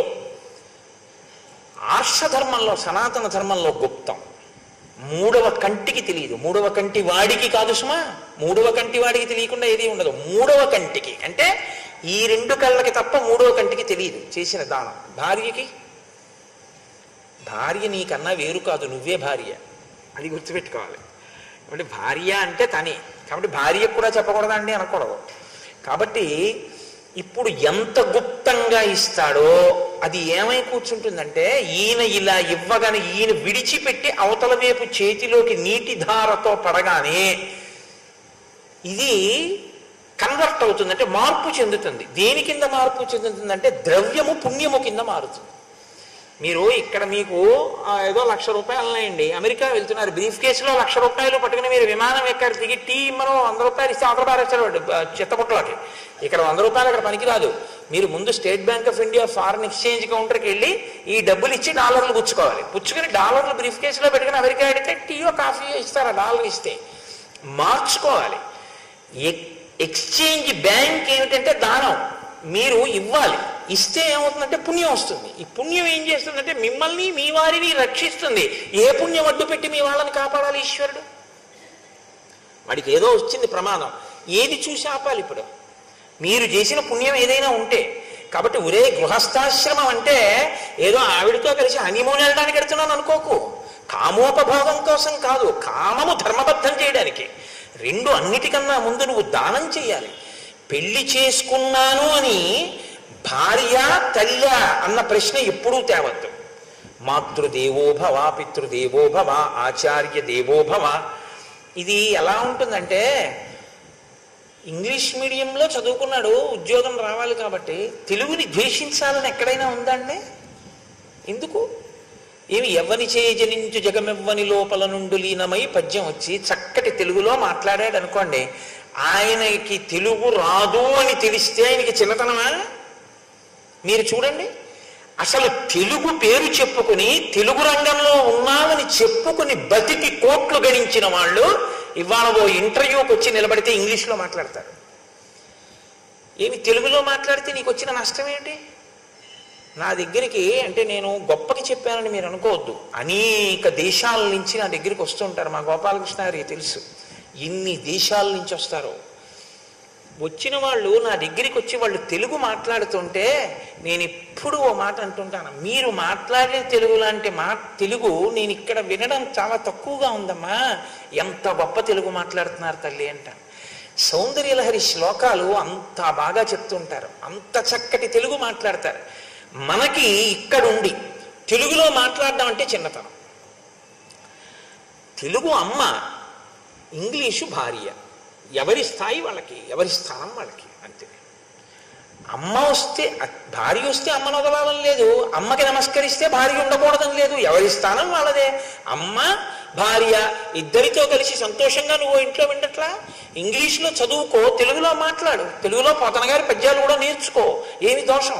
ఆర్ష ధర్మంలో సనాతన ధర్మంలో గుప్తం మూడవ కంటికి తెలియదు మూడవ కంటి వాడికి కాదు సుమా మూడవ కంటి వాడికి తెలియకుండా ఏది ఉండదు మూడవ కంటికి అంటే ఈ రెండు కళ్ళకి తప్ప మూడవ కంటికి తెలియదు చేసిన దానం భార్యకి భార్య నీకన్నా వేరు కాదు నువ్వే భార్య అది గుర్తుపెట్టుకోవాలి కాబట్టి భార్య అంటే తనే కాబట్టి భార్యకు కూడా చెప్పకూడదా అండి అనకూడదు కాబట్టి ఇప్పుడు ఎంత గుప్తంగా ఇస్తాడో అది ఏమై కూర్చుంటుందంటే ఈయన ఇలా ఇవ్వగానే ఈయన విడిచిపెట్టి అవతల వైపు చేతిలోకి నీటి ధారతో పడగానే ఇది కన్వర్ట్ అవుతుంది అంటే మార్పు చెందుతుంది దేని కింద మార్పు చెందుతుందంటే ద్రవ్యము పుణ్యము కింద మారుతుంది మీరు ఇక్కడ మీకు ఆ, ఏదో లక్ష రూపాయలు ఉన్నాయండి అమెరికా వెళ్తున్నారు బ్రీఫ్ కేసులో లక్ష రూపాయలు పట్టుకుని మీరు విమానం ఎక్కారు దిగి టీ మనం వంద రూపాయలు ఇస్తే ఆంధ్ర పారేస్తారు వాడు, ఆ, చిత్తపుట్టలోకి ఇక్కడ వంద రూపాయలు అక్కడ పనికిరాదు మీరు ముందు State Bank of India foreign exchange కౌంటర్కి వెళ్ళి ఈ డబ్బులు ఇచ్చి డాలర్లు పుచ్చుకోవాలి పుచ్చుకుని డాలర్లు బ్రీఫ్ కేసులో పెట్టుకుని అమెరికా అడిగితే టీయో కాఫీయో ఇస్తారు ఆ డాలర్ ఇస్తే మార్చుకోవాలి ఎక్- ఎక్స్చేంజ్ బ్యాంక్ ఏమిటంటే దానం మీరు ఇవ్వాలి ఇస్తే ఏమవుతుందంటే పుణ్యం వస్తుంది ఈ పుణ్యం ఏం చేస్తుందంటే మిమ్మల్ని మీ వారిని రక్షిస్తుంది ఏ పుణ్యం అడ్డు పెట్టి మీ వాళ్ళని కాపాడాలి ఈశ్వరుడు వాడికి ఏదో వచ్చింది ప్రమాదం ఏది చూసి ఆపాలి ఇప్పుడు మీరు చేసిన పుణ్యం ఏదైనా ఉంటే కాబట్టి ఒరే గృహస్థాశ్రమం అంటే ఏదో ఆవిడతో కలిసి హనీమూన్ వెళ్ళడానికి వెళ్తున్నాను అనుకోకు కామోపభోగం కోసం కాదు కామము ధర్మబద్ధం చేయడానికి రెండు అన్నిటికన్నా ముందు నువ్వు దానం చేయాలి పెళ్లి చేసుకున్నాను అని భార్య తల్లి అన్న ప్రశ్న ఎప్పుడూ తేవద్దు మాతృదేవో భవ పితృదేవో భవ ఆచార్య దేవో భవ ఇది ఎలా ఉంటుందంటే ఇంగ్లీష్ మీడియంలో చదువుకున్నాడు ఉద్యోగం రావాలి కాబట్టి తెలుగుని ద్వేషించాలని ఎక్కడైనా ఉందండి ఎందుకు ఏమి ఎవ్వని చేయజనించు జగమెవ్వని లోపల నుండి లీనమై పద్యం వచ్చి చక్కటి తెలుగులో మాట్లాడాడు అనుకోండి ఆయనకి తెలుగు రాదు అని తెలిస్తే ఆయనకి చిన్నతనమా మీరు చూడండి అసలు తెలుగు పేరు చెప్పుకుని తెలుగు రంగంలో ఉన్నామని చెప్పుకుని బతికి కోట్లు గణించిన వాళ్ళు ఇవాళ ఓ ఇంటర్వ్యూకి వచ్చి నిలబడితే ఇంగ్లీష్లో మాట్లాడతారు ఏమి తెలుగులో మాట్లాడితే నీకు వచ్చిన నష్టం ఏంటి నా దగ్గరికి అంటే నేను గొప్పకి చెప్పానని మీరు అనుకోవద్దు అనేక దేశాల నుంచి నా దగ్గరికి వస్తుంటారు మా గోపాలకృష్ణ గారికి తెలుసు ఎన్ని దేశాల నుంచి వస్తారో వచ్చిన వాళ్ళు నా దగ్గరికి వచ్చి వాళ్ళు తెలుగు మాట్లాడుతుంటే నేను ఎప్పుడు ఓ మాట అంటుంటాను మీరు మాట్లాడే తెలుగు లాంటి మా తెలుగు నేను ఇక్కడ వినడం చాలా తక్కువగా ఉందమ్మా ఎంత గొప్ప తెలుగు మాట్లాడుతున్నారు తల్లి అంటాను సౌందర్యలహరి శ్లోకాలు అంత బాగా చెప్తుంటారు అంత చక్కటి తెలుగు మాట్లాడతారు మనకి ఇక్కడుండి తెలుగులో మాట్లాడడం అంటే చిన్నతనం తెలుగు అమ్మ ఇంగ్లీషు భార్య ఎవరి స్థాయి వాళ్ళకి ఎవరి స్థానం వాళ్ళకి అంతే అమ్మ వస్తే భార్య వస్తే అమ్మను వదలాలని లేదు అమ్మకి నమస్కరిస్తే భార్య ఉండకూడదని లేదు ఎవరి స్థానం వాళ్ళదే అమ్మ భార్య ఇద్దరితో కలిసి సంతోషంగా నువ్వు ఇంట్లో వింటట్లా ఇంగ్లీష్లో చదువుకో తెలుగులో మాట్లాడు తెలుగులో పోతన గారి పద్యాలు కూడా నేర్చుకో ఏమి దోషం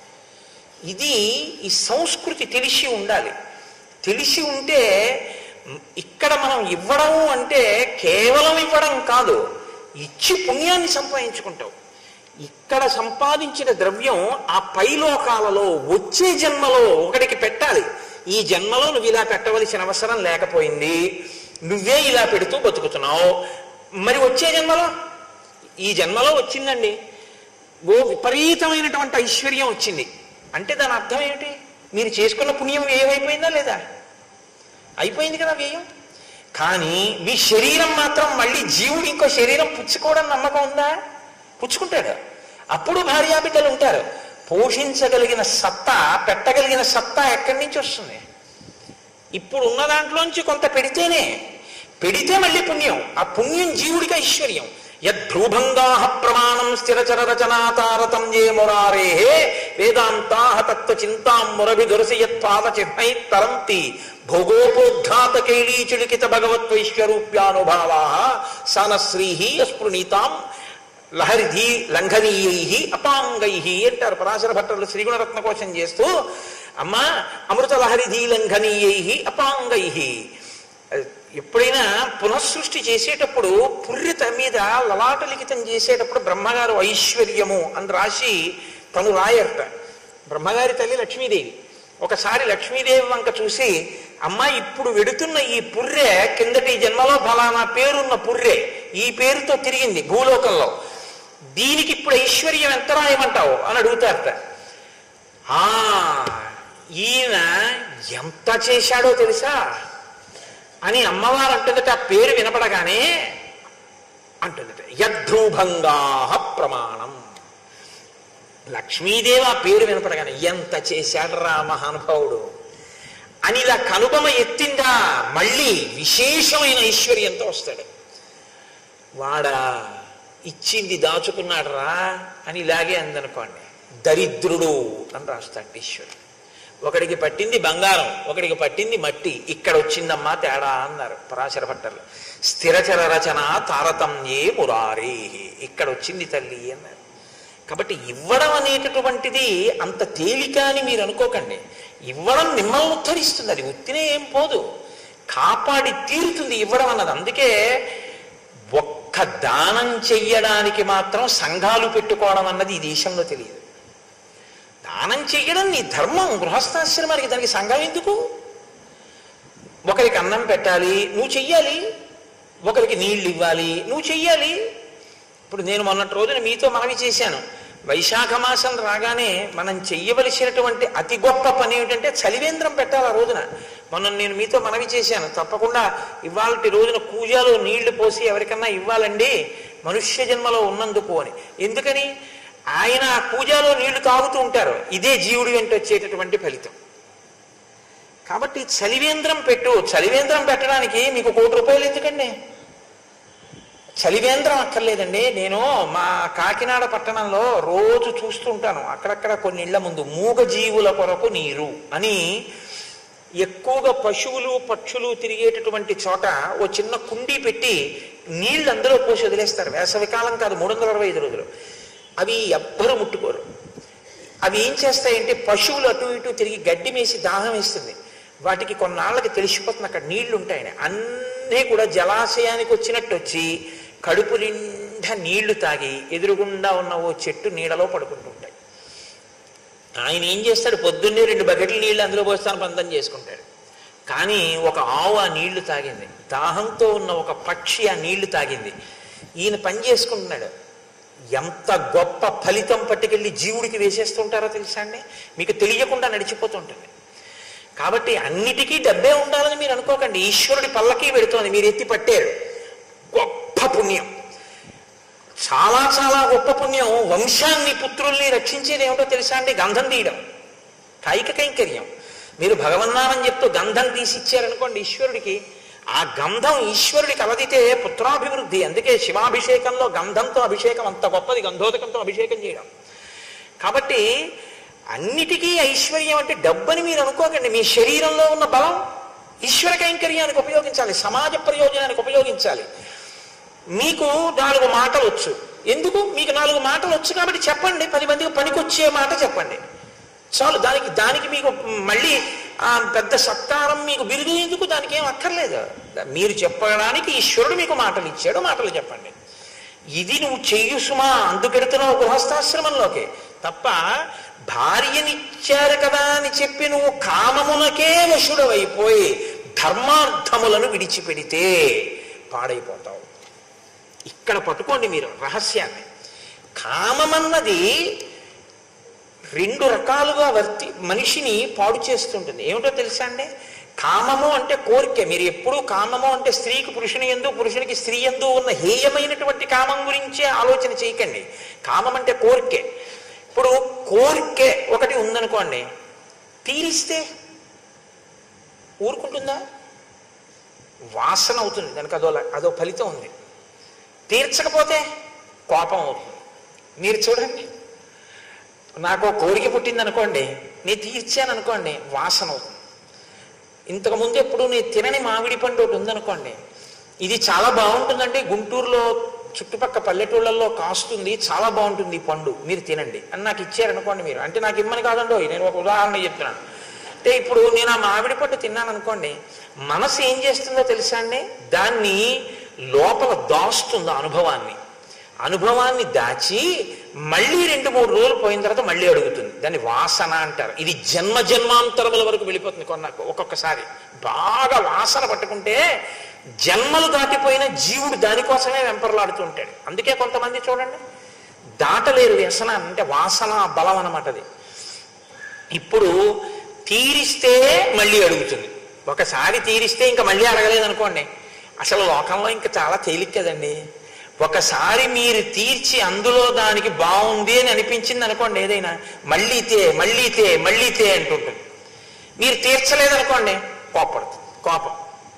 ఇది ఈ సంస్కృతి తెలిసి ఉండాలి తెలిసి ఉంటే ఇక్కడ మనం ఇవ్వడం అంటే కేవలం ఇవ్వడం కాదు ఇచ్చి పుణ్యాన్ని సంపాదించుకుంటావు ఇక్కడ సంపాదించిన ద్రవ్యం ఆ పైలోకాలలో వచ్చే జన్మలో ఒకడికి పెట్టాలి ఈ జన్మలో నువ్వు ఇలా పెట్టవలసిన అవసరం లేకపోయింది నువ్వే ఇలా పెడుతూ బతుకుతున్నావు మరి వచ్చే జన్మలో ఈ జన్మలో వచ్చిందండి ఓ విపరీతమైనటువంటి ఐశ్వర్యం వచ్చింది అంటే దాని అర్థం ఏమిటి మీరు చేసుకున్న పుణ్యం ఏమైపోయిందా లేదా అయిపోయింది కదా వ్యయం కానీ మీ శరీరం మాత్రం మళ్ళీ జీవుడు ఇంకో శరీరం పుచ్చుకోవడం నమ్మకం ఉందా పుచ్చుకుంటాడు అప్పుడు భార్యాబిడ్డలు ఉంటారు పోషించగలిగిన సత్తా పెట్టగలిగిన సత్తా ఎక్కడి నుంచి వస్తుంది ఇప్పుడు ఉన్న దాంట్లోంచి కొంత పెడితేనే పెడితే మళ్ళీ పుణ్యం ఆ పుణ్యం జీవుడికి ఐశ్వర్యం యద్భ్రూభంగా ప్రమాణం స్థిరచర రచనా తారతం ఏ మురారే వేదాంతా తత్వ చింతాం మురభిదురసి యత్పాద చిహ్నై తరంతి భోగోపోద్ఘాత కైళీచులికిత భగవత్వైశ్వరూప్యానుభావా సనశ్రీ అస్పృణీతాం లహరిధి లంఘనీయై అపాంగై అంటారు పరాశర భట్టలు శ్రీగుణరత్న కోశం చేస్తూ అమ్మా అమృత లహరిధి లంఘనీయై అపాంగై ఎప్పుడైనా పునఃసృష్టి చేసేటప్పుడు పుర్రిత మీద లలాట లిఖితం చేసేటప్పుడు బ్రహ్మగారు ఐశ్వర్యము అని రాసి తను రాయర్ట బ్రహ్మగారి తల్లి లక్ష్మీదేవి ఒకసారి లక్ష్మీదేవి వంక చూసి అమ్మ ఇప్పుడు వెడుతున్న ఈ పుర్రె కిందటి జన్మలో ఫలానా పేరున్న పుర్రె ఈ పేరుతో తిరిగింది భూలోకంలో దీనికి ఇప్పుడు ఐశ్వర్యం ఎంత రాయమంటావు అని అడుగుతారట ఆ ఈయన ఎంత చేశాడో తెలుసా అని అమ్మవారు అంటుందట ఆ పేరు వినపడగానే అంటుందట యద్రూభంగా ప్రమాణం లక్ష్మీదేవి ఆ పేరు వినపడగానే ఎంత చేశాడు రా మహానుభావుడు అని ఇలా కనుబొమ ఎత్తిందా మళ్ళీ విశేషమైన ఐశ్వర్యంతో వస్తాడు వాడా ఇచ్చింది దాచుకున్నాడు రా అని ఇలాగే అందనుకోండి దరిద్రుడు అని రాస్తాడు ఈశ్వరుడు ఒకడికి పట్టింది బంగారం ఒకడికి పట్టింది మట్టి ఇక్కడ వచ్చిందమ్మా తేడా అన్నారు పరాశర భట్టలు స్థిరచర రచన తారతమ్యే మురారే ఇక్కడ వచ్చింది తల్లి అన్నారు కాబట్టి ఇవ్వడం అనేటటువంటిది అంత తేలిక అని మీరు అనుకోకండి ఇవ్వడం మిమ్మల్ని ఉద్ధరిస్తుంది అది ఉత్తినే ఏం పోదు కాపాడి తీరుతుంది ఇవ్వడం అన్నది అందుకే ఒక్క ఒక్క దానం చెయ్యడానికి మాత్రం సంఘాలు పెట్టుకోవడం అన్నది ఈ దేశంలో తెలియదు దానం చెయ్యడం నీ ధర్మం గృహస్థాశ్రమానికి దానికి సంఘం ఎందుకు ఒకరికి అన్నం పెట్టాలి నువ్వు చెయ్యాలి ఒకరికి నీళ్ళు ఇవ్వాలి నువ్వు చెయ్యాలి ఇప్పుడు నేను మొన్నటి రోజున మీతో మనవి చేశాను వైశాఖ మాసం రాగానే మనం చెయ్యవలసినటువంటి అతి గొప్ప పని ఏమిటంటే చలివేంద్రం పెట్టాలి ఆ రోజున మొన్న నేను మీతో మనవి చేశాను తప్పకుండా ఇవాళ రోజున పూజలో నీళ్లు పోసి ఎవరికన్నా ఇవ్వాలండి మనుష్య జన్మలో ఉన్నందుకు అని ఎందుకని ఆయన ఆ పూజలో నీళ్లు తాగుతూ ఉంటారు ఇదే జీవుడి వెంట వచ్చేటటువంటి ఫలితం కాబట్టి చలివేంద్రం పెట్టు చలివేంద్రం పెట్టడానికి మీకు కోటి రూపాయలు ఎందుకండి చలివేంద్రం అక్కర్లేదండి నేను మా కాకినాడ పట్టణంలో రోజు చూస్తుంటాను అక్కడక్కడ కొన్ని ఇళ్ల ముందు మూగజీవుల కొరకు నీరు అని ఎక్కువగా పశువులు పక్షులు తిరిగేటటువంటి చోట ఓ చిన్న కుండీ పెట్టి నీళ్లు అందులో పోసి వదిలేస్తారు వేసవికాలం కాదు మూడు వందల అరవై ఐదు రోజులు అవి ఎవ్వరూ ముట్టుకోరు అవి ఏం చేస్తాయంటే పశువులు అటు ఇటు తిరిగి గడ్డి మేసి దాహం వేస్తుంది వాటికి కొన్నాళ్ళకి తెలిసిపోతుంది అక్కడ నీళ్లు ఉంటాయని అన్నీ కూడా జలాశయానికి వచ్చినట్టు వచ్చి కడుపు నిండా నీళ్లు తాగి ఎదురుగుండా ఉన్న ఓ చెట్టు నీడలో పడుకుంటూ ఉంటాయి ఆయన ఏం చేస్తాడు పొద్దున్నే రెండు బకెట్ల నీళ్లు అందులో పోస్తాను పంతం చేసుకుంటాడు కానీ ఒక ఆవు ఆ నీళ్లు తాగింది దాహంతో ఉన్న ఒక పక్షి ఆ నీళ్లు తాగింది ఈయన పని చేసుకుంటున్నాడు ఎంత గొప్ప ఫలితం పట్టుకెళ్ళి జీవుడికి వేసేస్తుంటారో తెలుసా అండి మీకు తెలియకుండా నడిచిపోతుంటుంది కాబట్టి అన్నిటికీ డబ్బే ఉండాలని మీరు అనుకోకండి ఈశ్వరుడి పల్లకి పెడుతోంది మీరు ఎత్తి పట్టారు గొప్ప పుణ్యం చాలా చాలా గొప్ప పుణ్యం వంశాన్ని పుత్రుల్ని రక్షించేది ఏమిటో తెలుసా అండి గంధం తీయడం కాయిక కైంకర్యం మీరు భగవన్నామం చెప్తూ గంధం తీసి ఇచ్చారనుకోండి ఈశ్వరుడికి ఆ గంధం ఈశ్వరుడికి అలదితే పుత్రాభివృద్ధి అందుకే శివాభిషేకంలో గంధంతో అభిషేకం అంత గొప్పది గంధోదకంతో అభిషేకం చేయడం కాబట్టి అన్నిటికీ ఐశ్వర్యం అంటే డబ్బని మీరు అనుకోకండి మీ శరీరంలో ఉన్న బలం ఈశ్వర కైంకర్యానికి ఉపయోగించాలి సమాజ ప్రయోజనానికి ఉపయోగించాలి మీకు నాలుగు మాటలు వచ్చు ఎందుకు మీకు నాలుగు మాటలు వచ్చు కాబట్టి చెప్పండి పది మందికి పనికొచ్చే మాట చెప్పండి చాలు దానికి దానికి మీకు మళ్ళీ ఆ పెద్ద సత్కారం మీకు బిరుదు ఎందుకు దానికి ఏం అక్కర్లేదు మీరు చెప్పడానికి ఈశ్వరుడు మీకు మాటలు ఇచ్చాడు మాటలు చెప్పండి ఇది నువ్వు చెయ్యు సుమా అందుకెడుతున్నావు గృహస్థాశ్రమంలోకి తప్ప భార్యనిచ్చారు కదా అని చెప్పి నువ్వు కామమునకే వశుడవైపోయి ధర్మార్థములను విడిచిపెడితే పాడైపోతావు ఇక్కడ పట్టుకోండి మీరు రహస్యాన్ని కామమన్నది రెండు రకాలుగా వర్తి మనిషిని పాడు చేస్తుంటుంది ఏమిటో తెలుసా అండి కామము అంటే కోరిక మీరు ఎప్పుడూ కామము అంటే స్త్రీకి పురుషుని ఎందు పురుషునికి స్త్రీ ఎందు ఉన్న హేయమైనటువంటి కామం గురించే ఆలోచన చేయకండి కామం అంటే కోరికే ఇప్పుడు కోరికే ఒకటి ఉందనుకోండి తీరిస్తే ఊరుకుంటుందా వాసన అవుతుంది దానికి అదో అదో ఫలితం ఉంది తీర్చకపోతే కోపం అవుతుంది మీరు చూడండి నాకు కోరిక పుట్టింది అనుకోండి నేను తీర్చాను అనుకోండి వాసన అవుతుంది ఇంతకుముందు ఎప్పుడు నేను తినని మామిడి పండు ఒకటి ఉందనుకోండి ఇది చాలా బాగుంటుందండి గుంటూరులో చుట్టుపక్క పల్లెటూళ్ళల్లో కాస్తుంది చాలా బాగుంటుంది ఈ పండు మీరు తినండి అని నాకు ఇచ్చారనుకోండి మీరు అంటే నాకు ఇమ్మని కాదండో నేను ఒక ఉదాహరణ చెప్తున్నాను అంటే ఇప్పుడు నేను ఆ మామిడి పండు తిన్నాను అనుకోండి మనసు ఏం చేస్తుందో తెలుసా అండి దాన్ని లోపల దాస్తుంది ఆ అనుభవాన్ని అనుభవాన్ని దాచి మళ్ళీ రెండు మూడు రోజులు పోయిన తర్వాత మళ్ళీ అడుగుతుంది దాన్ని వాసన అంటారు ఇది జన్మ జన్మాంతరముల వరకు వెళ్ళిపోతుంది కొన్న ఒక్కొక్కసారి బాగా వాసన పట్టుకుంటే జన్మలు దాటిపోయిన జీవుడు దానికోసమే వెంపర్లాడుతూ ఉంటాడు అందుకే కొంతమంది చూడండి దాటలేరు వ్యసనాన్ని అంటే వాసన బలం అన్నమాట అది ఇప్పుడు తీరిస్తే మళ్ళీ అడుగుతుంది ఒకసారి తీరిస్తే ఇంకా మళ్ళీ అడగలేదు అనుకోండి అసలు లోకంలో ఇంకా చాలా తేలిక కదండి ఒకసారి మీరు తీర్చి అందులో దానికి బాగుంది అని అనిపించింది అనుకోండి ఏదైనా మళ్ళీ తే మళ్ళీ తే మళ్ళీ తే అంటుంటుంది మీరు తీర్చలేదనుకోండి కోపడుతుంది కోపం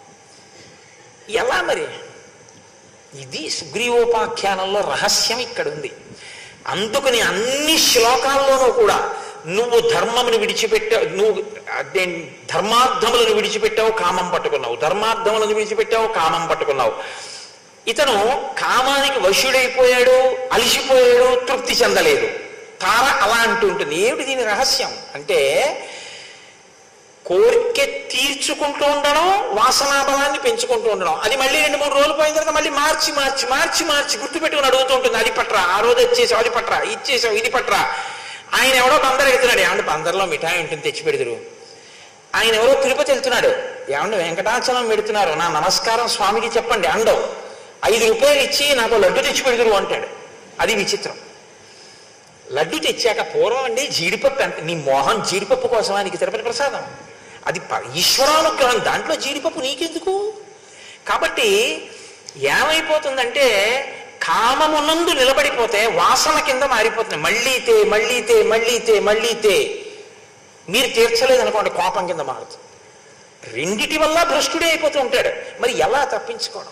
ఎలా మరి ఇది సుగ్రీవోపాఖ్యానంలో రహస్యం ఇక్కడ ఉంది అందుకని అన్ని శ్లోకాల్లోనూ కూడా నువ్వు ధర్మమును విడిచిపెట్టావు నువ్వు అదే ధర్మార్థములను విడిచిపెట్టావు కామం పట్టుకున్నావు ధర్మార్థములను విడిచిపెట్టావు కామం పట్టుకున్నావు ఇతను కామానికి వశుడైపోయాడు అలిసిపోయాడు తృప్తి చెందలేదు తార అలా అంటూ ఉంటుంది ఏమిటి దీని రహస్యం అంటే కోరిక తీర్చుకుంటూ ఉండడం వాసనాబలాన్ని పెంచుకుంటూ ఉండడం అది మళ్ళీ రెండు మూడు రోజులు పోయిన తర్వాత మళ్ళీ మార్చి మార్చి మార్చి మార్చి గుర్తుపెట్టుకుని అడుగుతూ ఉంటుంది అది పట్రా ఆ రోజు వచ్చేసావు అది పట్రా ఇచ్చేసావు ఇది పట్రా ఆయన ఎవడో బందర్ వెళ్తున్నాడు ఏమంటే బందర్లో మిఠాయి ఉంటుంది తెచ్చి పెడుదురు ఆయన ఎవరో తిరుపతి వెళ్తున్నాడు ఏమంటే వెంకటాచలం పెడుతున్నారు నా నమస్కారం స్వామికి చెప్పండి అండవు ఐదు రూపాయలు ఇచ్చి నాకు లడ్డు తెచ్చి పెడుదురు అంటాడు అది విచిత్రం లడ్డు తెచ్చాక పూర్వం అండి జీడిపప్పు అంటే నీ మోహన్ జీడిపప్పు కోసమా నీకు తిరుపతి ప్రసాదం అది ప- ఈశ్వరానుగ్రహం దాంట్లో జీడిపప్పు నీకెందుకు కాబట్టి ఏమైపోతుందంటే కామమునందు నిలబడిపోతే వాసన కింద మారిపోతుంది మళ్ళీ తే మళ్ళీ తే మళ్ళీ తే మళ్ళీ తే మీరు తీర్చలేదు అనుకోండి కోపం కింద మారుతుంది రెండిటి వల్ల భ్రష్టుడే అయిపోతూ ఉంటాడు మరి ఎలా తప్పించుకోవడం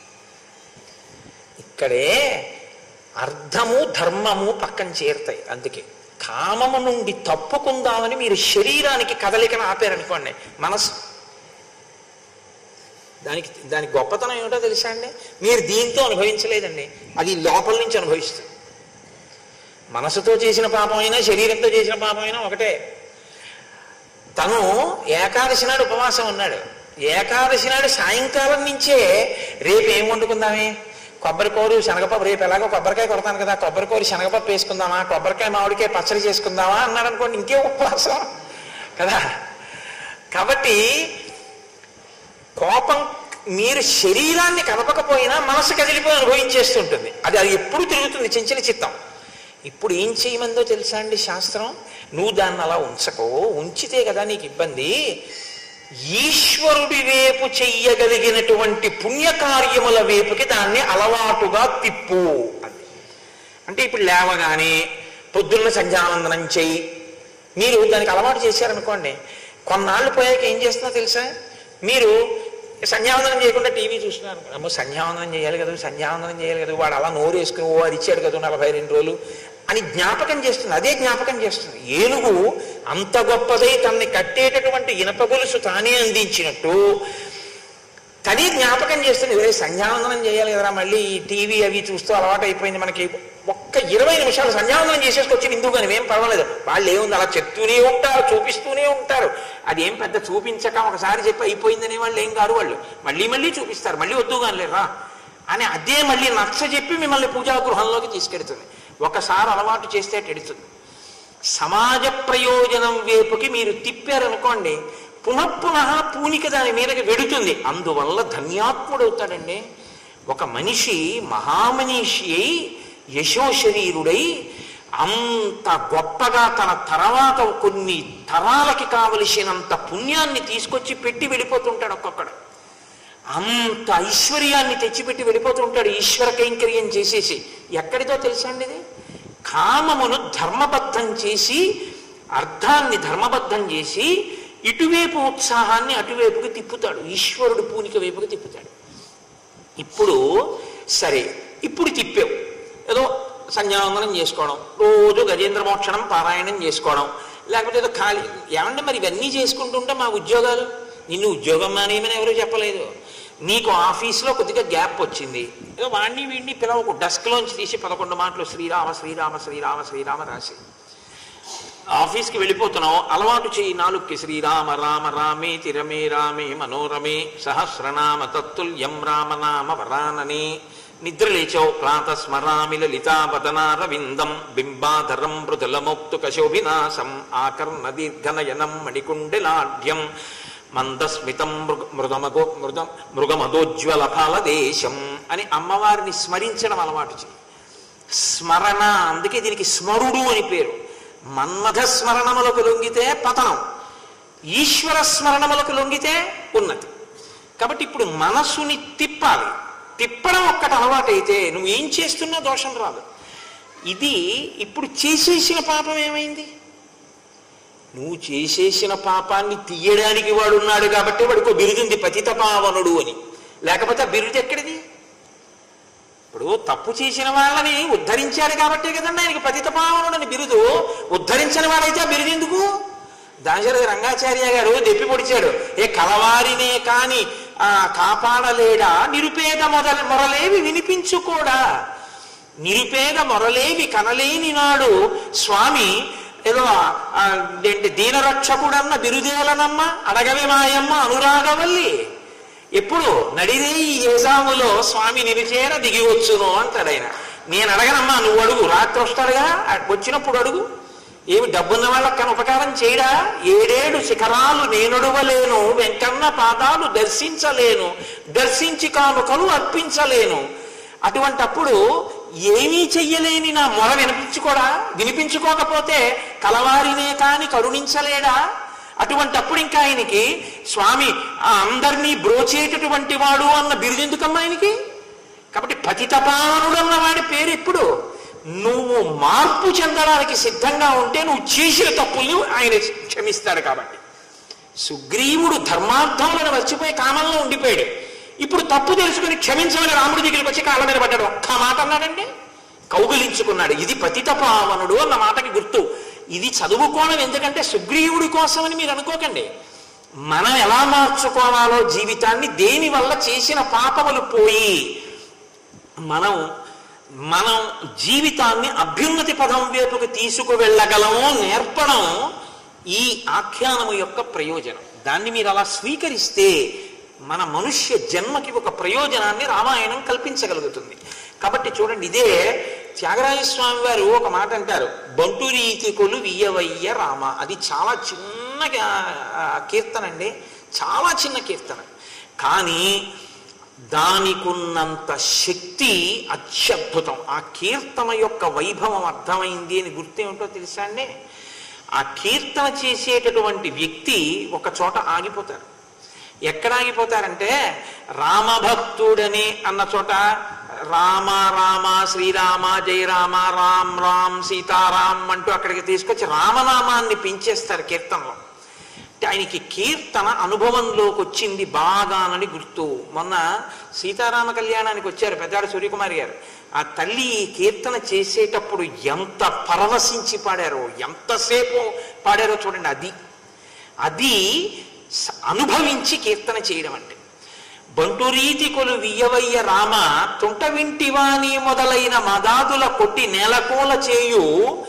ఇక్కడే అర్థము ధర్మము పక్కన చేరుతాయి అందుకే కామము నుండి తప్పుకుందామని మీరు శరీరానికి కదలికను ఆపారనుకోండి మనసు దానికి దాని గొప్పతనం ఏమిటో తెలుసా అండి మీరు దీంతో అనుభవించలేదండి అది లోపల నుంచి అనుభవిస్తుంది మనసుతో చేసిన పాపమైనా శరీరంతో చేసిన పాపమైనా ఒకటే తను ఏకాదశి నాడు ఉపవాసం ఉన్నాడు ఏకాదశి నాడు సాయంకాలం నుంచే రేపు ఏం వండుకుందామే కొబ్బరికూరు శనగపప్పు రేపు ఎలాగో కొబ్బరికాయ కొడతాను కదా కొబ్బరికూరు శనగపప్పు వేసుకుందామా కొబ్బరికాయ మామిడికాయ పచ్చడి చేసుకుందామా అన్నాడు అనుకోండి ఇంకే ఉపవాసం కదా కాబట్టి కోపం మీరు శరీరాన్ని కలపకపోయినా మనసు కదిలిపోయి అనుభవించేస్తుంటుంది అది అది ఎప్పుడు తిరుగుతుంది చెంచిన చిత్తం ఇప్పుడు ఏం చేయమందో తెలుసా అండి శాస్త్రం నువ్వు దాన్ని అలా ఉంచకో ఉంచితే కదా నీకు ఇబ్బంది ఈశ్వరుడి వైపు చెయ్యగలిగినటువంటి పుణ్యకార్యముల వైపుకి దాన్ని అలవాటుగా తిప్పు అది అంటే ఇప్పుడు లేవగానే పొద్దున్న సంధ్యావందనం చెయ్యి మీరు దానికి అలవాటు చేశారనుకోండి కొన్నాళ్ళు పోయాక ఏం చేస్తున్నా తెలుసా మీరు సంధ్యావందనం చేయకుండా టీవీ చూస్తున్నారు అమ్మో సంధ్యావందనం చేయాలి కదా సంధ్యావందనం చేయాలి కదా వాడు అలా నోరు వేసుకుని ఓ అది ఇచ్చాడు కదా నలభై రెండు రోజులు అని జ్ఞాపకం చేస్తుంది అదే జ్ఞాపకం చేస్తుంది ఏనుగు అంత గొప్పదై తనని కట్టేటటువంటి ఇనప గొలుసు తానే అందించినట్టు తనే జ్ఞాపకం చేస్తుంది ఇవే సంధ్యావందనం చేయాలి కదరా మళ్ళీ ఈ టీవీ అవి చూస్తూ అలవాటు అయిపోయింది మనకి ఒక్క ఇరవై నిమిషాలు సంధ్యావందనం చేసేసుకొచ్చి ఇందుకు కానీ ఏం పర్వాలేదు వాళ్ళు ఏముంది అలా చెప్తూనే ఉంటారు చూపిస్తూనే ఉంటారు అది ఏం పెద్ద చూపించక ఒకసారి చెప్పి అయిపోయిందనే వాళ్ళు ఏం కాదు వాళ్ళు మళ్ళీ మళ్ళీ చూపిస్తారు మళ్ళీ వద్దు కానీ లేరా అని అదే మళ్ళీ నచ్చ చెప్పి మిమ్మల్ని పూజా గృహంలోకి తీసుకెడుతుంది ఒకసారి అలవాటు చేస్తే టెడుతుంది సమాజ ప్రయోజనం వైపుకి మీరు తిప్పారనుకోండి పునఃపునః పూనిక దాని మీదకి వెడుతుంది అందువల్ల ధన్యాత్ముడవుతాడండి ఒక మనిషి మహామనీషి అయి యశోశరీరుడై అంత గొప్పగా తన తర్వాత కొన్ని తరాలకి కావలసినంత పుణ్యాన్ని తీసుకొచ్చి పెట్టి వెళ్ళిపోతుంటాడు ఒక్కొక్కడు అంత ఐశ్వర్యాన్ని తెచ్చిపెట్టి వెళ్ళిపోతుంటాడు ఈశ్వర కైంకర్యం చేసేసి ఎక్కడితో తెలుసా అండి ఇది కామమును ధర్మబద్ధం చేసి అర్థాన్ని ధర్మబద్ధం చేసి ఇటువైపు ఉత్సాహాన్ని అటువైపుకి తిప్పుతాడు ఈశ్వరుడు పూనిక వైపుకి తిప్పుతాడు ఇప్పుడు సరే ఇప్పుడు తిప్పావు ఏదో సంధ్యావందనం చేసుకోవడం రోజు గజేంద్ర మోక్షణం పారాయణం చేసుకోవడం లేకపోతే ఏదో ఖాళీ ఏమంటే మరి ఇవన్నీ చేసుకుంటుంటే మా ఉద్యోగాలు నిన్ను ఉద్యోగం మానేయమని ఎవరూ చెప్పలేదు నీకు ఆఫీస్లో కొద్దిగా గ్యాప్ వచ్చింది ఏదో వాణ్ణి వీడిని పిలవకు డెస్క్లోంచి తీసి పదకొండు మాటలు శ్రీరామ శ్రీరామ శ్రీరామ శ్రీరామ రాసి ఆఫీస్కి వెళ్ళిపోతున్నావు అలవాటు చేయి నాలుగుకి శ్రీరామ రామ రామే తిరమే రామే మనోరమే సహస్రనామ తత్తుల్యం రామనామ వరాననే నిద్ర లేచావు ప్రాత స్మరామి లలితావదనారవిందం బింబాధరం మృదులముక్తు కశోభినాశం ఆకర్ణ దీర్ఘనయనం మణికుండలాఢ్యం మందస్మితం మృగ మృగమగో మృగ మృగమదోజ్వల ఫలదేశం అని అమ్మవారిని స్మరించడం అలవాటు చేయి స్మరణ అందుకే దీనికి స్మరుడు అని పేరు మన్మథ స్మరణములకు లొంగితే పతనం ఈశ్వర స్మరణములకు లొంగితే ఉన్నతి కాబట్టి ఇప్పుడు మనసుని తిప్పాలి తిప్పడం ఒక్కటి అలవాటైతే నువ్వు ఏం చేస్తున్నా దోషం రాదు ఇది ఇప్పుడు చేసేసిన పాపం ఏమైంది నువ్వు చేసేసిన పాపాన్ని తీయడానికి వాడు ఉన్నాడు కాబట్టి వాడికి బిరుదుంది పతిత పావనుడు అని లేకపోతే ఆ బిరుదు ఎక్కడిది ఇప్పుడు తప్పు చేసిన వాళ్ళని ఉద్ధరించాడు కాబట్టే కదండి ఆయనకి పతిత పావనుడని బిరుదు ఉద్ధరించిన వాడైతే ఆ బిరుదు ఎందుకు దాశరథ రంగాచార్య గారు దెప్పి పొడిచాడు ఏ కలవారినే కాని ఆ కాపాడలేడా నిరుపేద మొదల మొరలేవి వినిపించుకోడా నిరుపేద మొరలేవి కనలేని నాడు స్వామి ఏదో ఆ, ఏంటి దీనరక్షకుడన్న బిరుదేలనమ్మ అడగవి మాయమ్మ అనురాగవల్లి ఎప్పుడు నడిరే ఈ ఏజాములో స్వామి నిలిచేర దిగి వచ్చును అంటాడు ఆయన నేను అడగనమ్మా నువ్వు అడుగు రాత్రి వస్తాడుగా ఆ- వచ్చినప్పుడు అడుగు ఏమి డబ్బున్న వాళ్ళకి కానీ ఉపకారం చేయడా ఏడేడు శిఖరాలు నేనొడవలేను వెంకన్న పాదాలు దర్శించలేను దర్శించి కానుకలు అర్పించలేను అటువంటప్పుడు ఏమీ చెయ్యలేని నా మొర వినిపించుకోడా వినిపించుకోకపోతే కలవారినే కాని కరుణించలేడా అటువంటప్పుడు ఇంకా ఆయనకి స్వామి ఆ అందరినీ బ్రోచేటటువంటి వాడు అన్న బిరుదెందుకమ్మా ఆయనకి కాబట్టి పతితపావనుడు అన్నవాడి పేరు ఎప్పుడు నువ్వు మార్పు చెందడానికి సిద్ధంగా ఉంటే నువ్వు చేసిన తప్పుల్ని ఆయన క్షమిస్తాడు కాబట్టి సుగ్రీవుడు ధర్మార్థములను మర్చిపోయి కామంలో ఉండిపోయాడు ఇప్పుడు తప్పు తెలుసుకుని క్షమించమని రాముడి దగ్గరికి వచ్చి కాళ్ళ మీద పడ్డాడు ఒక్క మాట అన్నాడండి కౌగిలించుకున్నాడు ఇది పతితపావనుడు అన్న మాటకి గుర్తు ఇది చదువుకోవడం ఎందుకంటే సుగ్రీవుడి కోసమని మీరు అనుకోకండి మనం ఎలా మార్చుకోవాలో జీవితాన్ని దేని వల్ల చేసిన పాపములు పోయి మనం మనం జీవితాన్ని అభ్యున్నతి పదం వైపుకు తీసుకువెళ్ళగలము నేర్పడం ఈ ఆఖ్యానము యొక్క ప్రయోజనం దాన్ని మీరు అలా స్వీకరిస్తే మన మనుష్య జన్మకి ఒక ప్రయోజనాన్ని రామాయణం కల్పించగలుగుతుంది కాబట్టి చూడండి ఇదే త్యాగరాజ స్వామి వారు ఒక మాట అంటారు బంటు రీతికులు వియ్యవయ్య రామ అది చాలా చిన్న ఆ, కీర్తన అండి చాలా చిన్న కీర్తన కానీ దానికున్నంత శక్తి అత్యద్భుతం ఆ కీర్తన యొక్క వైభవం అర్థమైంది అని గుర్తేమిటో తెలుసా అండి ఆ కీర్తన చేసేటటువంటి వ్యక్తి ఒక చోట ఆగిపోతారు ఎక్కడ ఆగిపోతారంటే రామభక్తుడని అన్న చోట రామ రామ శ్రీరామ జయ రామ రామ్ రామ్ సీతారాం అంటూ అక్కడికి తీసుకొచ్చి రామనామాన్ని పెంచేస్తారు కీర్తనలో అంటే ఆయనకి కీర్తన అనుభవంలోకి వచ్చింది బాగానని గుర్తు మొన్న సీతారామ కళ్యాణానికి వచ్చారు పెద్దాడు సూర్యకుమారి గారు ఆ తల్లి ఈ కీర్తన చేసేటప్పుడు ఎంత పరవశించి పాడారో ఎంతసేపు పాడారో చూడండి అది అది స- అనుభవించి కీర్తన చేయడం అంటే బంటురీతి కొలు వియ్యవయ్య రామ తుంట వింటివాని మొదలైన మదాదుల కొట్టి నేలకోల చేయు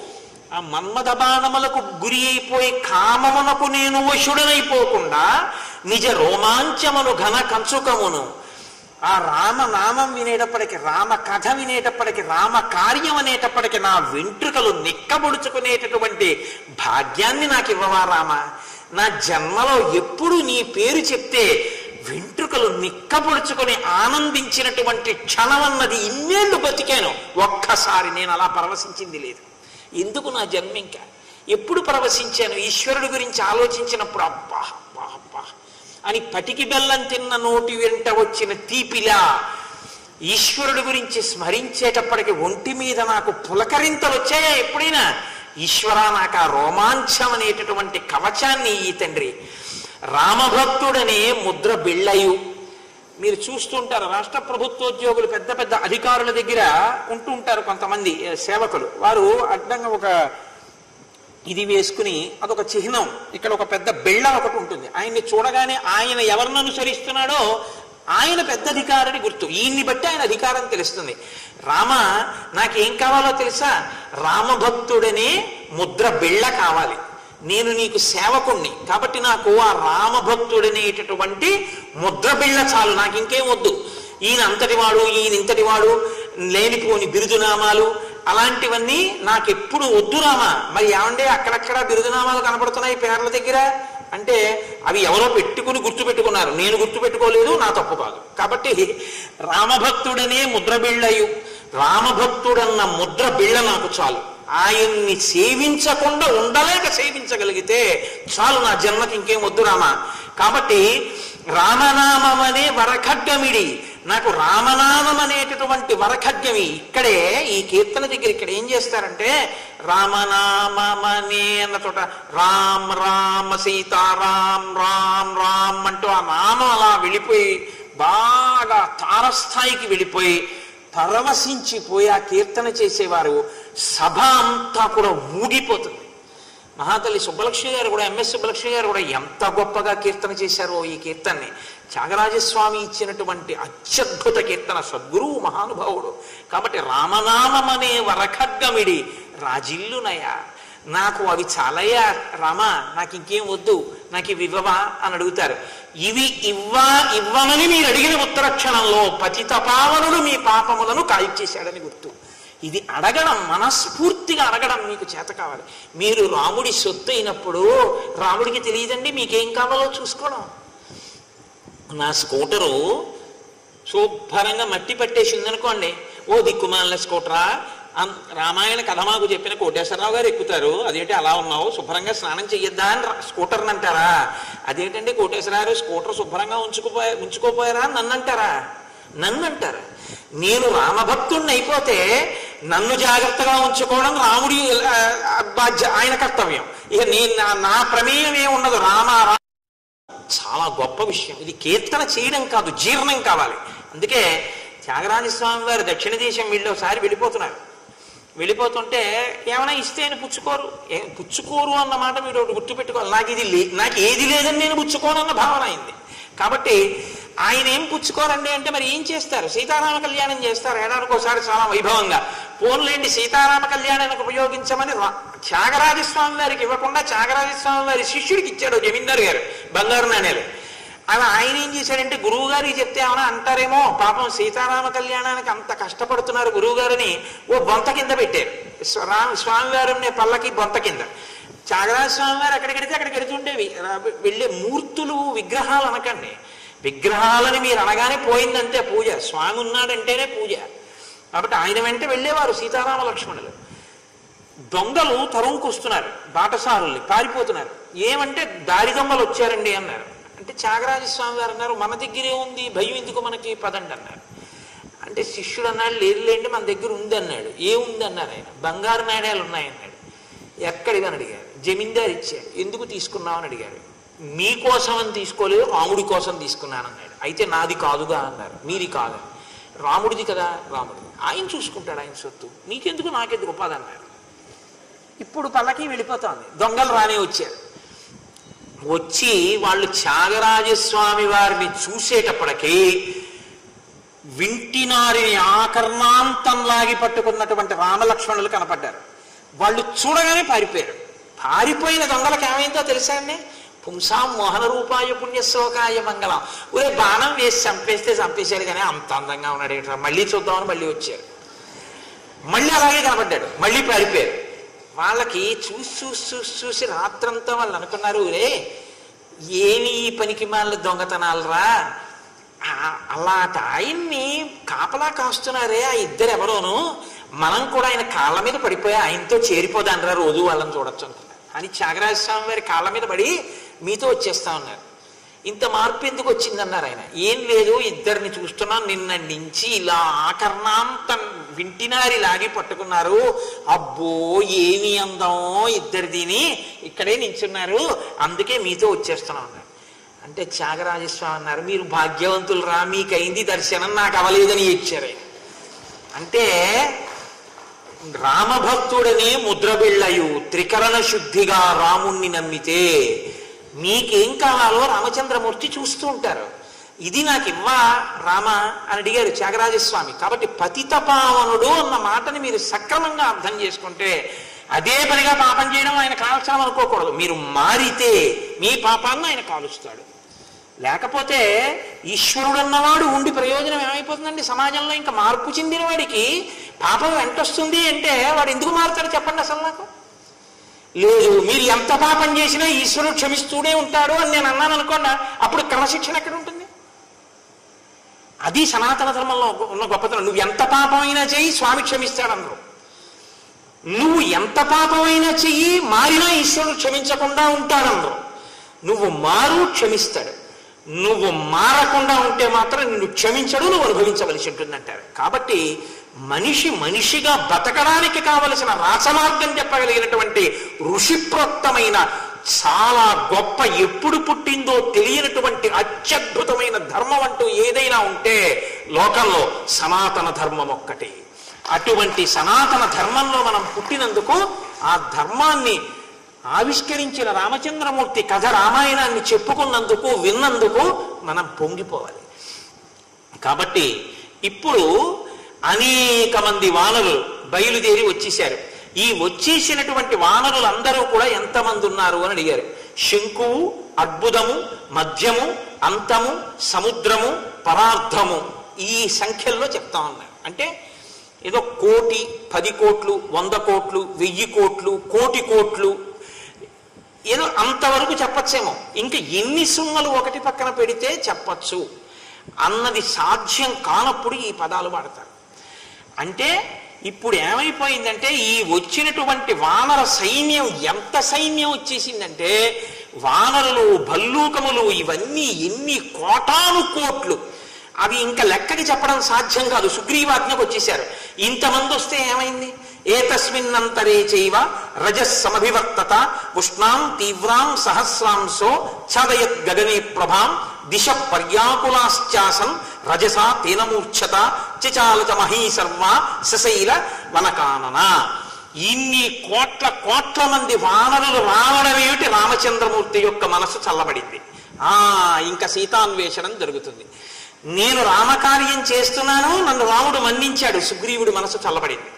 ఆ మన్మథ బాణములకు గురి అయిపోయి కామమునకు నేను వశుడనైపోకుండా నిజ రోమాంచమును ఘన కంచుకమును ఆ రామ నామం వినేటప్పటికి రామ కథ వినేటప్పటికి రామ కార్యం అనేటప్పటికి నా వెంట్రుకలు నిక్కబొడుచుకునేటటువంటి భాగ్యాన్ని నాకు ఇవ్వవా రామ నా జన్మలో ఎప్పుడు నీ పేరు చెప్తే వెంట్రుకలు నిక్కబొడుచుకొని ఆనందించినటువంటి క్షణం అన్నది ఇన్నేళ్లు బతికాను ఒక్కసారి నేను అలా పరవశించింది లేదు ఎందుకు నా జన్మ ఇంకా ఎప్పుడు పరవశించాను ఈశ్వరుడి గురించి ఆలోచించినప్పుడు అబ్బా అబ్బా అబ్బా అని పటికి బెల్లం తిన్న నోటి వెంట వచ్చిన తీపిలా ఈశ్వరుడి గురించి స్మరించేటప్పటికి ఒంటి మీద నాకు పులకరింతలు వచ్చాయా ఎప్పుడైనా ఈశ్వర నాకు ఆ రోమాంచం అనేటటువంటి కవచాన్ని ఈ తండ్రి రామభక్తుడనే ముద్ర బిళ్ళయు మీరు చూస్తుంటారు రాష్ట్ర ప్రభుత్వోద్యోగులు పెద్ద పెద్ద అధికారుల దగ్గర ఉంటూ ఉంటారు కొంతమంది ఏ, సేవకులు వారు అడ్డంగా ఒక ఇది వేసుకుని అదొక చిహ్నం ఇక్కడ ఒక పెద్ద బిళ్ళ ఒకటి ఉంటుంది ఆయన్ని చూడగానే ఆయన ఎవరిని అనుసరిస్తున్నాడో ఆయన పెద్ద అధికారిని గుర్తు ఈయన్ని బట్టి ఆయన అధికారం తెలుస్తుంది రామ నాకేం కావాలో తెలుసా రామభక్తుడనే ముద్ర బిళ్ళ కావాలి నేను నీకు సేవకుణ్ణి కాబట్టి నాకు ఆ రామభక్తుడనేటటువంటి ముద్ర బిళ్ళ చాలు నాకు ఇంకేం వద్దు ఈయన అంతటి వాడు ఈయన ఇంతటి వాడు లేనిపోని బిరుదునామాలు అలాంటివన్నీ నాకెప్పుడు వద్దు రామా మరి ఏమంటే అక్కడక్కడ బిరుదునామాలు కనబడుతున్నాయి పేర్ల దగ్గర అంటే అవి ఎవరో పెట్టుకుని గుర్తు పెట్టుకున్నారు నేను గుర్తు పెట్టుకోలేదు నా తప్పు కాదు కాబట్టి రామభక్తుడనే ముద్ర బిళ్ళయు రామభక్తుడన్న ముద్ర బిళ్ళ నాకు చాలు ఆయన్ని సేవించకుండా ఉండలేక సేవించగలిగితే చాలు నా జన్మకి ఇంకేం వద్దు రామా కాబట్టి రామనామం అనే వరఖడ్గమిడి నాకు రామనామం అనేటటువంటి వరఖడ్గమి ఇక్కడే ఈ కీర్తన దగ్గర ఇక్కడ ఏం చేస్తారంటే రామనామమనే అన్న చోట రామ్ రామ సీతారాం రామ్ రామ్ అంటూ ఆ నామం అలా వెళ్ళిపోయి బాగా తారస్థాయికి వెళ్ళిపోయి పరవశించిపోయి ఆ కీర్తన చేసేవారు సభ అంతా కూడా ఊగిపోతుంది మహాతల్లి సుబ్బలక్ష్మి గారు కూడా ఎంఎస్ సుబ్బలక్ష్మి గారు కూడా ఎంత గొప్పగా కీర్తన చేశారో ఈ కీర్తనని త్యాగరాజస్వామి ఇచ్చినటువంటి అత్యద్భుత కీర్తన సద్గురువు మహానుభావుడు కాబట్టి రామనామం అనే వరఖడ్గమిడి రాజిల్లునయ నాకు అవి చాలయ్యా రామా నాకు ఇంకేం వద్దు నాకు ఇవి ఇవ్వవా అని అడుగుతారు ఇవి ఇవ్వా ఇవ్వమని మీరు అడిగిన ఉత్తర క్షణంలో పతితపావనుడు మీ పాపములను కాల్చేశాడని గుర్తు ఇది అడగడం మనస్ఫూర్తిగా అడగడం మీకు చేత కావాలి మీరు రాముడి సొత్తు అయినప్పుడు రాముడికి తెలియదండి మీకేం కావాలో చూసుకోవడం నా స్కూటరు శుభ్రంగా మట్టి పట్టేసింది అనుకోండి ఓ దిక్కుమాలిన స్కూటరా అం- రామాయణ కథ మాకు చెప్పిన కోటేశ్వరరావు గారు ఎక్కుతారు అదేంటి అలా ఉన్నావు శుభ్రంగా స్నానం చెయ్యొద్దా అని రా- స్కూటర్ని అంటారా అదేంటండి కోటేశ్వరరావు గారు స్కూటర్ శుభ్రంగా ఉంచుకుపోయా ఉంచుకోపోయారా అని నన్ను అంటారా నన్ను అంటారు నేను రామభక్తుడిని అయిపోతే నన్ను జాగ్రత్తగా ఉంచుకోవడం రాముడి ఆ, ఆ, బాధ్య ఆయన కర్తవ్యం ఇక నేను నా- నా ప్రమేయం ఏమి ఉండదు రామ రా చాలా గొప్ప విషయం ఇది కీర్తన చేయడం కాదు జీర్ణం కావాలి అందుకే త్యాగరాజ స్వామి వారు దక్షిణ దేశం వీళ్ళు ఒకసారి వెళ్ళిపోతున్నారు వెళ్ళిపోతుంటే ఏమైనా ఇస్తే ఆయన పుచ్చుకోరు ఏ పుచ్చుకోరు అన్న మాట మీరు ఒకటి గుర్తుపెట్టుకోవాలి నాకు ఇది లే నాకు ఏది లేదని నేను పుచ్చుకోను అన్న భావన అయింది కాబట్టి ఆయన ఏం పుచ్చుకోరండి అంటే మరి ఏం చేస్తారు సీతారామ కళ్యాణం చేస్తారు ఏడాదికి ఒకసారి చాలా వైభవంగా పోన్లేండి సీతారామ కళ్యాణానికి ఉపయోగించమని రా- త్యాగరాజ స్వామి వారికి ఇవ్వకుండా త్యాగరాజ స్వామి వారి శిష్యుడికి ఇచ్చాడు జమీందార్ గారు బంగారు నాణ్యాలు అలా ఆయన ఏం చేశాడంటే గురువు గారికి చెప్తే ఏమైనా అంటారేమో పాపం సీతారామ కళ్యాణానికి అంత కష్టపడుతున్నారు గురువు గారిని ఓ బొంత కింద పెట్టారు స్వ- రామ స్వామివారు ఉండే పల్లకి బొంత కింద త్యాగరాజ స్వామి వారు ఎక్కడికి వెడితే అక్కడికి వెడుతుండేవి రా- వెళ్ళే మూర్తులు విగ్రహాలు అనకండి విగ్రహాలని మీరు అనగానే పోయిందంటే పూజ స్వామి ఉన్నాడంటేనే పూజ కాబట్టి ఆయన వెంట వెళ్ళేవారు సీతారామ లక్ష్మణులు దొంగలు తరుముకొస్తున్నారు బాటసారుల్ని పారిపోతున్నారు ఏమంటే దారి దొంగలు వచ్చారండి అన్నారు అంటే త్యాగరాజ స్వామి గారు అన్నారు మన దగ్గరే ఉంది భయం ఎందుకు మనకి పదండి అన్నారు అంటే శిష్యుడు అన్నాడు లేదు లేండి మన దగ్గర ఉంది అన్నాడు ఏ ఉంది అన్నారు ఆయన బంగారు నాణ్యాలు ఉన్నాయన్నాడు ఎక్కడివని అడిగారు జమీందారు ఇచ్చాడు ఎందుకు తీసుకున్నావు అని అడిగారు మీకోసం అని తీసుకోలేదు రాముడి కోసం తీసుకున్నాను అన్నాడు అయితే నాది కాదుగా అన్నారు మీది కాదు రాముడిది కదా రాముడిది ఆయన చూసుకుంటాడు ఆయన సొత్తు నీకెందుకు నాకెందుకు ఉపాధి అన్నారు ఇప్పుడు పల్లకి వెళ్ళిపోతోంది దొంగలు రానే వచ్చారు వచ్చి వాళ్ళు త్యాగరాజస్వామి వారిని చూసేటప్పటికీ వింటినారిని ఆకర్ణాంతం లాగి పట్టుకున్నటువంటి రామలక్ష్మణులు కనపడ్డారు వాళ్ళు చూడగానే పారిపోయారు పారిపోయిన దొంగలకు ఏమైందో తెలుసా అండి పుంసాం మోహన రూపాయ పుణ్యశ్లోకాయ మంగళం ఒరే బాణం వేసి చంపేస్తే చంపేశాడు కానీ అంత అందంగా ఉన్నాడు ఏంట్రా మళ్ళీ చూద్దామని మళ్ళీ వచ్చారు మళ్ళీ అలాగే కనబడ్డాడు మళ్ళీ పారిపోయారు వాళ్ళకి చూసి చూసి చూసి చూసి రాత్రంతా వాళ్ళు అనుకున్నారు రే ఏమి ఈ పనికి మాల దొంగతనాలరా ఆ- అలాంటి ఆయన్ని కాపలా కాస్తున్నారే ఆ ఇద్దరు ఎవరోను మనం కూడా ఆయన కాళ్ళ మీద పడిపోయి ఆయనతో చేరిపోదానరా రోజు వాళ్ళని చూడొచ్చు అనుకున్నారు అని త్యాగరాజ స్వామి వారి కాళ్ళ మీద పడి మీతో వచ్చేస్తా ఉన్నారు ఇంత మార్పు ఎందుకు వచ్చిందన్నారు ఆయన ఏం లేదు ఇద్దరిని చూస్తున్నాం నిన్న నుంచి ఇలా ఆకర్ణాంతం వింటినారి లాగి పట్టుకున్నారు అబ్బో ఏమి అందం ఇద్దరిదిని ఇక్కడే నించున్నారు అందుకే మీతో వచ్చేస్తున్నాం అన్నారు అంటే త్యాగరాజస్వామి అన్నారు మీరు భాగ్యవంతులు రా మీకైంది దర్శనం నాకు అవలేదని ఇచ్చారు ఆయన. అంటే రామభక్తుడనే ముద్రబిళ్ళయు త్రికరణ శుద్ధిగా రాముణ్ణి నమ్మితే మీకేం కావాలో రామచంద్రమూర్తి చూస్తూ ఉంటారు ఇది నాకు ఇవ్వా రామ అని అడిగారు త్యాగరాజస్వామి కాబట్టి పతితపావనుడు అన్న మాటని మీరు సక్రమంగా అర్థం చేసుకుంటే అదే పనిగా పాపం చేయడం ఆయన కాల్చడం అనుకోకూడదు మీరు మారితే మీ పాపాన్ని ఆయన కాలుస్తాడు లేకపోతే ఈశ్వరుడు అన్నవాడు ఉండి ప్రయోజనం ఏమైపోతుందండి సమాజంలో ఇంకా మార్పు చెందిన వాడికి పాపం వెంటొస్తుంది అంటే వాడు ఎందుకు మారుతాడు చెప్పండి అసలు నాకు లేదు మీరు ఎంత పాపం చేసినా ఈశ్వరుడు క్షమిస్తూనే ఉంటాడు అని నేను అన్నాను అనుకోండి అప్పుడు క్రమశిక్షణ ఎక్కడ ఉంటుంది అది సనాతన ధర్మంలో ఉన్న గొప్పతనం నువ్వు ఎంత పాపమైనా చెయ్యి స్వామి క్షమిస్తాడన్నారు నువ్వు ఎంత పాపమైనా చెయ్యి మారినా ఈశ్వరుడు క్షమించకుండా ఉంటాడన్నారు నువ్వు మారు క్షమిస్తాడు నువ్వు మారకుండా ఉంటే మాత్రం నిన్ను క్షమించడు నువ్వు అనుభవించవలసి ఉంటుందంటారు కాబట్టి మనిషి మనిషిగా బతకడానికి కావలసిన రాసమార్గం చెప్పగలిగినటువంటి ఋషిప్రోక్తమైన చాలా గొప్ప ఎప్పుడు పుట్టిందో తెలియనటువంటి అత్యద్భుతమైన ధర్మం అంటూ ఏదైనా ఉంటే లోకంలో సనాతన ధర్మం ఒక్కటే అటువంటి సనాతన ధర్మంలో మనం పుట్టినందుకు ఆ ధర్మాన్ని ఆవిష్కరించిన రామచంద్రమూర్తి కథ రామాయణాన్ని చెప్పుకున్నందుకు విన్నందుకు మనం పొంగిపోవాలి కాబట్టి ఇప్పుడు అనేక మంది వానరులు బయలుదేరి వచ్చేశారు ఈ వచ్చేసినటువంటి వానరులందరూ కూడా ఎంతమంది ఉన్నారు అని అడిగారు శంకువు అద్భుతము మధ్యము అంతము సముద్రము పరార్థము ఈ సంఖ్యల్లో చెప్తా ఉన్నారు అంటే ఏదో కోటి పది కోట్లు వంద కోట్లు వెయ్యి కోట్లు కోటి కోట్లు ఏదో అంతవరకు చెప్పచ్చేమో ఇంకా ఎన్ని సున్నలు ఒకటి పక్కన పెడితే చెప్పచ్చు అన్నది సాధ్యం కానప్పుడు ఈ పదాలు వాడతారు అంటే ఇప్పుడు ఏమైపోయిందంటే ఈ వచ్చినటువంటి వానర సైన్యం ఎంత సైన్యం వచ్చేసిందంటే వానరులు భల్లూకములు ఇవన్నీ ఎన్ని కోటాను కోట్లు అవి ఇంకా లెక్కకి చెప్పడం సాధ్యం కాదు సుగ్రీవాజ్ఞకు వచ్చేశారు ఇంతమంది వస్తే ఏమైంది ఏతస్మిన్నంతరే చైవ రజస్సమభివర్తత ఉష్ణాం తీవ్రాం సహస్రాంశో ఛాదయత్ గగనే ప్రభాం దిశ పర్యాకులాశ్చాసన్ రజసా తేనమూర్ఛత చిచాలత మహీ సర్వ సశైల వనకానన ఇన్ని కోట్ల కోట్ల మంది వానరులు రావడం ఏమిటి రామచంద్రమూర్తి యొక్క మనసు చల్లబడింది ఆ ఇంకా సీతాన్వేషణం జరుగుతుంది నేను రామకార్యం చేస్తున్నాను నన్ను రాముడు మన్నించాడు సుగ్రీవుడి మనసు చల్లబడింది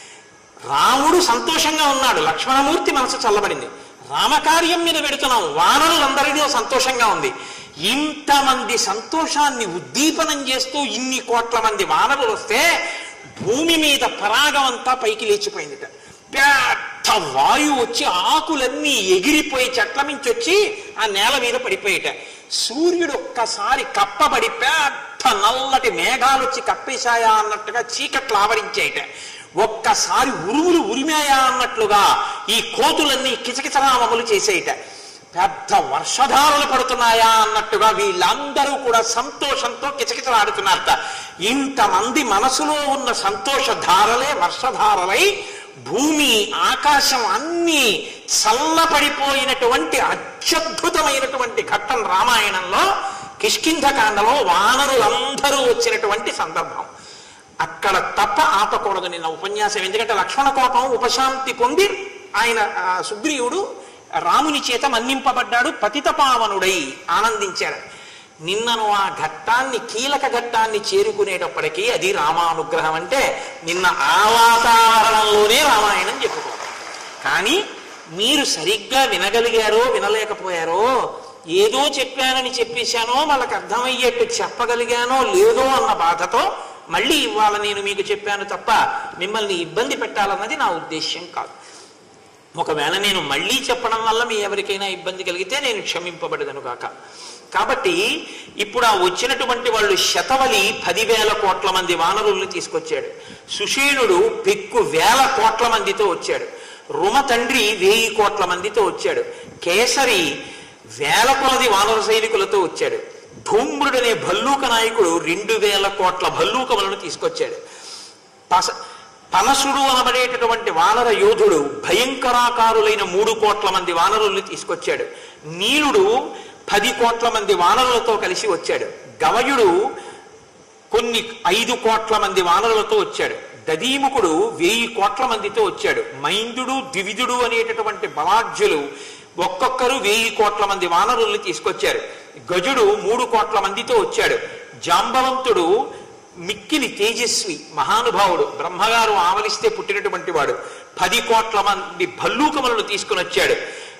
రాముడు సంతోషంగా ఉన్నాడు లక్ష్మణమూర్తి మనసు చల్లబడింది రామకార్యం మీద పెడుతున్నాం వానరులందరిలో సంతోషంగా ఉంది ఇంతమంది సంతోషాన్ని ఉద్దీపనం చేస్తూ ఇన్ని కోట్ల మంది వానరులు వస్తే భూమి మీద పరాగం అంతా పైకి లేచిపోయిందిట పెద్ద వాయువు వచ్చి ఆకులన్నీ ఎగిరిపోయి చెట్ల నుంచి వచ్చి ఆ నేల మీద పడిపోయేట సూర్యుడు ఒక్కసారి కప్పబడి పెద్ద నల్లటి మేఘాలు వచ్చి కప్పేశాయా అన్నట్టుగా చీకట్లు ఆవరించేయట ఒక్కసారి ఉరుములు ఉరిమాయా అన్నట్లుగా ఈ కోతులన్నీ కిచకిచరామములు చేసేయట పెద్ద వర్షధారలు పడుతున్నాయా అన్నట్టుగా వీళ్ళందరూ కూడా సంతోషంతో కిచకిచలాడుతున్నారట ఇంతమంది మనసులో ఉన్న సంతోష ధారలే వర్షధారలై భూమి ఆకాశం అన్నీ చల్లపడిపోయినటువంటి అత్యద్భుతమైనటువంటి ఘట్టం రామాయణంలో కిష్కింధకాండలో వానరులందరూ వచ్చినటువంటి సందర్భం అక్కడ తప్ప ఆపకూడదు నిన్న ఉపన్యాసం ఎందుకంటే లక్ష్మణ కోపం ఉపశాంతి పొంది ఆయన ఆ, సుగ్రీవుడు రాముని చేత మన్నింపబడ్డాడు పతితపావనుడై ఆనందించాడు నిన్నను ఆ ఘట్టాన్ని కీలక ఘట్టాన్ని చేరుకునేటప్పటికీ అది రామానుగ్రహం అంటే నిన్న ఆ వాతావరణంలోనే రామాయణం చెప్పుకోవాలి కానీ మీరు సరిగ్గా వినగలిగారో వినలేకపోయారో ఏదో చెప్పానని చెప్పేశానో వాళ్ళకి అర్థమయ్యేట్టు చెప్పగలిగానో లేదో అన్న బాధతో మళ్ళీ ఇవాళ నేను మీకు చెప్పాను తప్ప మిమ్మల్ని ఇబ్బంది పెట్టాలన్నది నా ఉద్దేశ్యం కాదు ఒకవేళ నేను మళ్ళీ చెప్పడం వల్ల మీ ఎవరికైనా ఇబ్బంది కలిగితే నేను క్షమింపబడదను కాక కాబట్టి ఇప్పుడు ఆ వచ్చినటువంటి వాళ్ళు శతవలి పదివేల కోట్ల మంది వానరుల్ని తీసుకొచ్చాడు సుషేణుడు పెక్కు వేల కోట్ల మందితో వచ్చాడు రుమ తండ్రి వెయ్యి కోట్ల మందితో వచ్చాడు కేసరి వేల కొలది వానర సైనికులతో వచ్చాడు ధూమ్రుడనే భల్లూక నాయకుడు రెండు వేల కోట్ల భల్లూకములను తీసుకొచ్చాడు పస పనసుడు అనబడేటటువంటి వానర యోధుడు భయంకరాకారులైన మూడు కోట్ల మంది వానరుల్ని తీసుకొచ్చాడు నీలుడు పది కోట్ల మంది వానరులతో కలిసి వచ్చాడు గవయుడు కొన్ని ఐదు కోట్ల మంది వానరులతో వచ్చాడు దదీముకుడు వెయ్యి కోట్ల మందితో వచ్చాడు మైందుడు ద్వివిధుడు అనేటటువంటి బలాఢ్యులు ఒక్కొక్కరు వెయ్యి కోట్ల మంది వానరుల్ని తీసుకొచ్చారు గజుడు మూడు కోట్ల మందితో వచ్చాడు జాంబవంతుడు మిక్కిలి తేజస్వి మహానుభావుడు బ్రహ్మగారు ఆవలిస్తే పుట్టినటువంటి వాడు పది కోట్ల మంది భల్లూకములను తీసుకుని వచ్చాడు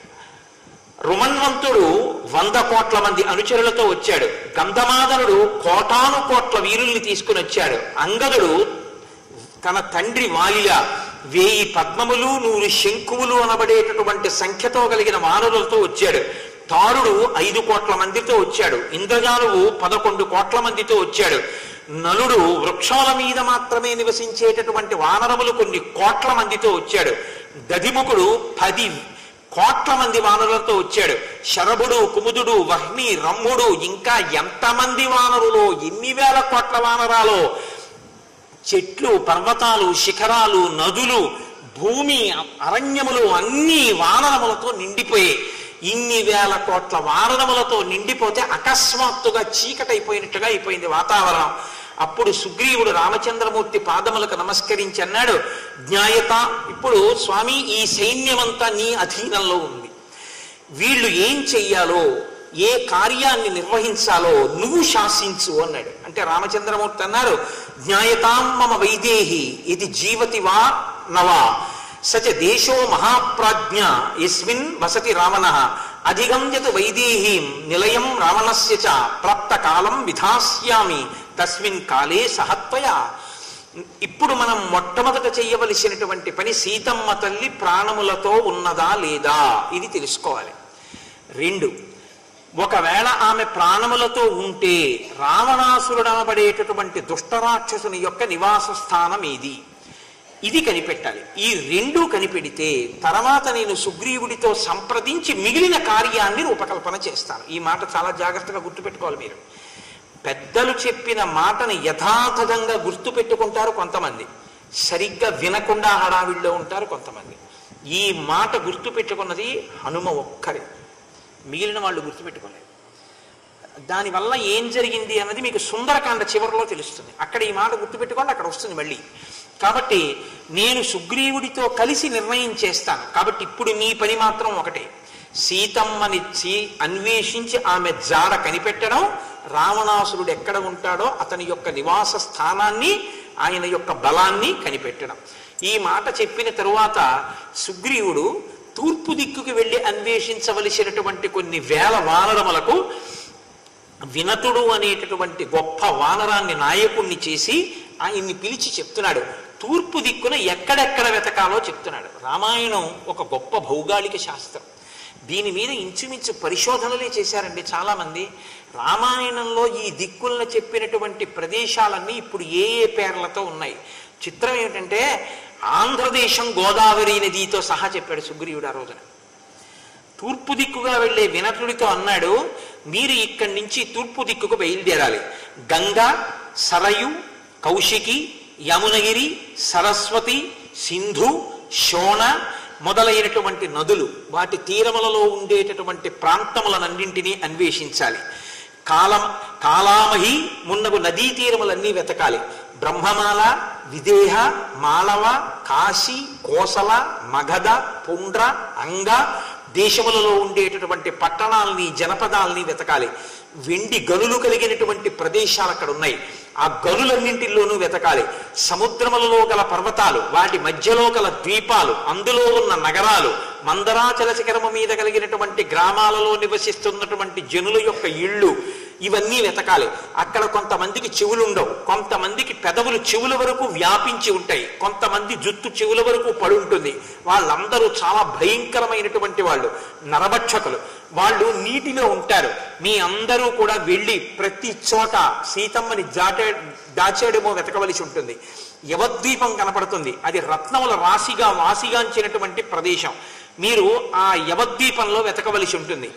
రుమన్వంతుడు వంద కోట్ల మంది అనుచరులతో వచ్చాడు గంధమాదనుడు కోటాను కోట్ల వీరుల్ని తీసుకుని వచ్చాడు అంగదుడు తన తండ్రి వాలిలా వేయి పద్మములు నూరు శంకువులు అనబడేటటువంటి సంఖ్యతో కలిగిన వానరులతో వచ్చాడు తారుడు ఐదు కోట్ల మందితో వచ్చాడు ఇంద్రజానువు పదకొండు కోట్ల మందితో వచ్చాడు నలుడు వృక్షాల మీద మాత్రమే నివసించేటటువంటి వానరములు కొన్ని కోట్ల మందితో వచ్చాడు దధిముఖుడు పది కోట్ల మంది వానరులతో వచ్చాడు శరభుడు కుముదుడు వహ్ని రమ్ముడు ఇంకా ఎంతమంది వానరులో ఎన్ని వేల కోట్ల వానరాలో చెట్లు పర్వతాలు శిఖరాలు నదులు భూమి అరణ్యములు అన్ని వానరములతో నిండిపోయాయి ఇన్ని వేల కోట్ల వానరములతో నిండిపోతే అకస్మాత్తుగా చీకటైపోయినట్టుగా అయిపోయింది వాతావరణం అప్పుడు సుగ్రీవుడు రామచంద్రమూర్తి పాదములకు నమస్కరించి అన్నాడు జ్ఞాయత ఇప్పుడు స్వామి ఈ సైన్యమంతా నీ అధీనంలో ఉంది వీళ్ళు ఏం చెయ్యాలో ఏ కార్యాన్ని నిర్వహించాలో నువ్వు శాసించు అన్నాడు అంటే రామచంద్రమూర్తి అన్నారు జ్ఞాయతాం మమ వైదేహి ఇది జీవతి వా నవా సచ దేశో మహాప్రాజ్ఞ యస్మిన్ వసతి రావణ అధిగమ్యత వైదేహీం నిలయం రావణస్య చ ప్రాప్త కాలం విధాస్యామి తస్మిన్ కాలే సహత్వయ ఇప్పుడు మనం మొట్టమొదట చేయవలసినటువంటి పని సీతమ్మ తల్లి ప్రాణములతో ఉన్నదా లేదా ఇది తెలుసుకోవాలి రెండు ఒకవేళ ఆమె ప్రాణములతో ఉంటే రావణాసురుడనబడేటటువంటి దుష్టరాక్షసుని యొక్క నివాస స్థానం ఏది ఇది కనిపెట్టాలి ఈ రెండు కనిపెడితే తర్వాత నేను సుగ్రీవుడితో సంప్రదించి మిగిలిన కార్యాన్ని రూపకల్పన చేస్తాను ఈ మాట చాలా జాగ్రత్తగా గుర్తుపెట్టుకోవాలి మీరు పెద్దలు చెప్పిన మాటని యథాతథంగా గుర్తుపెట్టుకుంటారు కొంతమంది సరిగ్గా వినకుండా హడావిడిలో ఉంటారు కొంతమంది ఈ మాట గుర్తుపెట్టుకున్నది హనుమ ఒక్కరే మిగిలిన వాళ్ళు గుర్తుపెట్టుకోలేదు దానివల్ల ఏం జరిగింది అన్నది మీకు సుందరకాండ చివరిలో తెలుస్తుంది అక్కడ ఈ మాట గుర్తుపెట్టుకోండి అక్కడ వస్తుంది మళ్ళీ కాబట్టి నేను సుగ్రీవుడితో కలిసి నిర్ణయం చేస్తాను కాబట్టి ఇప్పుడు మీ పని మాత్రం ఒకటే సీతమ్మనిచ్చి అన్వేషించి ఆమె జాడ కనిపెట్టడం రావణాసురుడు ఎక్కడ ఉంటాడో అతని యొక్క నివాస స్థానాన్ని ఆయన యొక్క బలాన్ని కనిపెట్టడం ఈ మాట చెప్పిన తరువాత సుగ్రీవుడు తూర్పు దిక్కుకి వెళ్ళి అన్వేషించవలసినటువంటి కొన్ని వేల వానరములకు వినతుడు అనేటటువంటి గొప్ప వానరాన్ని నాయకుణ్ణి చేసి ఆయన్ని పిలిచి చెప్తున్నాడు తూర్పు దిక్కున ఎక్కడెక్కడ వెతకాలో చెప్తున్నాడు రామాయణం ఒక గొప్ప భౌగోళిక శాస్త్రం దీని మీద ఇంచుమించు పరిశోధనలే చేశారండి చాలామంది రామాయణంలో ఈ దిక్కులను చెప్పినటువంటి ప్రదేశాలన్నీ ఇప్పుడు ఏ ఏ పేర్లతో ఉన్నాయి చిత్రం ఏమిటంటే ఆంధ్రదేశం గోదావరి నదితో సహా చెప్పాడు సుగ్రీవుడు ఆ రోజున తూర్పు దిక్కుగా వెళ్ళే వినతుడితో అన్నాడు మీరు ఇక్కడి నుంచి తూర్పు దిక్కుకు బయలుదేరాలి గంగా సరయు కౌశికి యమునగిరి సరస్వతి సింధు శోణ మొదలైనటువంటి నదులు వాటి తీరములలో ఉండేటటువంటి ప్రాంతములనన్నింటినీ అన్వేషించాలి కాలం కాలామహి మున్నగు నదీ తీరములన్నీ వెతకాలి బ్రహ్మమాల విదేహ మాళవ కాశీ కోసల మగధ పుండ్ర అంగ దేశములలో ఉండేటటువంటి పట్టణాలని జనపదాలని వెతకాలి వెండి గనులు కలిగినటువంటి ప్రదేశాలు అక్కడ ఉన్నాయి ఆ గనులన్నింటిలోనూ వెతకాలి సముద్రములలో గల పర్వతాలు వాటి మధ్యలో గల ద్వీపాలు అందులో ఉన్న నగరాలు మందరాచల శిఖరము మీద కలిగినటువంటి గ్రామాలలో నివసిస్తున్నటువంటి జనుల యొక్క ఇళ్ళు ఇవన్నీ వెతకాలి అక్కడ కొంతమందికి చెవులుండవు కొంతమందికి పెదవులు చెవుల వరకు వ్యాపించి ఉంటాయి కొంతమంది జుత్తు చెవుల వరకు పడి ఉంటుంది వాళ్ళందరూ చాలా భయంకరమైనటువంటి వాళ్ళు నరభక్షకులు వాళ్ళు నీటిలో ఉంటారు మీ అందరూ కూడా వెళ్ళి ప్రతి చోట సీతమ్మని జాటే దాచాడేమో వెతకవలసి ఉంటుంది యవద్వీపం కనపడుతుంది అది రత్నముల రాశిగా వాసిగాంచినటువంటి ప్రదేశం మీరు ఆ యవద్వీపంలో వెతకవలసి ఉంటుంది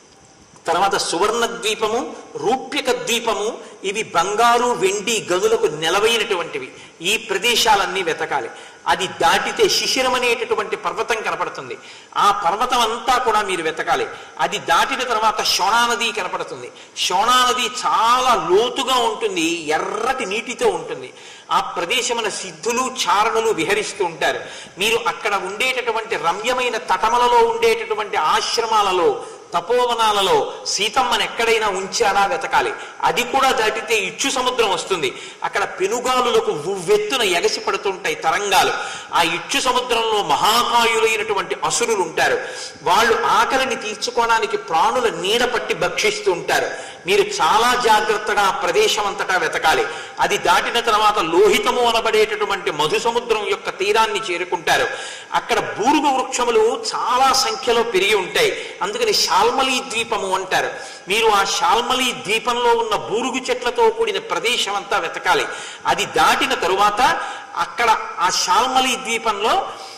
తర్వాత సువర్ణ ద్వీపము రూప్యక ద్వీపము ఇవి బంగారు వెండి గదులకు నెలవైనటువంటివి ఈ ప్రదేశాలన్నీ వెతకాలి అది దాటితే శిశిరం అనేటటువంటి పర్వతం కనపడుతుంది ఆ పర్వతం అంతా కూడా మీరు వెతకాలి అది దాటిన తర్వాత శోణానది కనపడుతుంది శోణానది చాలా లోతుగా ఉంటుంది ఎర్రటి నీటితో ఉంటుంది ఆ ప్రదేశమున సిద్ధులు చారణులు విహరిస్తూ ఉంటారు మీరు అక్కడ ఉండేటటువంటి రమ్యమైన తటమలలో ఉండేటటువంటి ఆశ్రమాలలో తపోవనాలలో సీతమ్మను ఎక్కడైనా ఉంచాడా వెతకాలి అది కూడా దాటితే ఇచ్చు సముద్రం వస్తుంది అక్కడ పెనుగాలులకు ఉవ్వెత్తున ఎగసి పడుతుంటాయి తరంగాలు ఆ ఇచ్చు సముద్రంలో మహాకాయులైనటువంటి అసురులు ఉంటారు వాళ్ళు ఆకలిని తీర్చుకోవడానికి ప్రాణుల నీడ పట్టి భక్షిస్తూ ఉంటారు మీరు చాలా జాగ్రత్తగా ఆ ప్రదేశం అంతటా వెతకాలి అది దాటిన తర్వాత లోహితము అనబడేటటువంటి మధు సముద్రం యొక్క తీరాన్ని చేరుకుంటారు అక్కడ బూరుగు వృక్షములు చాలా సంఖ్యలో పెరిగి ఉంటాయి అందుకని శాల్మలి ద్వీపము అంటారు మీరు ఆ శాల్మలి ద్వీపంలో ఉన్న బూరుగు చెట్లతో కూడిన ప్రదేశం అంతా వెతకాలి అది దాటిన తరువాత అక్కడ ఆ శాల్మలి ద్వీపంలో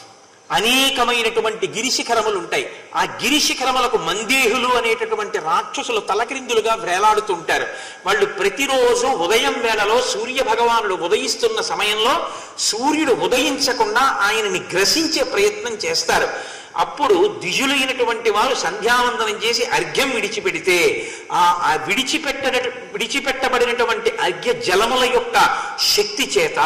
అనేకమైనటువంటి గిరిశిఖరములు ఉంటాయి ఆ గిరిశిఖరములకు మందేహులు అనేటటువంటి రాక్షసులు తలక్రిందులుగా వేలాడుతుంటారు వాళ్ళు ప్రతిరోజు ఉదయం వేళలో సూర్య భగవానుడు ఉదయిస్తున్న సమయంలో సూర్యుడు ఉదయించకుండా ఆయనని గ్రసించే ప్రయత్నం చేస్తారు అప్పుడు ద్విజులైనటువంటి వారు సంధ్యావందనం చేసి అర్ఘ్యం విడిచిపెడితే ఆ ఆ విడిచిపెట్ట విడిచిపెట్టబడినటువంటి అర్ఘ్య జలముల యొక్క శక్తి చేత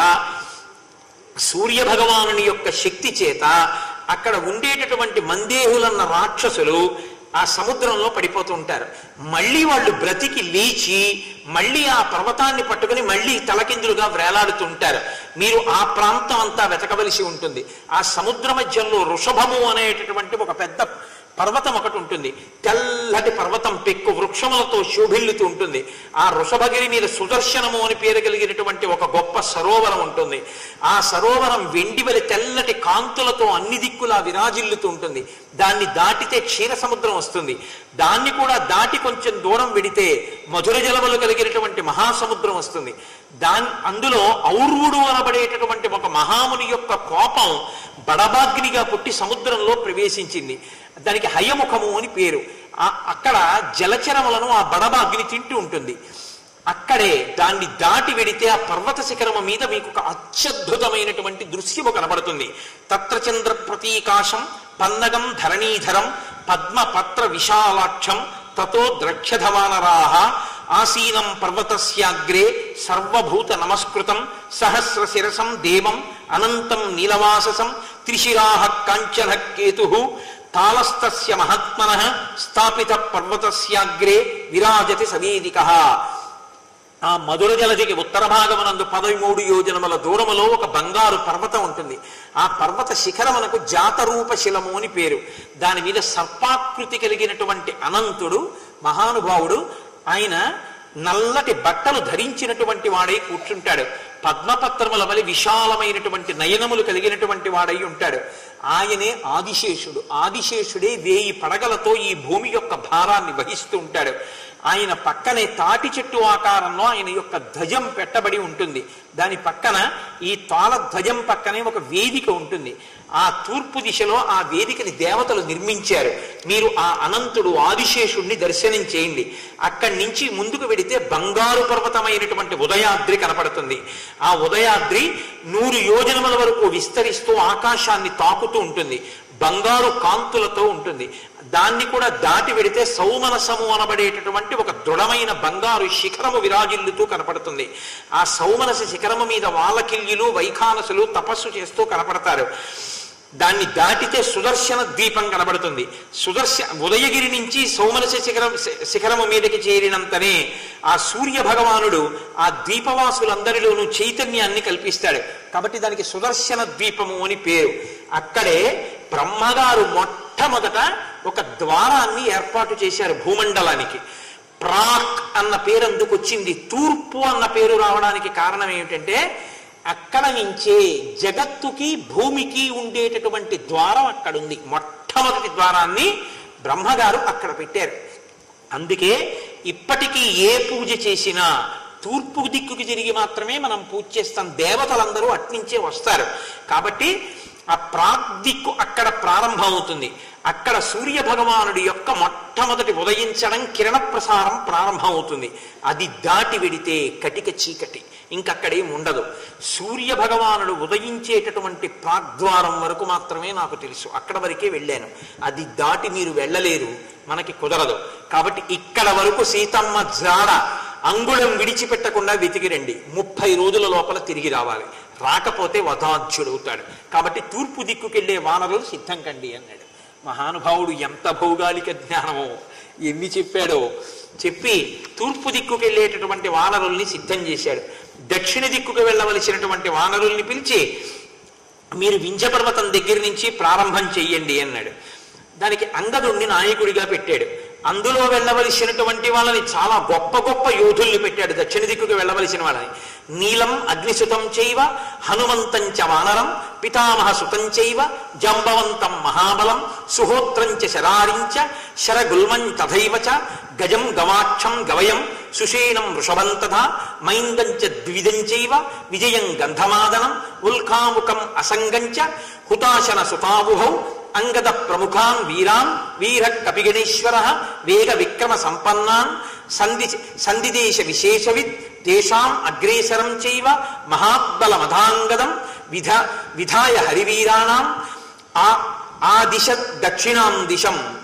సూర్య భగవానుని యొక్క శక్తి చేత అక్కడ ఉండేటటువంటి మందేహులన్న రాక్షసులు ఆ సముద్రంలో పడిపోతూ ఉంటారు మళ్ళీ వాళ్ళు బ్రతికి లేచి మళ్ళీ ఆ పర్వతాన్ని పట్టుకుని మళ్ళీ తలకిందులుగా వేలాడుతుంటారు మీరు ఆ ప్రాంతం అంతా వెతకవలసి ఉంటుంది ఆ సముద్ర మధ్యంలో వృషభము అనేటటువంటి ఒక పెద్ద పర్వతం ఒకటి ఉంటుంది తెల్లటి పర్వతం పెక్కు వృక్షములతో శోభిల్లుతూ ఉంటుంది ఆ వృషభగిరి మీద సుదర్శనము అని పేరు కలిగినటువంటి ఒక గొప్ప సరోవరం ఉంటుంది ఆ సరోవరం వెండి వలి తెల్లటి కాంతులతో అన్ని దిక్కులా విరాజిల్లుతూ ఉంటుంది దాన్ని దాటితే క్షీర సముద్రం వస్తుంది దాన్ని కూడా దాటి కొంచెం దూరం వెడితే మధుర జలములు కలిగినటువంటి మహాసముద్రం వస్తుంది దాని అందులో ఔర్వుడు అనబడేటటువంటి ఒక మహాముని యొక్క కోపం బడబాగ్నిగా పుట్టి సముద్రంలో ప్రవేశించింది దానికి హయముఖము అని పేరు ఆ- అక్కడ జలచరములను ఆ బడబాగ్ని తింటూ ఉంటుంది అక్కడే దాన్ని దాటి వెడితే ఆ పర్వత శిఖరము మీద మీకు ఒక అత్యద్భుతమైనటువంటి దృశ్యము కనబడుతుంది తత్రచంద్ర ప్రతీకాశం పన్నగం ధరణీధరం పద్మపత్ర విశాలాక్షం తతో ద్రక్ష్యధవానరాహ ఆసీనం పర్వతస్యాగ్రే సర్వభూత నమస్కృతం సహస్ర శిరసం దేవం అనంతం నీలవాససం త్రిశిరాహ కాంచన కేతు తాళస్తస్య మహాత్మన స్థాపిత పర్వతస్యాగ్రే విరాజతి సవేదిక ఆ మధుర జలదికి ఉత్తర భాగమునందు పదమూడు యోజనముల దూరములో ఒక బంగారు పర్వతం ఉంటుంది ఆ పర్వత శిఖరమునకు జాతరూప శిలము అని పేరు దాని మీద సర్పాకృతి కలిగినటువంటి అనంతుడు మహానుభావుడు ఆయన నల్లటి బట్టలు ధరించినటువంటి వాడై కూర్చుంటాడు పద్మపత్రముల వలి విశాలమైనటువంటి నయనములు కలిగినటువంటి వాడై ఉంటాడు ఆయనే ఆదిశేషుడు ఆదిశేషుడే వేయి పడగలతో ఈ భూమి యొక్క భారాన్ని వహిస్తూ ఉంటాడు ఆయన పక్కనే తాటి చెట్టు ఆకారంలో ఆయన యొక్క ధ్వజం పెట్టబడి ఉంటుంది దాని పక్కన ఈ తాళ ధ్వజం పక్కనే ఒక వేదిక ఉంటుంది ఆ తూర్పు దిశలో ఆ వేదికని దేవతలు నిర్మించారు మీరు ఆ అనంతుడు ఆదిశేషుణ్ణి దర్శనం చేయండి అక్కడి నుంచి ముందుకు వెడితే బంగారు పర్వతమైనటువంటి ఉదయాద్రి కనపడుతుంది ఆ ఉదయాద్రి నూరు యోజనముల వరకు విస్తరిస్తూ ఆకాశాన్ని తాకుతూ ఉంటుంది బంగారు కాంతులతో ఉంటుంది దాన్ని కూడా దాటి వెడితే సౌమనసము అనబడేటటువంటి ఒక దృఢమైన బంగారు శిఖరము విరాజిల్లుతూ కనపడుతుంది ఆ సౌమనస శిఖరము మీద వాలకిల్యులు వైఖానసులు తపస్సు చేస్తూ కనపడతారు దాన్ని దాటితే సుదర్శన ద్వీపం కనబడుతుంది సుదర్శ ఉదయగిరి నుంచి సౌమనస శిఖరం శిఖరము మీదకి చేరినంతనే ఆ సూర్య భగవానుడు ఆ ద్వీపవాసులందరిలోనూ చైతన్యాన్ని కల్పిస్తాడు కాబట్టి దానికి సుదర్శన ద్వీపము అని పేరు అక్కడే బ్రహ్మగారు మొట్టమొదట ఒక ద్వారాన్ని ఏర్పాటు చేశారు భూమండలానికి ప్రాక్ అన్న పేరు అందుకు వచ్చింది తూర్పు అన్న పేరు రావడానికి కారణం ఏమిటంటే అక్కడ నుంచే జగత్తుకి భూమికి ఉండేటటువంటి ద్వారం అక్కడ ఉంది మొట్టమొదటి ద్వారాన్ని బ్రహ్మగారు అక్కడ పెట్టారు అందుకే ఇప్పటికీ ఏ పూజ చేసినా తూర్పు దిక్కుకి తిరిగి మాత్రమే మనం పూజ చేస్తాం దేవతలందరూ అట్నుంచే వస్తారు కాబట్టి ఆ ప్రాగ్దిక్కు అక్కడ ప్రారంభమవుతుంది అక్కడ సూర్య భగవానుడి యొక్క మొట్టమొదటి ఉదయించడం కిరణ ప్రసారం ప్రారంభమవుతుంది అది దాటి వెడితే కటిక చీకటి ఇంకక్కడేం ఉండదు సూర్య భగవానుడు ఉదయించేటటువంటి ప్రాగ్ద్వారం వరకు మాత్రమే నాకు తెలుసు అక్కడ వరకే వెళ్ళాను అది దాటి మీరు వెళ్ళలేరు మనకి కుదరదు కాబట్టి ఇక్కడ వరకు సీతమ్మ జాడ అంగుళం విడిచిపెట్టకుండా వెతికిరండి ముప్పై రోజుల లోపల తిరిగి రావాలి రాకపోతే వధాధ్యుడవుతాడు కాబట్టి తూర్పు దిక్కుకెళ్లే వానరులు సిద్ధం కండి అన్నాడు మహానుభావుడు ఎంత భౌగోళిక జ్ఞానమో ఎన్ని చెప్పాడో చెప్పి తూర్పు దిక్కుకు వెళ్ళేటటువంటి వానరుల్ని సిద్ధం చేశాడు దక్షిణ దిక్కుకు వెళ్ళవలసినటువంటి వానరుల్ని పిలిచి మీరు వింధ్యపర్వతం దగ్గర నుంచి ప్రారంభం చెయ్యండి అన్నాడు దానికి అంగదుణ్ణి నాయకుడిగా పెట్టాడు అందులో వెళ్ళవలసినటువంటి వాళ్ళని చాలా గొప్ప గొప్ప యోధుల్ని పెట్టాడు దక్షిణ దిక్కుకు వెళ్ళవలసిన వాళ్ళని నీలం అగ్నిసుతం చైవ హనుమంతం చ వానరం పితామహ సుతం చైవ జంబవంతం మహాబలం సుహోత్రంచ శరారించ శరగుల్మం తథైవ చ గజం గవాక్షం గవయం సుషేణం వృషభం తథా మైందంచ ద్విధం చైవ విజయం గంధమాదనం ఉల్కాముఖం అసంగంచ హుతాశన సుతావుభౌ అంగద ప్రముఖాన్ వీరాన్ వీర కపిగణేశ్వర వేగ విక్రమ సంపన్నాన్ సంధి సంధిదేశ విశేషవిత్ తేషాం అగ్రేసరం చైవ మహాత్బల మధాంగదం విధ విధాయ హరివీరాణం ఆ ఆ దిశ దక్షిణాం దిశం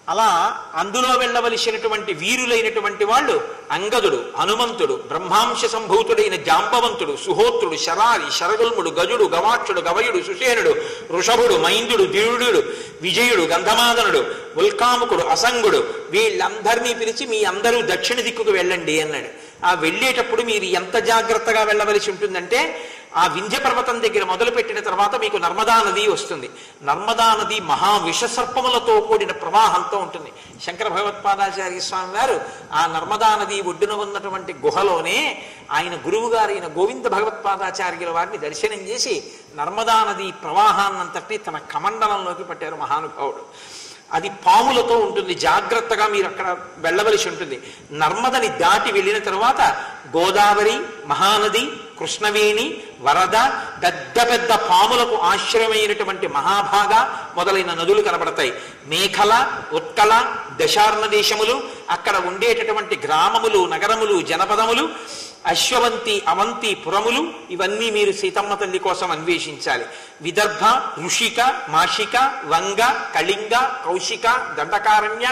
అలా అందులో వెళ్ళవలసినటువంటి వీరులైనటువంటి వాళ్ళు అంగదుడు హనుమంతుడు బ్రహ్మాంశ సంభూతుడైన జాంబవంతుడు సుహోత్రుడు శరారి శరగుల్ముడు గజుడు గవాక్షుడు గవయుడు సుషేనుడు వృషభుడు మైందుడు దిరుడు విజయుడు గంధమాదనుడు ఉల్కాముకుడు అసంగుడు వీళ్ళందరినీ పిలిచి మీ అందరూ దక్షిణ దిక్కుకు వెళ్ళండి అన్నాడు ఆ వెళ్ళేటప్పుడు మీరు ఎంత జాగ్రత్తగా వెళ్ళవలసి ఉంటుందంటే ఆ వింధ్య పర్వతం దగ్గర మొదలుపెట్టిన తర్వాత మీకు నర్మదా నది వస్తుంది నర్మదా నది మహా విషసర్పములతో కూడిన ప్రవాహంతో ఉంటుంది శంకర భగవత్పాదాచార్య స్వామి వారు ఆ నర్మదా నది ఒడ్డున ఉన్నటువంటి గుహలోనే ఆయన గురువు గారైన గోవింద భగవత్పాదాచార్యుల వారిని దర్శనం చేసి నర్మదా నది ప్రవాహాన్నంతటినీ తన కమండలంలోకి పట్టారు మహానుభావుడు అది పాములతో ఉంటుంది జాగ్రత్తగా మీరు అక్కడ వెళ్ళవలసి ఉంటుంది నర్మదని దాటి వెళ్ళిన తర్వాత గోదావరి మహానది కృష్ణవేణి వరద పెద్ద పెద్ద పాములకు ఆశ్రయమైనటువంటి మహాభాగ మొదలైన నదులు కనబడతాయి మేఖల ఉత్కల దశార్ణ దేశములు అక్కడ ఉండేటటువంటి గ్రామములు నగరములు జనపదములు అశ్వవంతి అవంతి పురములు ఇవన్నీ మీరు సీతమ్మ తల్లి కోసం అన్వేషించాలి విదర్భ ఋషిక మాషిక వంగ కళింగ కౌశిక దండకారణ్య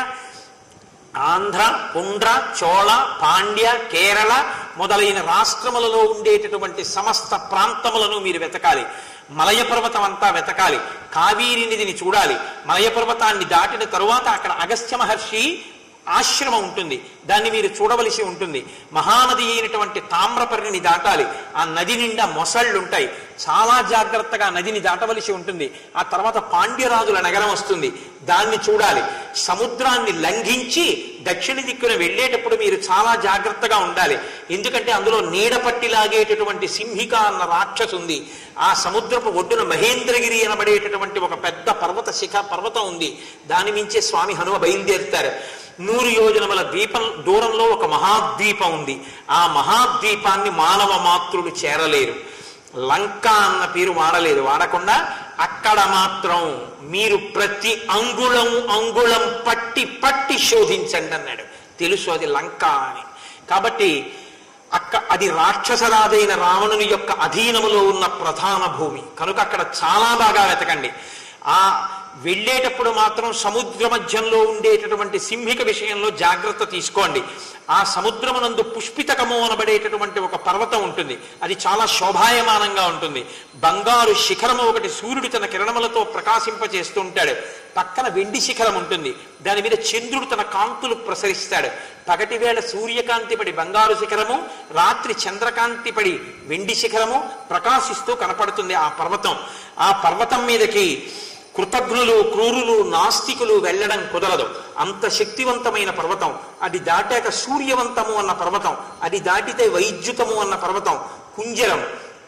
ఆంధ్ర పుండ్ర చోళ పాండ్య కేరళ మొదలైన రాష్ట్రములలో ఉండేటటువంటి సమస్త ప్రాంతములను మీరు వెతకాలి మలయ పర్వతం అంతా వెతకాలి కావేరి నదిని చూడాలి మలయ పర్వతాన్ని దాటిన తరువాత అక్కడ అగస్త్య మహర్షి ఆశ్రమం ఉంటుంది దాన్ని మీరు చూడవలసి ఉంటుంది మహానది అయినటువంటి తామ్రపర్ణిని దాటాలి ఆ నది నిండా మొసళ్ళు ఉంటాయి చాలా జాగ్రత్తగా నదిని దాటవలసి ఉంటుంది ఆ తర్వాత పాండ్యరాజుల నగరం వస్తుంది దాన్ని చూడాలి సముద్రాన్ని లంఘించి దక్షిణ దిక్కున వెళ్ళేటప్పుడు మీరు చాలా జాగ్రత్తగా ఉండాలి ఎందుకంటే అందులో నీడపట్టి లాగేటటువంటి సింహిక అన్న రాక్షసు ఉంది ఆ సముద్రపు ఒడ్డున మహేంద్రగిరి అనబడేటటువంటి ఒక పెద్ద పర్వత శిఖ పర్వతం ఉంది దాని మించే స్వామి హనుమ బయలుదేరుతారు నూరు యోజనముల ద్వీపం దూరంలో ఒక మహాద్వీపం ఉంది ఆ మహాద్వీపాన్ని మానవ మాతృలు చేరలేరు లంక అన్న పేరు వాడలేదు వాడకుండా అక్కడ మాత్రం మీరు ప్రతి అంగుళం అంగుళం పట్టి పట్టి శోధించండి అన్నాడు తెలుసు అది లంక అని కాబట్టి అక్క అది రాక్షసరాజైన రావణుని యొక్క అధీనములో ఉన్న ప్రధాన భూమి కనుక అక్కడ చాలా బాగా వెతకండి ఆ వెళ్ళేటప్పుడు మాత్రం సముద్ర మధ్యంలో ఉండేటటువంటి సింహిక విషయంలో జాగ్రత్త తీసుకోండి ఆ సముద్రమునందు పుష్పితకము అనబడేటటువంటి ఒక పర్వతం ఉంటుంది అది చాలా శోభాయమానంగా ఉంటుంది బంగారు శిఖరము ఒకటి సూర్యుడు తన కిరణములతో ప్రకాశింపచేస్తూ ఉంటాడు పక్కన వెండి శిఖరం ఉంటుంది దాని మీద చంద్రుడు తన కాంతులు ప్రసరిస్తాడు పగటి వేళ సూర్యకాంతి పడి బంగారు శిఖరము రాత్రి చంద్రకాంతి పడి వెండి శిఖరము ప్రకాశిస్తూ కనపడుతుంది ఆ పర్వతం ఆ పర్వతం మీదకి కృతజ్ఞులు క్రూరులు నాస్తికులు వెళ్ళడం కుదరదు అంత శక్తివంతమైన పర్వతం అది దాటాక సూర్యవంతము అన్న పర్వతం అది దాటితే వైద్యుతము అన్న పర్వతం కుంజరం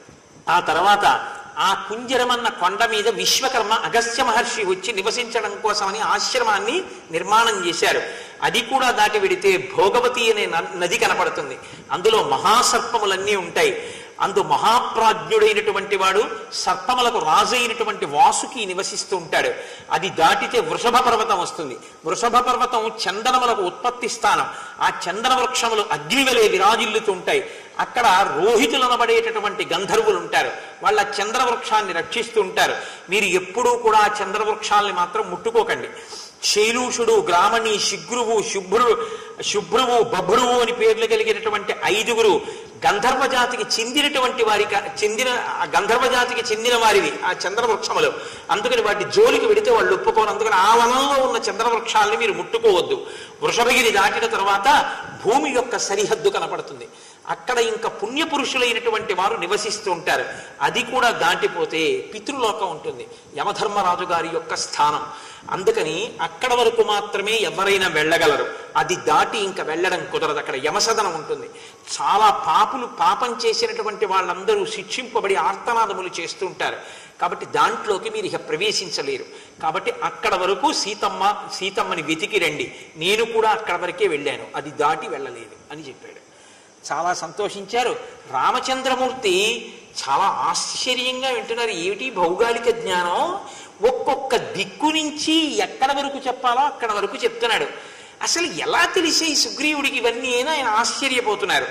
ఆ తర్వాత ఆ కుంజరం అన్న కొండ మీద విశ్వకర్మ అగస్త్య మహర్షి వచ్చి నివసించడం కోసమని ఆశ్రమాన్ని నిర్మాణం చేశారు అది కూడా దాటి వెడితే భోగవతి అనే న- నది కనపడుతుంది అందులో మహాసర్పములన్నీ ఉంటాయి అందు మహాప్రాజ్ఞుడైనటువంటి వాడు సర్పములకు రాజైనటువంటి వాసుకి నివసిస్తూ ఉంటాడు అది దాటితే వృషభ పర్వతం వస్తుంది వృషభ పర్వతం చందనములకు ఉత్పత్తి స్థానం ఆ చందన వృక్షములు అగ్నివలే విరాజిల్లుతూ ఉంటాయి అక్కడ రోహితులు అనబడేటటువంటి గంధర్వులు ఉంటారు వాళ్ళ చంద్ర వృక్షాన్ని రక్షిస్తూ ఉంటారు మీరు ఎప్పుడూ కూడా ఆ చంద్ర వృక్షాల్ని మాత్రం ముట్టుకోకండి శైలూషుడు గ్రామణి శిగ్రువు శుభ్రు శుభ్రువు బభ్రువు అని పేర్లు కలిగినటువంటి ఐదుగురు గంధర్వ జాతికి చెందినటువంటి వారి చెందిన ఆ గంధర్వ జాతికి చెందిన వారివి ఆ చంద్రవృక్షములు అందుకని వాటి జోలికి వెడితే వాళ్ళు ఒప్పుకోరు అందుకని ఆ వనంలో ఉన్న చంద్రవృక్షాలని మీరు ముట్టుకోవద్దు వృషభగిరి దాటిన తర్వాత భూమి యొక్క సరిహద్దు కనపడుతుంది అక్కడ ఇంకా పుణ్యపురుషులైనటువంటి వారు నివసిస్తూ ఉంటారు అది కూడా దాటిపోతే పితృలోకం ఉంటుంది యమధర్మరాజు గారి యొక్క స్థానం అందుకని అక్కడ వరకు మాత్రమే ఎవరైనా వెళ్ళగలరు అది దాటి ఇంకా వెళ్ళడం కుదరదు అక్కడ యమసదనం ఉంటుంది చాలా పాపులు పాపం చేసినటువంటి వాళ్ళందరూ శిక్షింపబడి ఆర్తనాదములు చేస్తూ ఉంటారు కాబట్టి దాంట్లోకి మీరు ఇక ప్రవేశించలేరు కాబట్టి అక్కడ వరకు సీతమ్మ సీతమ్మని వెతికి రండి నేను కూడా అక్కడ వరకే వెళ్ళాను అది దాటి వెళ్ళలేదు అని చెప్పాడు చాలా సంతోషించారు రామచంద్రమూర్తి చాలా ఆశ్చర్యంగా వింటున్నారు ఏమిటి భౌగోళిక జ్ఞానం ఒక్కొక్క దిక్కు నుంచి ఎక్కడ వరకు చెప్పాలో అక్కడ వరకు చెప్తున్నాడు అసలు ఎలా తెలిసే ఈ సుగ్రీవుడికి ఇవన్నీ అయినా ఆయన ఆశ్చర్యపోతున్నారు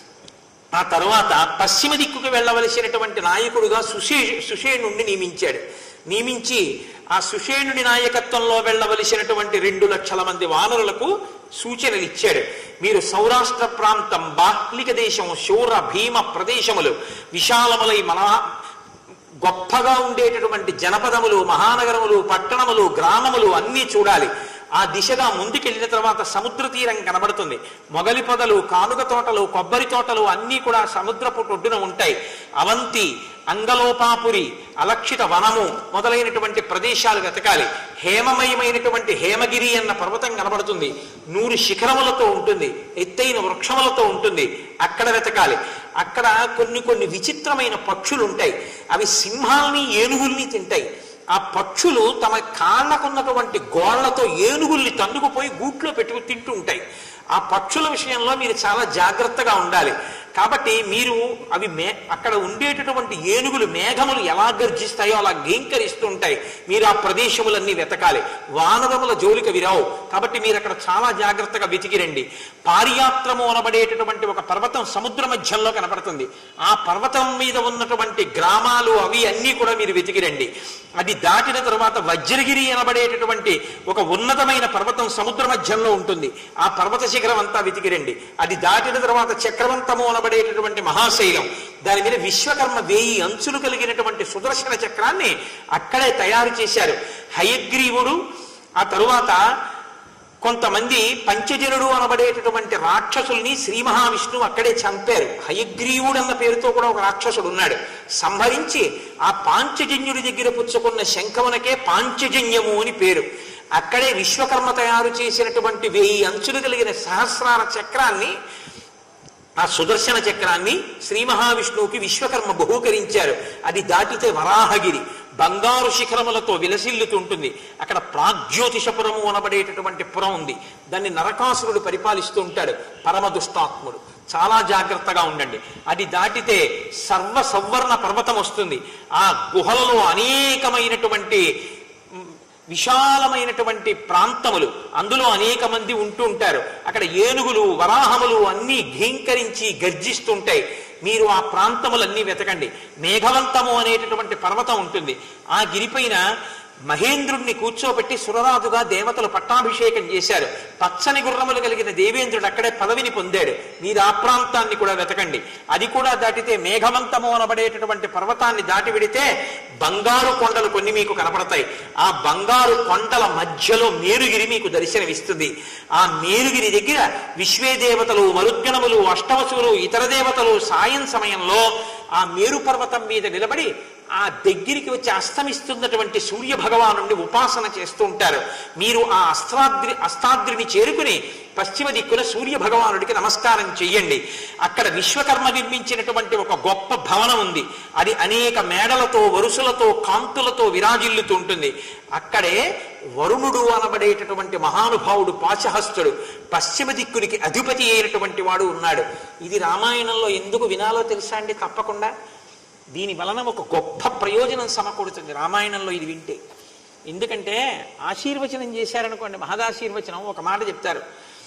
ఆ తర్వాత పశ్చిమ దిక్కుకు వెళ్ళవలసినటువంటి నాయకుడుగా సుషే సుషేణుణ్ణి నియమించాడు నియమించి ఆ సుషేణుడి నాయకత్వంలో వెళ్ళవలసినటువంటి రెండు లక్షల మంది వానరులకు సూచనలు ఇచ్చాడు మీరు సౌరాష్ట్ర ప్రాంతం బాహ్లిక దేశం శూర భీమ ప్రదేశములు విశాలములై మనా గొప్పగా ఉండేటటువంటి జనపదములు మహానగరములు పట్టణములు గ్రామములు అన్నీ చూడాలి ఆ దిశగా ముందుకెళ్ళిన తర్వాత సముద్ర తీరం కనబడుతుంది మొగలి పొదలు కానుగ తోటలు కొబ్బరి తోటలు అన్నీ కూడా సముద్రపు ఒడ్డున ఉంటాయి అవంతి అంగలోపాపురి అలక్షిత వనము మొదలైనటువంటి ప్రదేశాలు వెతకాలి హేమమయమైనటువంటి హేమగిరి అన్న పర్వతం కనబడుతుంది నూరు శిఖరములతో ఉంటుంది ఎత్తైన వృక్షములతో ఉంటుంది అక్కడ వెతకాలి అక్కడ కొన్ని కొన్ని విచిత్రమైన పక్షులు ఉంటాయి అవి సింహాల్ని ఏనుగుల్ని తింటాయి ఆ పక్షులు తమ కాళ్ళకున్నటువంటి గోళ్లతో ఏనుగుల్ని తన్నుకుపోయి గూట్లో పెట్టుకు తింటూ ఉంటాయి ఆ పక్షుల విషయంలో మీరు చాలా జాగ్రత్తగా ఉండాలి కాబట్టి మీరు అవి మే అక్కడ ఉండేటటువంటి ఏనుగులు మేఘములు ఎలా గర్జిస్తాయో అలా గేంకరిస్తూ ఉంటాయి మీరు ఆ ప్రదేశములన్నీ వెతకాలి వానరముల జోలికి విరావు కాబట్టి మీరు అక్కడ చాలా జాగ్రత్తగా వెతికిరండి పారియాత్రము అనబడేటటువంటి ఒక పర్వతం సముద్ర మధ్యంలో కనపడుతుంది ఆ పర్వతం మీద ఉన్నటువంటి గ్రామాలు అవి అన్నీ కూడా మీరు వెతికిరండి అది దాటిన తర్వాత వజ్రగిరి అనబడేటటువంటి ఒక ఉన్నతమైన పర్వతం సముద్ర మధ్యంలో ఉంటుంది ఆ పర్వత శిఖరం అంతా వెతికిరండి అది దాటిన తర్వాత చక్రవంతము అనబడేటటువంటి మహాశైలం దాని మీద విశ్వకర్మ వేయి అంచులు కలిగినటువంటి సుదర్శన చక్రాన్ని అక్కడే తయారు చేశారు హయగ్రీవుడు ఆ తరువాత కొంతమంది పంచజనుడు అనబడేటటువంటి రాక్షసుల్ని శ్రీ మహావిష్ణువు అక్కడే చంపారు హయగ్రీవుడు అన్న పేరుతో కూడా ఒక రాక్షసుడు ఉన్నాడు సంహరించి ఆ పాంచజన్యుడి దగ్గర పుచ్చుకున్న శంఖమునకే పాంచజన్యము అని పేరు అక్కడే విశ్వకర్మ తయారు చేసినటువంటి వెయ్యి అంచులు కలిగిన సహస్రార చక్రాన్ని ఆ సుదర్శన చక్రాన్ని శ్రీ మహావిష్ణువుకి విశ్వకర్మ బహూకరించారు అది దాటితే వరాహగిరి బంగారు శిఖరములతో విలసిల్లుతుంటుంది అక్కడ ప్రాగ్జ్యోతిషపురము అనబడేటటువంటి పురం ఉంది దాన్ని నరకాసురుడు పరిపాలిస్తూ ఉంటాడు పరమ దుష్టాత్ముడు చాలా జాగ్రత్తగా ఉండండి అది దాటితే సర్వ సవర్ణ పర్వతం వస్తుంది ఆ గుహలలో అనేకమైనటువంటి విశాలమైనటువంటి ప్రాంతములు అందులో అనేక మంది ఉంటూ ఉంటారు అక్కడ ఏనుగులు వరాహములు అన్నీ ఘీంకరించి గర్జిస్తుంటాయి మీరు ఆ ప్రాంతములన్నీ వెతకండి మేఘవంతము అనేటటువంటి పర్వతం ఉంటుంది ఆ గిరిపైన మహేంద్రుణ్ణి కూర్చోబెట్టి సురరాజుగా దేవతలు పట్టాభిషేకం చేశారు పచ్చని గుర్రములు కలిగిన దేవేంద్రుడు అక్కడే పదవిని పొందాడు మీరు ఆ ప్రాంతాన్ని కూడా వెతకండి అది కూడా దాటితే మేఘవంతము అనబడేటటువంటి పర్వతాన్ని దాటి విడితే బంగారు కొండలు కొన్ని మీకు కనపడతాయి ఆ బంగారు కొండల మధ్యలో మేరుగిరి మీకు దర్శనమిస్తుంది ఆ మేరుగిరి దగ్గర విశ్వే దేవతలు మరుద్గణములు అష్టవసులు ఇతర దేవతలు సాయం సమయంలో ఆ మేరు పర్వతం మీద నిలబడి ఆ దగ్గరికి వచ్చి అస్తమిస్తున్నటువంటి సూర్య భగవాను ఉపాసన చేస్తూ ఉంటారు మీరు ఆ అస్త్రాద్రి అస్తాద్రిని చేరుకుని పశ్చిమ దిక్కున సూర్య భగవానుడికి నమస్కారం చెయ్యండి అక్కడ విశ్వకర్మ నిర్మించినటువంటి ఒక గొప్ప భవనం ఉంది అది అనేక మేడలతో వరుసలతో కాంతులతో విరాజిల్లుతూ ఉంటుంది అక్కడే వరుణుడు అనబడేటటువంటి మహానుభావుడు పాశహస్తుడు పశ్చిమ దిక్కునికి అధిపతి అయినటువంటి వాడు ఉన్నాడు ఇది రామాయణంలో ఎందుకు వినాలో తెలుసా అండి తప్పకుండా దీని వలన ఒక గొప్ప ప్రయోజనం సమకూడుతుంది రామాయణంలో ఇది వింటే ఎందుకంటే ఆశీర్వచనం చేశారనుకోండి మహదాశీర్వచనం ఒక మాట చెప్తారు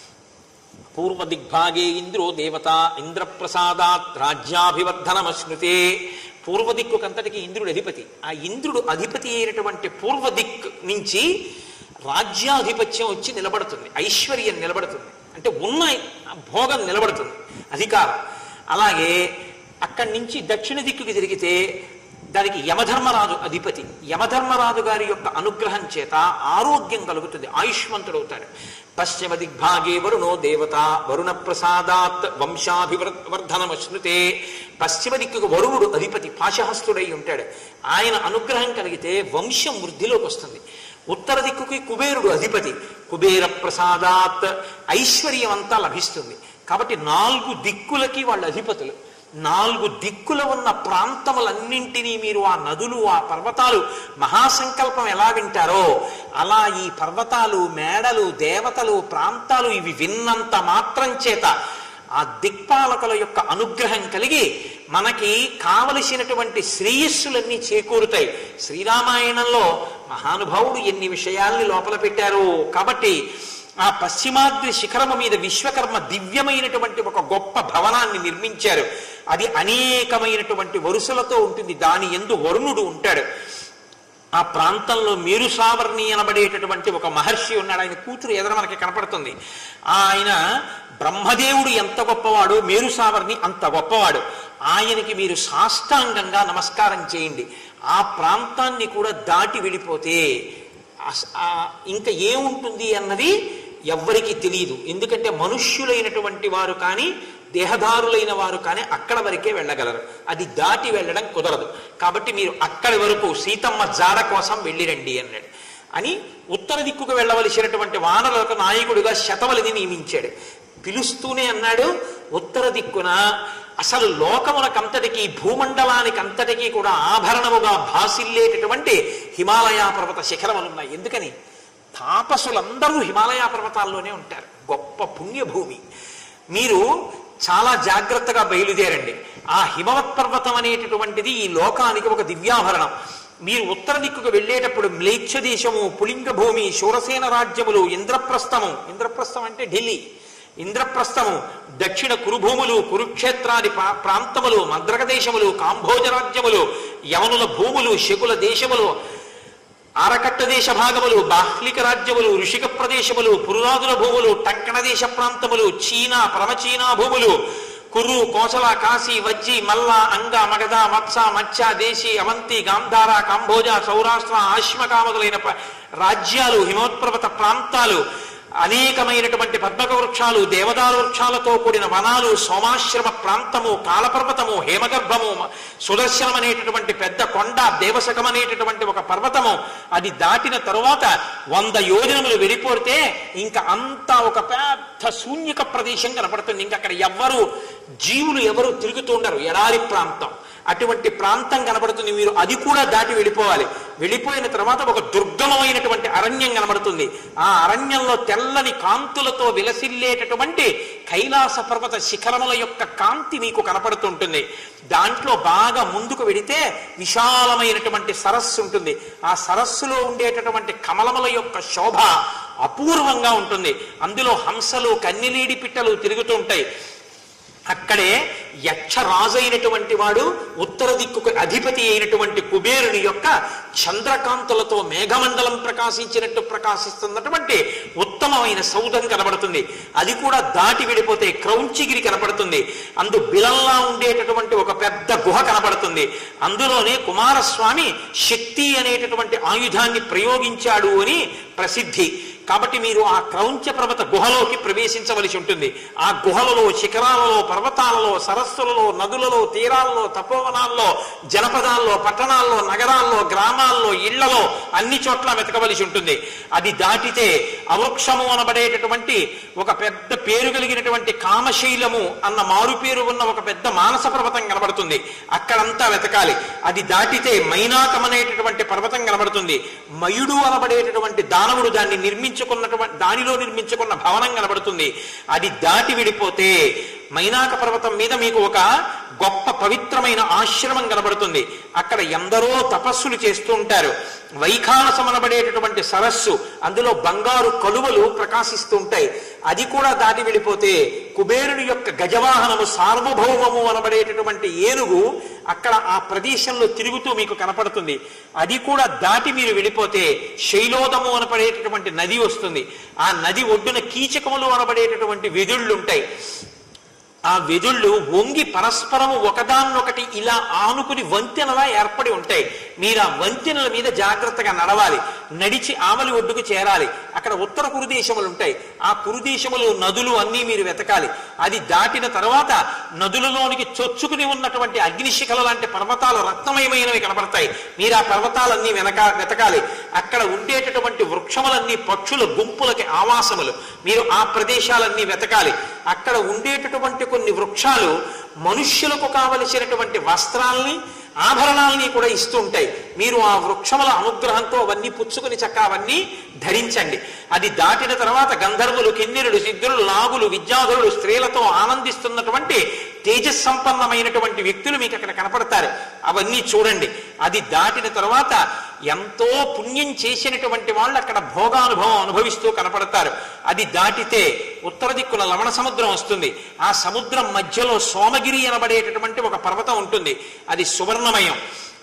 పూర్వ దిగ్భాగే ఇంద్రో దేవత ఇంద్రప్రసాదాత్ రాజ్యాభివర్ధనమశ్నుతే పూర్వ దిక్కుకంతటికి ఇంద్రుడు అధిపతి ఆ ఇంద్రుడు అధిపతి అయినటువంటి పూర్వ దిక్ నుంచి రాజ్యాధిపత్యం వచ్చి నిలబడుతుంది ఐశ్వర్యం నిలబడుతుంది అంటే ఉన్న భోగం నిలబడుతుంది అధికారం అలాగే అక్కడి నుంచి దక్షిణ దిక్కుకి తిరిగితే దానికి యమధర్మరాజు అధిపతి యమధర్మరాజు గారి యొక్క అనుగ్రహం చేత ఆరోగ్యం కలుగుతుంది ఆయుష్మంతుడు అవుతాడు పశ్చిమ దిగ్భాగే వరుణో దేవత వరుణ ప్రసాదాత్ వంశాభివర్ధనమశ్నుతే పశ్చిమ దిక్కుకు వరుణుడు అధిపతి పాశహస్తుడై ఉంటాడు ఆయన అనుగ్రహం కలిగితే వంశం వృద్ధిలోకి వస్తుంది ఉత్తర దిక్కుకి కుబేరుడు అధిపతి కుబేర ప్రసాదాత్ ఐశ్వర్యం అంతా లభిస్తుంది కాబట్టి నాలుగు దిక్కులకి వాళ్ళు అధిపతులు నాలుగు దిక్కుల ఉన్న ప్రాంతములన్నింటినీ మీరు ఆ నదులు ఆ పర్వతాలు మహాసంకల్పం ఎలా వింటారో అలా ఈ పర్వతాలు మేడలు దేవతలు ప్రాంతాలు ఇవి విన్నంత మాత్రం చేత ఆ దిక్పాలకుల యొక్క అనుగ్రహం కలిగి మనకి కావలసినటువంటి శ్రేయస్సులన్నీ చేకూరుతాయి శ్రీరామాయణంలో మహానుభావుడు ఎన్ని విషయాల్ని లోపల పెట్టారు కాబట్టి ఆ పశ్చిమాద్రి శిఖరము మీద విశ్వకర్మ దివ్యమైనటువంటి ఒక గొప్ప భవనాన్ని నిర్మించారు అది అనేకమైనటువంటి వరుసలతో ఉంటుంది దాని ఎందు వరుణుడు ఉంటాడు ఆ ప్రాంతంలో మేరుసావర్ణి అనబడేటటువంటి ఒక మహర్షి ఉన్నాడు ఆయన కూతురు ఎదుర మనకి కనపడుతుంది ఆయన బ్రహ్మదేవుడు ఎంత గొప్పవాడు మేరుసావర్ణి అంత గొప్పవాడు ఆయనకి మీరు సాష్టాంగంగా నమస్కారం చేయండి ఆ ప్రాంతాన్ని కూడా దాటి వెళ్ళిపోతే అస- ఆ ఇంకా ఏముంటుంది అన్నది ఎవ్వరికీ తెలియదు ఎందుకంటే మనుష్యులైనటువంటి వారు కానీ దేహదారులైన వారు కానీ అక్కడ వరకే వెళ్ళగలరు అది దాటి వెళ్ళడం కుదరదు కాబట్టి మీరు అక్కడి వరకు సీతమ్మ జాడ కోసం వెళ్ళిరండి అన్నాడు అని ఉత్తర దిక్కుకు వెళ్ళవలసినటువంటి వానరులకు నాయకుడిగా శతవలిని నియమించాడు పిలుస్తూనే అన్నాడు ఉత్తర దిక్కున అసలు లోకమునకంతటికి భూమండలానికి అంతటికీ కూడా ఆభరణముగా భాసిల్లేటటువంటి హిమాలయ పర్వత శిఖరములు ఉన్నాయి ఎందుకని తాపసులందరూ హిమాలయ పర్వతాల్లోనే ఉంటారు గొప్ప పుణ్యభూమి మీరు చాలా జాగ్రత్తగా బయలుదేరండి ఆ హిమవత్ పర్వతం అనేటటువంటిది ఈ లోకానికి ఒక దివ్యాభరణం మీరు ఉత్తర దిక్కుకు వెళ్ళేటప్పుడు మ్లేచ్ఛ దేశము పులింగ భూమి శూరసేన రాజ్యములు ఇంద్రప్రస్థము ఇంద్రప్రస్థం అంటే ఢిల్లీ ఇంద్రప్రస్థము దక్షిణ కురుభూములు కురుక్షేత్రాది ప్రా- ప్రాంతములు మద్రక దేశములు కాంభోజ రాజ్యములు యవనుల భూములు శకుల దేశములు ఆరకట్ట దేశ భాగములు బాహ్లిక రాజ్యములు ఋషిక ప్రదేశములు పురురాదుల భూములు టంకణ దేశ ప్రాంతములు చీనా పరమచీనా భూములు కురు కోసల కాశీ వజ్జి మల్ల అంగ మగధ మత్స మత్స్య దేశీ అవంతి గాంధార కాంభోజ సౌరాష్ట్ర ఆశ్మకామదులైన ప- రాజ్యాలు హిమోత్పర్వత ప్రాంతాలు అనేకమైనటువంటి పద్మక వృక్షాలు దేవదారు వృక్షాలతో కూడిన వనాలు సోమాశ్రమ ప్రాంతము కాలపర్వతము హేమగర్భము సుదర్శనం అనేటటువంటి పెద్ద కొండ దేవశకం అనేటటువంటి ఒక పర్వతము అది దాటిన తరువాత వంద యోజనములు వెళ్ళిపోతే ఇంకా అంతా ఒక పెద్ద శూన్యక ప్రదేశం కనపడుతుంది ఇంకా అక్కడ ఎవ్వరు జీవులు ఎవరు తిరుగుతుండరు ఎడారి ప్రాంతం అటువంటి ప్రాంతం కనబడుతుంది మీరు అది కూడా దాటి వెళ్ళిపోవాలి వెళ్ళిపోయిన తర్వాత ఒక దుర్గమమైనటువంటి అరణ్యం కనబడుతుంది ఆ అరణ్యంలో తెల్లని కాంతులతో విలసిల్లేటటువంటి కైలాస పర్వత శిఖరముల యొక్క కాంతి మీకు కనపడుతుంటుంది దాంట్లో బాగా ముందుకు వెడితే విశాలమైనటువంటి సరస్సు ఉంటుంది ఆ సరస్సులో ఉండేటటువంటి కమలముల యొక్క శోభ అపూర్వంగా ఉంటుంది అందులో హంసలు కన్నెలీడి పిట్టలు తిరుగుతూ ఉంటాయి అక్కడే యక్షరాజు అయినటువంటి వాడు ఉత్తర దిక్కుకు అధిపతి అయినటువంటి కుబేరుని యొక్క చంద్రకాంతులతో మేఘమండలం ప్రకాశించినట్టు ప్రకాశిస్తున్నటువంటి ఉత్తమమైన సౌధం కనబడుతుంది అది కూడా దాటి వెళ్ళిపోతే క్రౌంచిగిరి కనబడుతుంది అందు బిలంలా ఉండేటటువంటి ఒక పెద్ద గుహ కనబడుతుంది అందులోనే కుమారస్వామి శక్తి అనేటటువంటి ఆయుధాన్ని ప్రయోగించాడు అని ప్రసిద్ధి కాబట్టి మీరు ఆ క్రౌంచ పర్వత గుహలోకి ప్రవేశించవలసి ఉంటుంది ఆ గుహలలో శిఖరాలలో పర్వతాలలో సరస్సులలో నదులలో తీరాల్లో తపోవనాల్లో జనపదాల్లో పట్టణాల్లో నగరాల్లో గ్రామాల్లో ఇళ్లలో అన్ని చోట్ల వెతకవలసి ఉంటుంది అది దాటితే అవృక్షము అనబడేటటువంటి ఒక పెద్ద పేరు కలిగినటువంటి కామశైలము అన్న మారు పేరు ఉన్న ఒక పెద్ద మానస పర్వతం కనబడుతుంది అక్కడంతా వెతకాలి అది దాటితే మైనాకం అనేటటువంటి పర్వతం కనబడుతుంది మయుడు అనబడేటటువంటి దానవుడు దాన్ని నిర్మించుకున్నటువంటి దానిలో నిర్మించుకున్న భవనం కనబడుతుంది అది దాటి విడిపోతే మైనాక పర్వతం మీద మీకు ఒక గొప్ప పవిత్రమైన ఆశ్రమం కనబడుతుంది అక్కడ ఎందరో తపస్సులు చేస్తూ ఉంటారు వైఖానసం అనబడేటటువంటి సరస్సు అందులో బంగారు కలువలు ప్రకాశిస్తూ ఉంటాయి అది కూడా దాటి వెళ్ళిపోతే కుబేరుని యొక్క గజవాహనము సార్వభౌమము అనబడేటటువంటి ఏనుగు అక్కడ ఆ ప్రదేశంలో తిరుగుతూ మీకు కనపడుతుంది అది కూడా దాటి మీరు వెళ్ళిపోతే శైలోదము అనబడేటటువంటి నది వస్తుంది ఆ నది ఒడ్డున కీచకములు అనబడేటటువంటి వెదుళ్ళు ఉంటాయి ఆ వెదుళ్ళు వంగి పరస్పరము ఒకదాన్నొకటి ఇలా ఆనుకుని వంతెనలా ఏర్పడి ఉంటాయి మీరు ఆ వంతెనల మీద జాగ్రత్తగా నడవాలి నడిచి ఆవలి ఒడ్డుకు చేరాలి అక్కడ ఉత్తర కురుదేశములు ఉంటాయి ఆ కురుదేశములు నదులు అన్నీ మీరు వెతకాలి అది దాటిన తర్వాత నదులలోనికి చొచ్చుకుని ఉన్నటువంటి అగ్నిశిఖల లాంటి పర్వతాలు రత్నమయమైనవి కనబడతాయి మీరు ఆ పర్వతాలన్నీ వెనక వెతకాలి అక్కడ ఉండేటటువంటి వృక్షములన్నీ పక్షుల గుంపులకి ఆవాసములు మీరు ఆ ప్రదేశాలన్నీ వెతకాలి అక్కడ ఉండేటటువంటి కొన్ని వృక్షాలు మనుష్యులకు కావలసినటువంటి వస్త్రాల్ని ఆభరణాలని కూడా ఇస్తూ ఉంటాయి మీరు ఆ వృక్షముల అనుగ్రహంతో అవన్నీ పుచ్చుకుని చక్క అవన్నీ ధరించండి అది దాటిన తర్వాత గంధర్వులు కిన్నెరుడు సిద్ధులు నాగులు విద్యాధులు స్త్రీలతో ఆనందిస్తున్నటువంటి తేజస్సంపన్నమైనటువంటి వ్యక్తులు మీకు అక్కడ కనపడతారు అవన్నీ చూడండి అది దాటిన తర్వాత ఎంతో పుణ్యం చేసినటువంటి వాళ్ళు అక్కడ భోగానుభవం అనుభవిస్తూ కనపడతారు అది దాటితే ఉత్తర దిక్కున లవణ సముద్రం వస్తుంది ఆ సముద్రం మధ్యలో సోమగిరి అనబడేటటువంటి ఒక పర్వతం ఉంటుంది అది సువర్ణమయం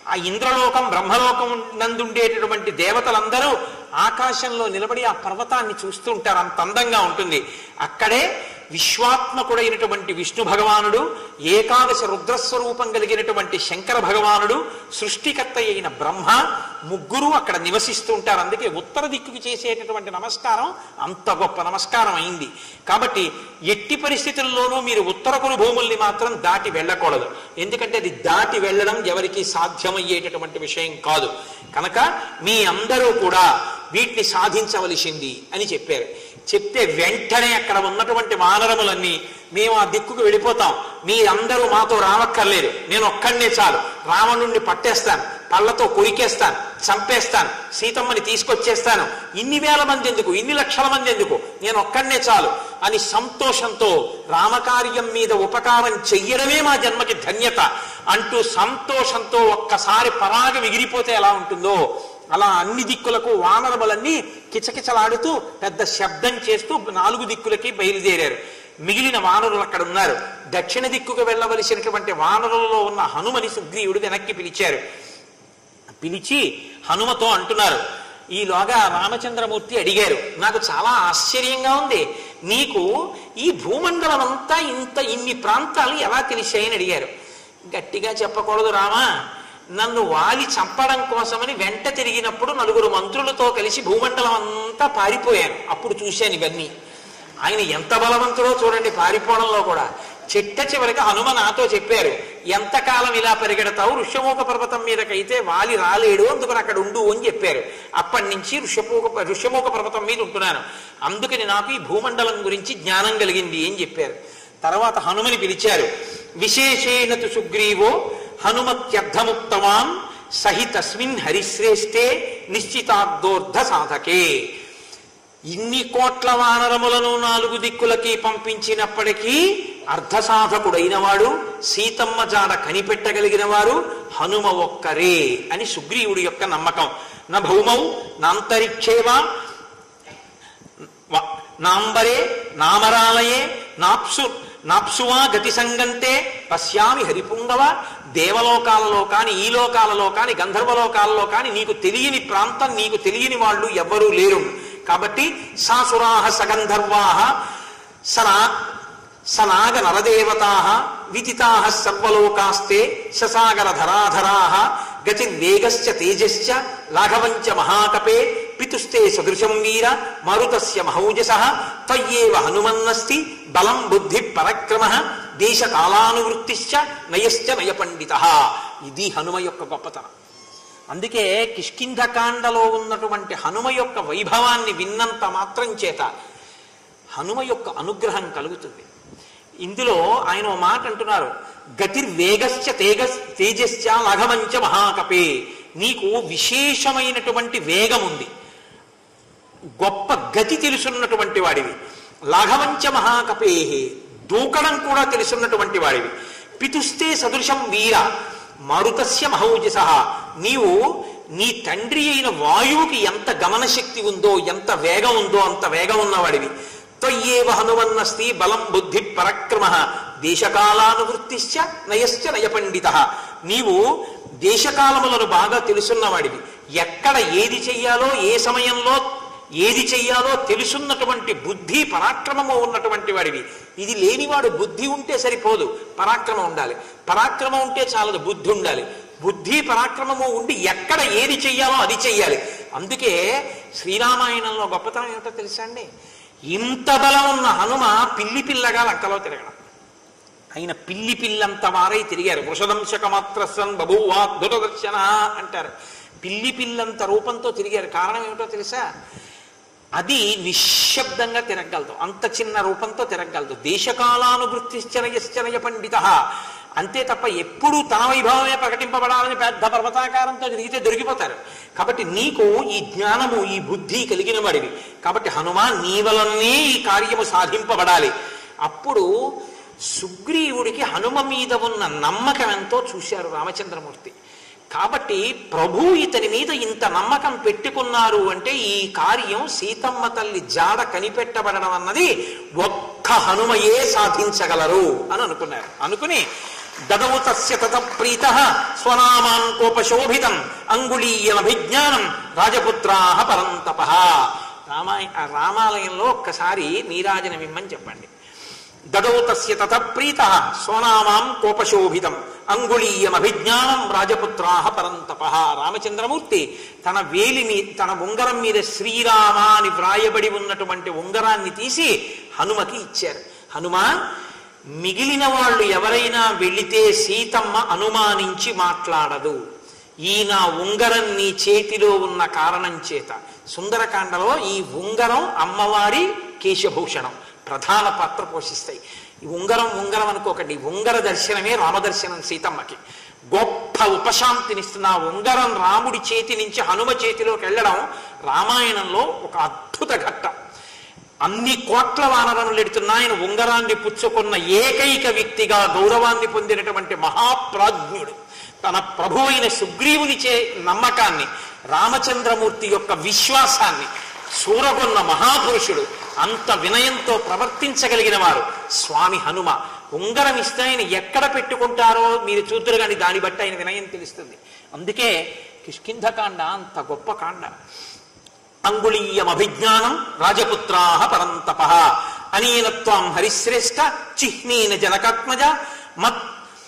ఆ ఇంద్రలోకం బ్రహ్మలోకం నందుండేటటువంటి దేవతలందరూ ఆకాశంలో నిలబడి ఆ పర్వతాన్ని చూస్తూ ఉంటారు అంత అందంగా ఉంటుంది అక్కడే విశ్వాత్మకుడైనటువంటి విష్ణు భగవానుడు ఏకాదశ రుద్రస్వరూపం కలిగినటువంటి శంకర భగవానుడు సృష్టికర్త అయిన బ్రహ్మ ముగ్గురు అక్కడ నివసిస్తూ ఉంటారు అందుకే ఉత్తర దిక్కుకి చేసేటటువంటి నమస్కారం అంత గొప్ప నమస్కారం అయింది కాబట్టి ఎట్టి పరిస్థితుల్లోనూ మీరు ఉత్తరకురు భూముల్ని మాత్రం దాటి వెళ్ళకూడదు ఎందుకంటే అది దాటి వెళ్ళడం ఎవరికి సాధ్యమయ్యేటటువంటి విషయం కాదు కనుక మీ అందరూ కూడా వీటిని సాధించవలసింది అని చెప్పారు చెప్తే వెంటనే అక్కడ ఉన్నటువంటి వానరములన్నీ మేము ఆ దిక్కుకు వెళ్ళిపోతాం మీరందరూ మాతో రావక్కర్లేదు నేను ఒక్కడనే చాలు రావణుణ్ణి పట్టేస్తాను పళ్ళతో కొరికేస్తాను చంపేస్తాను సీతమ్మని తీసుకొచ్చేస్తాను ఇన్ని వేల మంది ఎందుకు ఇన్ని లక్షల మంది ఎందుకు నేను ఒక్కడనే చాలు అని సంతోషంతో రామకార్యం మీద ఉపకారం చెయ్యడమే మా జన్మకి ధన్యత అంటూ సంతోషంతో ఒక్కసారి పరాగ మిగిలిపోతే ఎలా ఉంటుందో అలా అన్ని దిక్కులకు వానరములన్నీ కిచకిచలాడుతూ పెద్ద శబ్దం చేస్తూ నాలుగు దిక్కులకి బయలుదేరారు మిగిలిన వానరులు అక్కడ ఉన్నారు దక్షిణ దిక్కుకు వెళ్ళవలసినటువంటి వానరులలో ఉన్న హనుమని సుగ్రీవుడు వెనక్కి పిలిచారు పిలిచి హనుమతో అంటున్నారు ఈలోగా రామచంద్రమూర్తి అడిగారు నాకు చాలా ఆశ్చర్యంగా ఉంది నీకు ఈ భూమండలం అంతా ఇంత ఇన్ని ప్రాంతాలు ఎలా తెలిసాయని అడిగారు గట్టిగా చెప్పకూడదు రామా నన్ను వాలి చంపడం కోసమని వెంట తిరిగినప్పుడు నలుగురు మంత్రులతో కలిసి భూమండలం అంతా పారిపోయాను అప్పుడు చూశాను ఇవన్నీ ఆయన ఎంత బలవంతుడో చూడండి పారిపోవడంలో కూడా చిట్ట చివరికి హనుమ నాతో చెప్పారు ఎంతకాలం ఇలా పరిగెడతావు ఋష్యమూక పర్వతం మీదకైతే వాలి రాలేడు అందుకని అక్కడ ఉండు అని చెప్పారు అప్పటి నుంచి ఋష్యమూక ఋష్యమూక పర్వతం మీద ఉంటున్నాను అందుకని నాకు ఈ భూమండలం గురించి జ్ఞానం కలిగింది అని చెప్పారు తర్వాత హనుమని పిలిచారు విశేషేణ తు సుగ్రీవో హనుమత్యర్థముక్తవాన్ సహి తస్మిన్ హరిశ్రేష్ఠే నిశ్చితార్థోర్ధ సాధకే ఇన్ని కోట్ల వానరములను నాలుగు దిక్కులకి పంపించినప్పటికీ అర్ధసాధకుడైన వాడు సీతమ్మ జాడ కనిపెట్టగలిగిన వారు హనుమ ఒక్కరే అని సుగ్రీవుడి యొక్క నమ్మకం నా భౌమౌ నాంతరిక్షేవా వ- నాంబరే నామరాలయే నాప్సు నాప్సువా గతి సంగంతే పశ్యామి హరిపుంగవ దేవలోకాలలో కాని ఈ లోకాలలో కాని గంధర్వలోకాలలో కాని నీకు తెలియని ప్రాంతం నీకు తెలియని వాళ్ళు ఎవ్వరూ లేరు కాబట్టి సాసురాహ సగంధర్వాహ సనా సనాగ నరదేవతా విదితా సర్వలోకాస్తే శసాగర ధరాధరా గతిర్వేగశ్చ తేజశ్చ లాఘవంచ మహాకపే పితుస్తే సదృశం వీర మరుతస్య మహౌజస త్వయ్యేవ హనుమన్నస్తి బలం బుద్ధి పరక్రమ దేశకాలానువృత్తిశ్చ నయశ్చ నయపండిత ఇది హనుమ యొక్క గొప్పతనం అందుకే కిష్కింధకాండలో ఉన్నటువంటి హనుమ యొక్క వైభవాన్ని విన్నంత మాత్రం చేత హనుమ యొక్క అనుగ్రహం కలుగుతుంది ఇందులో ఆయన ఓ మాట అంటున్నారు గతిర్వేగశ్చ తేగ తేజశ్చ లఘవంచ మహాకపే నీకు విశేషమైనటువంటి వేగం ఉంది గొప్ప గతి తెలుసున్నటువంటి వాడివి లాఘవంచ మహాకపే దూకడం కూడా తెలుసున్నటువంటి వాడివి పితుస్తే సదృశం వీర మరుతస్య మహౌజస నీవు నీ తండ్రి అయిన వాయువుకి ఎంత గమనశక్తి ఉందో ఎంత వేగం ఉందో అంత వేగం ఉన్నవాడివి త్వయ్యేవ హనుమన్నస్తి బలం బుద్ధి పరక్రమ దేశకాలానువృత్తిశ్చ నయశ్చ నయపండిత నీవు దేశకాలములను బాగా తెలుసున్నవాడివి ఎక్కడ ఏది చెయ్యాలో ఏ సమయంలో ఏది చెయ్యాలో తెలుసున్నటువంటి బుద్ధి పరాక్రమము ఉన్నటువంటి వాడివి ఇది లేనివాడు బుద్ధి ఉంటే సరిపోదు పరాక్రమం ఉండాలి పరాక్రమం ఉంటే చాలదు బుద్ధి ఉండాలి బుద్ధి పరాక్రమము ఉండి ఎక్కడ ఏది చెయ్యాలో అది చెయ్యాలి అందుకే శ్రీరామాయణంలో గొప్పతనం ఏమిటో తెలుసా అండి ఇంత బలం ఉన్న హనుమ పిల్లి పిల్లగా లంకలో తిరగడం ఆయన పిల్లి పిల్లంత వారై తిరిగారు వృషదంశక మాత్రసన్ బభూవాద్భుత దర్శన అంటారు పిల్లి పిల్లంత రూపంతో తిరిగారు కారణం ఏమిటో తెలుసా అది నిశ్శబ్దంగా తిరగలదు అంత చిన్న రూపంతో తిరగలదు దేశకాలానువృత్తిశ్చనయశ్చనయ పండిత అంతే తప్ప ఎప్పుడూ తన వైభవమే ప్రకటింపబడాలని పెద్ద పర్వతాకారంతో తిరిగితే దొరికిపోతారు కాబట్టి నీకు ఈ జ్ఞానము ఈ బుద్ధి కలిగిన వాడివి కాబట్టి హనుమా నీ వలనే ఈ కార్యము సాధింపబడాలి అప్పుడు సుగ్రీవుడికి హనుమ మీద ఉన్న నమ్మకం ఎంతో చూశారు రామచంద్రమూర్తి కాబట్టి ప్రభు ఇతని మీద ఇంత నమ్మకం పెట్టుకున్నారు అంటే ఈ కార్యం సీతమ్మ తల్లి జాడ కనిపెట్టబడడం అన్నది ఒక్క హనుమయే సాధించగలరు అని అనుకున్నారు అనుకుని దదౌ తస్య తత ప్రీత స్వనామాన్ కోపశోభితం అంగుళీయమభిజ్ఞానం రాజపుత్రాహ పరంతప రామాయ రామాలయంలో ఒక్కసారి నీరాజనం ఇమ్మని చెప్పండి దదౌ తస్య తత ప్రీత స్వనామాం కోపశోభితం అంగుళీయమభిజ్ఞానం రాజపుత్రాహ పరంతప రామచంద్రమూర్తి తన వేలి మీ తన ఉంగరం మీద శ్రీరామ అని వ్రాయబడి ఉన్నటువంటి ఉంగరాన్ని తీసి హనుమకి ఇచ్చారు హనుమ మిగిలిన వాళ్ళు ఎవరైనా వెళితే సీతమ్మ అనుమానించి మాట్లాడదు ఈ నా ఉంగరం నీ చేతిలో ఉన్న కారణం చేత సుందరకాండలో ఈ ఉంగరం అమ్మవారి కేశభూషణం ప్రధాన పాత్ర పోషిస్తాయి ఈ ఉంగరం ఉంగరం అనుకోకండి ఉంగర దర్శనమే రామదర్శనం సీతమ్మకి గొప్ప ఉపశాంతినిస్తున్న ఆ ఉంగరం రాముడి చేతి నుంచి హనుమ చేతిలోకి వెళ్ళడం రామాయణంలో ఒక అద్భుత ఘట్టం అన్ని కోట్ల వానరములు ఎడుతున్న ఆయన ఉంగరాన్ని పుచ్చుకున్న ఏకైక వ్యక్తిగా గౌరవాన్ని పొందినటువంటి మహాప్రాజ్ఞుడు తన ప్రభు అయిన సుగ్రీవునిచే నమ్మకాన్ని రామచంద్రమూర్తి యొక్క విశ్వాసాన్ని చూరగొన్న మహాపురుషుడు అంత వినయంతో ప్రవర్తించగలిగిన వారు స్వామి హనుమ ఉంగరం ఇస్తే ఆయన ఎక్కడ పెట్టుకుంటారో మీరు చూద్దరు కానీ దాన్ని బట్టి ఆయన వినయం తెలుస్తుంది అందుకే కిష్కింధకాండ అంత గొప్ప కాండ అంగుళీయమభిజ్ఞానం రాజపుత్రాహ పరంతప అనేన త్వాం హరిశ్రేష్ఠ చిహ్నేన జనకాత్మజ మత్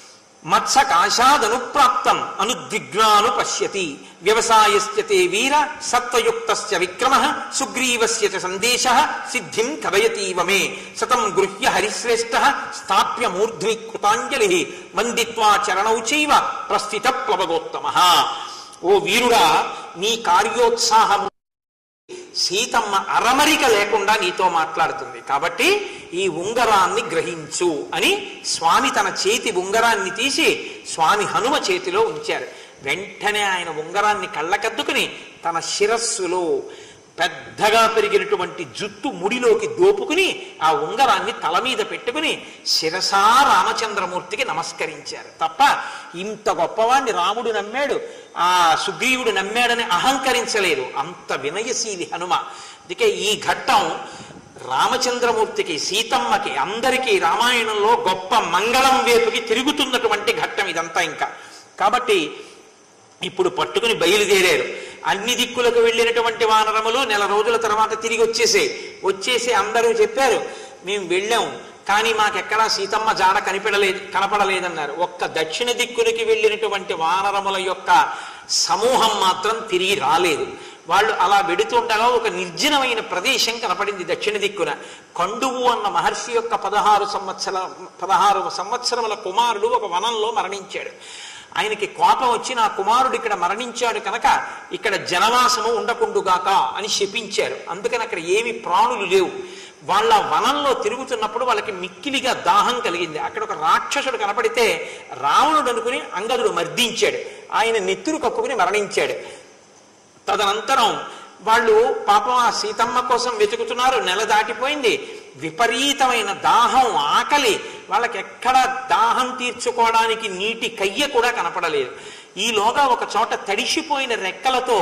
మత్సకాశాదనుప్రాప్తం అనుద్విగ్నాను పశ్యతి వ్యవసాయస్య తే వీర సత్వయుక్తస్య విక్రమ సుగ్రీవస్య చ సందేశ సిద్ధిం కథయతీవ మే సతం గృహ్య హరిశ్రేష్ఠ స్థాప్య మూర్ధ్ని కృతాంజలి వందిత్వా చరణౌ చైవ ప్రస్థిత ప్లవగోత్తమ ఓ వీరుడా నీ కార్యోత్సాహము సీతమ్మ అరమరిక లేకుండా నీతో మాట్లాడుతుంది కాబట్టి ఈ ఉంగరాన్ని గ్రహించు అని స్వామి తన చేతి ఉంగరాన్ని తీసి స్వామి హనుమ చేతిలో ఉంచారు వెంటనే ఆయన ఉంగరాన్ని కళ్ళకద్దుకుని తన శిరస్సులో పెద్దగా పెరిగినటువంటి జుట్టు ముడిలోకి దోపుకుని ఆ ఉంగరాన్ని తల మీద పెట్టుకుని శిరసా రామచంద్రమూర్తికి నమస్కరించారు తప్ప ఇంత గొప్పవాణ్ణి రాముడు నమ్మాడు ఆ సుగ్రీవుడు నమ్మాడని అహంకరించలేదు అంత వినయశీలి హనుమ అందుకే ఈ ఘట్టం రామచంద్రమూర్తికి సీతమ్మకి అందరికీ రామాయణంలో గొప్ప మంగళం వైపుకి తిరుగుతున్నటువంటి ఘట్టం ఇదంతా ఇంకా కాబట్టి ఇప్పుడు పట్టుకుని బయలుదేరారు అన్ని దిక్కులకు వెళ్ళినటువంటి వానరములు నెల రోజుల తర్వాత తిరిగి వచ్చేసే వచ్చేసి అందరూ చెప్పారు మేము వెళ్ళాం కానీ మాకెక్కడా సీతమ్మ జాడ కనిపెడలేదు కనపడలేదన్నారు ఒక్క దక్షిణ దిక్కులకి వెళ్ళినటువంటి వానరముల యొక్క సమూహం మాత్రం తిరిగి రాలేదు వాళ్ళు అలా వెడుతుండగా ఒక నిర్జనమైన ప్రదేశం కనపడింది దక్షిణ దిక్కున కండువు అన్న మహర్షి యొక్క పదహారు సంవత్సర పదహారు సంవత్సరముల కుమారుడు ఒక వనంలో మరణించాడు ఆయనకి కోపం వచ్చి నా కుమారుడు ఇక్కడ మరణించాడు కనుక ఇక్కడ జనవాసము ఉండకుండుగాక అని శపించారు అందుకని అక్కడ ఏమి ప్రాణులు లేవు వాళ్ళ వనంలో తిరుగుతున్నప్పుడు వాళ్ళకి మిక్కిలిగా దాహం కలిగింది అక్కడ ఒక రాక్షసుడు కనపడితే రావణుడు అనుకుని అంగదుడు మర్దించాడు ఆయన నెత్తురు కప్పుకుని మరణించాడు తదనంతరం వాళ్ళు పాపం ఆ సీతమ్మ కోసం వెతుకుతున్నారు నెల దాటిపోయింది విపరీతమైన దాహం ఆకలి వాళ్ళకి ఎక్కడ దాహం తీర్చుకోవడానికి నీటి కయ్య కూడా కనపడలేదు ఈలోగా ఒక చోట తడిసిపోయిన రెక్కలతో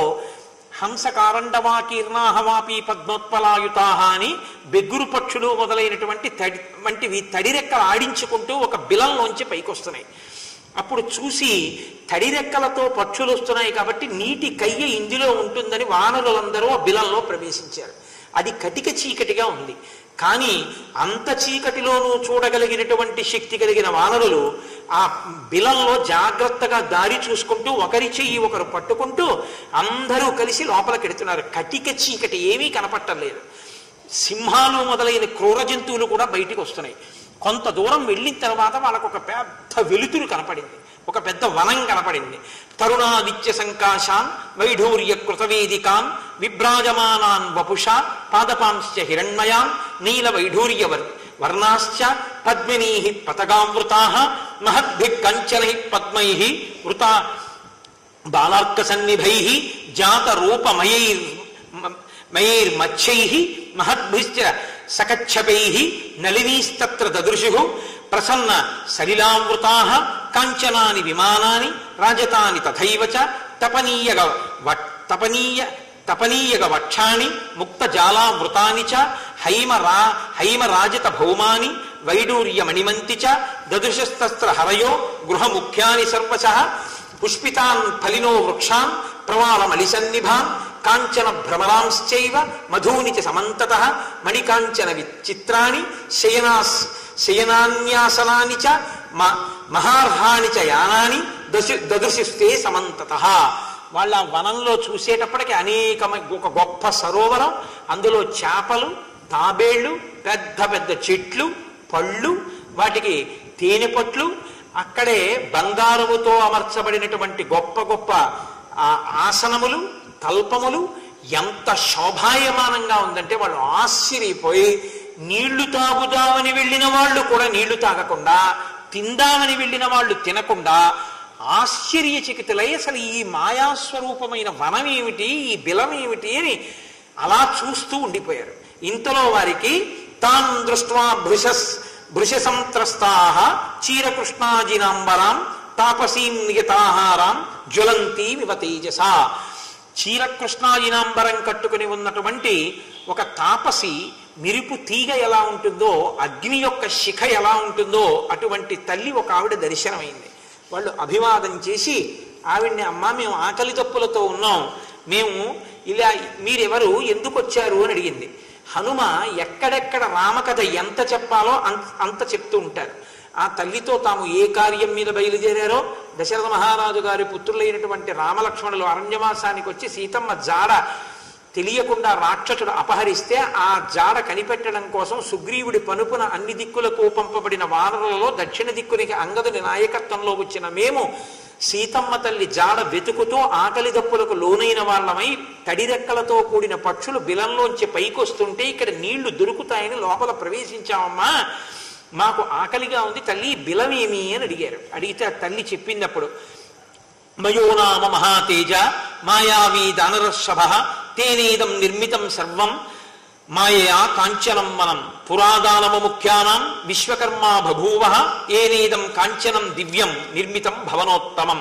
హంసకారండవాకీర్ణాహవాపి పద్మోత్పలాయుతాహ అని బెగ్గురు పక్షులు మొదలైనటువంటి తడి వంటివి తడిరెక్కలు ఆడించుకుంటూ ఒక బిలంలోంచి పైకొస్తున్నాయి అప్పుడు చూసి తడి రెక్కలతో పక్షులు వస్తున్నాయి కాబట్టి నీటి కయ్య ఇందులో ఉంటుందని వానరులందరూ ఆ బిలంలో ప్రవేశించారు అది కటిక చీకటిగా ఉంది కానీ అంత చీకటిలోనూ చూడగలిగినటువంటి శక్తి కలిగిన వానరులు ఆ బిలంలో జాగ్రత్తగా దారి చూసుకుంటూ ఒకరి చెయ్యి ఒకరు పట్టుకుంటూ అందరూ కలిసి లోపలికెడుతున్నారు కటిక చీకటి ఏమీ కనపట్టలేదు సింహాలు మొదలైన క్రూర జంతువులు కూడా బయటికి వస్తున్నాయి కొంత దూరం వెళ్ళిన తర్వాత వాళ్ళకు ఒక పెద్ద వెలుతురు కనపడింది ఒక పెద్ద వనం కనపడింది తరుణాదిత్య సంకాశాన్ వైఢూర్య కృతవేదికాన్ విభ్రాజమానాన్ వపుష పాదపాంశ్చ హిరణ్మయాన్ నీల వైఢూర్యవర్ వర్ణాశ్చ పద్మినీ పతగావృతా మహద్భి కంచనై పద్మై వృతా బాలార్క సన్నిభై జాత రూపమయైర్ మయైర్మచ్చై మహద్భిశ్చ సకచ్చపై నలినీస్తత్ర దదృశు ప్రసన్న సలిలావృతా కాంచనాని విమానాని రాజతాని తథైవ చ తపనీయ తపనీయ తపనీయగ వక్షాణి ముక్త జాలావృతాని చ హైమ రా హైమరాజిత భౌమాని వైడూర్య మణిమంతి చ దదృశస్త్ర హరయో గృహముఖ్యాని సర్వశ పుష్పితాన్ ఫలినో వృక్షాన్ ప్రవాళమలిసన్నిభాన్ కాంచన భ్రమరాంశ్చైవ మధూని చ సమంతత మణికాంచన విచిత్రాణి శయనాస్ శయనాన్యాసనాని చ మ- మహార్హాని చ యానాని దశు దదృశిస్తే సమంతత వాళ్ళ ఆ వనంలో చూసేటప్పటికి అనేకమ ఒక గొప్ప సరోవరం అందులో చేపలు తాబేళ్లు పెద్ద పెద్ద చెట్లు పళ్ళు వాటికి తేనె పట్లు అక్కడే బంగారముతో అమర్చబడినటువంటి గొప్ప గొప్ప ఆ ఆసనములు తల్పములు ఎంత శోభాయమానంగా ఉందంటే వాళ్ళు ఆశ్చర్యపోయి నీళ్లు తాగుదామని వెళ్ళిన వాళ్ళు కూడా నీళ్లు తాగకుండా తిందామని వెళ్ళిన వాళ్ళు తినకుండా ఆశ్చర్యచకితులై అసలు ఈ మాయాస్వరూపమైన వనం ఏమిటి ఈ బిలం ఏమిటి అని అలా చూస్తూ ఉండిపోయారు ఇంతలో వారికి తాన్ దృష్ట్వా భృశస్ భృశ సంత్రస్తా చీరకృష్ణాజినాంబరాం తాపసీం నియతాహారాం జ్వలంతీమివ తేజస చీరకృష్ణాజినాంబరం కట్టుకుని ఉన్నటువంటి ఒక తాపసి మిరుపు తీగ ఎలా ఉంటుందో అగ్ని యొక్క శిఖ ఎలా ఉంటుందో అటువంటి తల్లి ఒక ఆవిడ దర్శనమైంది వాళ్ళు అభివాదం చేసి ఆవిడ్ని అమ్మ మేము ఆకలి తప్పులతో ఉన్నాం మేము ఇలా మీరెవరు ఎందుకు వచ్చారు అని అడిగింది హనుమ ఎక్కడెక్కడ రామకథ ఎంత చెప్పాలో అంత అంత చెప్తూ ఉంటారు ఆ తల్లితో తాము ఏ కార్యం మీద బయలుదేరారో దశరథ మహారాజు గారి పుత్రులైనటువంటి రామలక్ష్మణులు అరణ్యవాసానికి వచ్చి సీతమ్మ జాడ తెలియకుండా రాక్షసుడు అపహరిస్తే ఆ జాడ కనిపెట్టడం కోసం సుగ్రీవుడి పనుపున అన్ని దిక్కులకు పంపబడిన వానరులలో దక్షిణ దిక్కునికి అంగదుని నాయకత్వంలో వచ్చిన మేము సీతమ్మ తల్లి జాడ వెతుకుతూ ఆకలి దప్పులకు లోనైన వాళ్ళమై తడిరెక్కలతో కూడిన పక్షులు బిలంలోంచి పైకొస్తుంటే ఇక్కడ నీళ్లు దొరుకుతాయని లోపల ప్రవేశించామమ్మా మాకు ఆకలిగా ఉంది తల్లి బిలమేమి అని అడిగారు అడిగితే ఆ తల్లి చెప్పింది అప్పుడు మయో నామ మహాతేజ మాయావీ దానరషభ తేనేదం నిర్మితం సర్వం మాయయా కాంచనం మనం పురాదానమ ముఖ్యానాం విశ్వకర్మ బభూవ ఏనేదం కాంచనం దివ్యం నిర్మితం భవనోత్తమం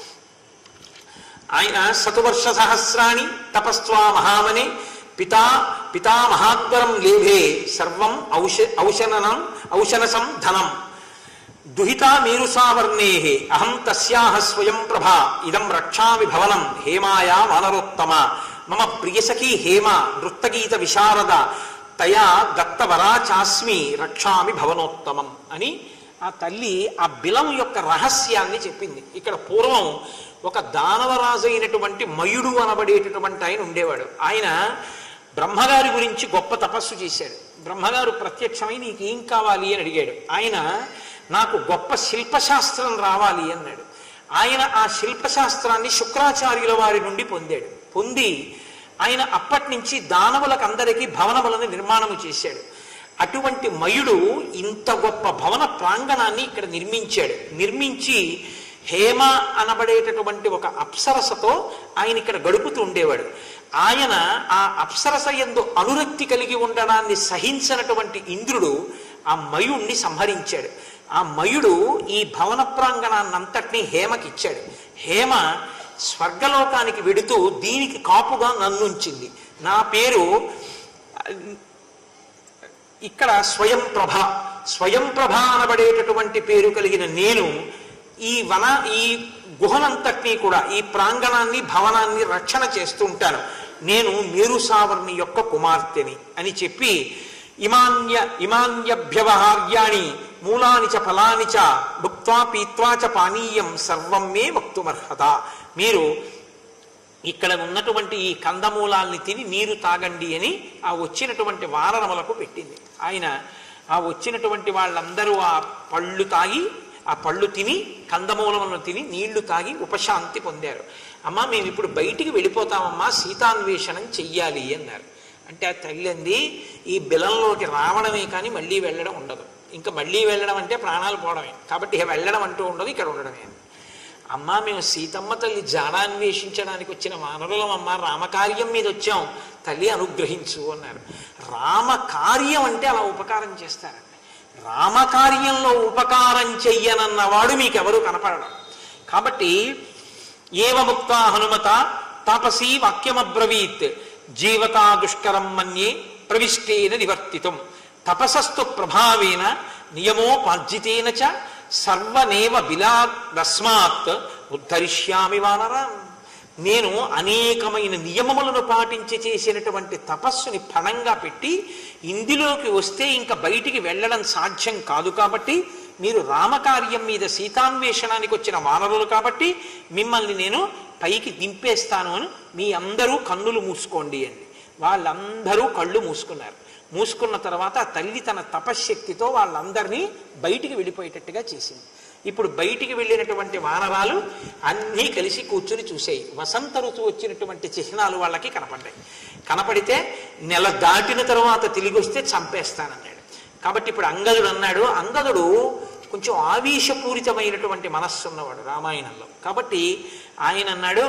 ఆయన శతవర్ష సహస్రాణి తపస్వా మహామనే పితా పితామహాత్వరం లేభే సర్వం ఔష ఔషననం ఔషనసం ధనం దుహితా మేరుసావర్ణే అహం తస్యాహ స్వయం ప్రభా ఇదం రక్షామి భవనం హేమాయా వానరోత్తమ మమ ప్రియసఖీ హేమ నృత్తగీత విశారద తయా దత్తవరా చాస్మి రక్షామి భవనోత్తమం అని ఆ తల్లి ఆ బిలం యొక్క రహస్యాన్ని చెప్పింది ఇక్కడ పూర్వం ఒక దానవరాజు అయినటువంటి మయుడు అనబడేటటువంటి ఆయన ఉండేవాడు ఆయన బ్రహ్మగారి గురించి గొప్ప తపస్సు చేశాడు బ్రహ్మగారు ప్రత్యక్షమై నీకు ఏం కావాలి అని అడిగాడు ఆయన నాకు గొప్ప శిల్పశాస్త్రం రావాలి అన్నాడు ఆయన ఆ శిల్పశాస్త్రాన్ని శుక్రాచార్యుల వారి నుండి పొందాడు పొంది ఆయన అప్పటి నుంచి దానవులకు అందరికీ భవనములను నిర్మాణము చేశాడు అటువంటి మయుడు ఇంత గొప్ప భవన ప్రాంగణాన్ని ఇక్కడ నిర్మించాడు నిర్మించి హేమ అనబడేటటువంటి ఒక అప్సరసతో ఆయన ఇక్కడ గడుపుతూ ఉండేవాడు ఆయన ఆ అప్సరస ఎందు అనురక్తి కలిగి ఉండడాన్ని సహించినటువంటి ఇంద్రుడు ఆ మయుణ్ణి సంహరించాడు ఆ మయుడు ఈ భవన ప్రాంగణాన్నంతటినీ హేమకి ఇచ్చాడు హేమ స్వర్గలోకానికి వెడుతూ దీనికి కాపుగా నన్నుంచింది నా పేరు ఇక్కడ స్వయం ప్రభ స్వయం ప్రభ అనబడేటటువంటి పేరు కలిగిన నేను ఈ వన ఈ గుహనంతటినీ కూడా ఈ ప్రాంగణాన్ని భవనాన్ని రక్షణ చేస్తూ ఉంటాను నేను మేరుసావర్ణి యొక్క కుమార్తెని అని చెప్పి ఇమాన్య ఇమాన్యభ్యవహార్యాణి మూలాని చ ఫలాని చ భుక్వా పీత్వా చ పానీయం సర్వం మే వక్తుమర్హత మీరు ఇక్కడ ఉన్నటువంటి ఈ కందమూలాల్ని తిని నీరు తాగండి అని ఆ వచ్చినటువంటి వానరములకు పెట్టింది ఆయన ఆ వచ్చినటువంటి వాళ్ళందరూ ఆ పళ్ళు తాగి ఆ పళ్ళు తిని కందమూలములను తిని నీళ్లు తాగి ఉపశాంతి పొందారు అమ్మా మేము ఇప్పుడు బయటికి వెళ్ళిపోతామమ్మా సీతాన్వేషణం చెయ్యాలి అన్నారు అంటే ఆ తల్లి అంది ఈ బిలంలోకి రావడమే కానీ మళ్ళీ వెళ్ళడం ఉండదు ఇంకా మళ్ళీ వెళ్ళడం అంటే ప్రాణాలు పోవడమే కాబట్టి ఇక వెళ్ళడం అంటూ ఉండదు ఇక్కడ ఉండడమే అమ్మా మేము సీతమ్మ తల్లి జాడాన్వేషించడానికి వచ్చిన వానరులం అమ్మ రామకార్యం మీద వచ్చాం తల్లి అనుగ్రహించు అన్నారు రామకార్యం అంటే అలా ఉపకారం చేస్తారండి రామకార్యంలో ఉపకారం చెయ్యనన్నవాడు మీకెవరు కనపడడం కాబట్టి ఏవముక్త హనుమత తాపసీ వాక్యమబ్రవీత్ జీవతా దుష్కరం మన్యే ప్రవిష్టేన నివర్తితం తపసస్తు ప్రభావేన నియమోపార్జితేన చ సర్వనేవ బిలాదస్మాత్ ఉద్ధరిష్యామి వానరాం నేను అనేకమైన నియమములను పాటించి చేసినటువంటి తపస్సుని ఫలంగా పెట్టి ఇందులోకి వస్తే ఇంకా బయటికి వెళ్ళడం సాధ్యం కాదు కాబట్టి మీరు రామకార్యం మీద సీతాన్వేషణానికి వచ్చిన వానరులు కాబట్టి మిమ్మల్ని నేను పైకి దింపేస్తాను అని మీ అందరూ కన్నులు మూసుకోండి అండి వాళ్ళందరూ కళ్ళు మూసుకున్నారు మూసుకున్న తర్వాత తల్లి తన తపశ్శక్తితో వాళ్ళందరినీ బయటికి వెళ్ళిపోయేటట్టుగా చేసింది ఇప్పుడు బయటికి వెళ్ళినటువంటి వానరాలు అన్నీ కలిసి కూర్చుని చూసాయి వసంత ఋతువు వచ్చినటువంటి చిహ్నాలు వాళ్ళకి కనపడ్డాయి కనపడితే నెల దాటిన తర్వాత తిరిగి వస్తే చంపేస్తానన్నాడు కాబట్టి ఇప్పుడు అంగదుడు అన్నాడు అంగదుడు కొంచెం ఆవేశపూరితమైనటువంటి మనస్సు ఉన్నవాడు రామాయణంలో కాబట్టి ఆయన అన్నాడు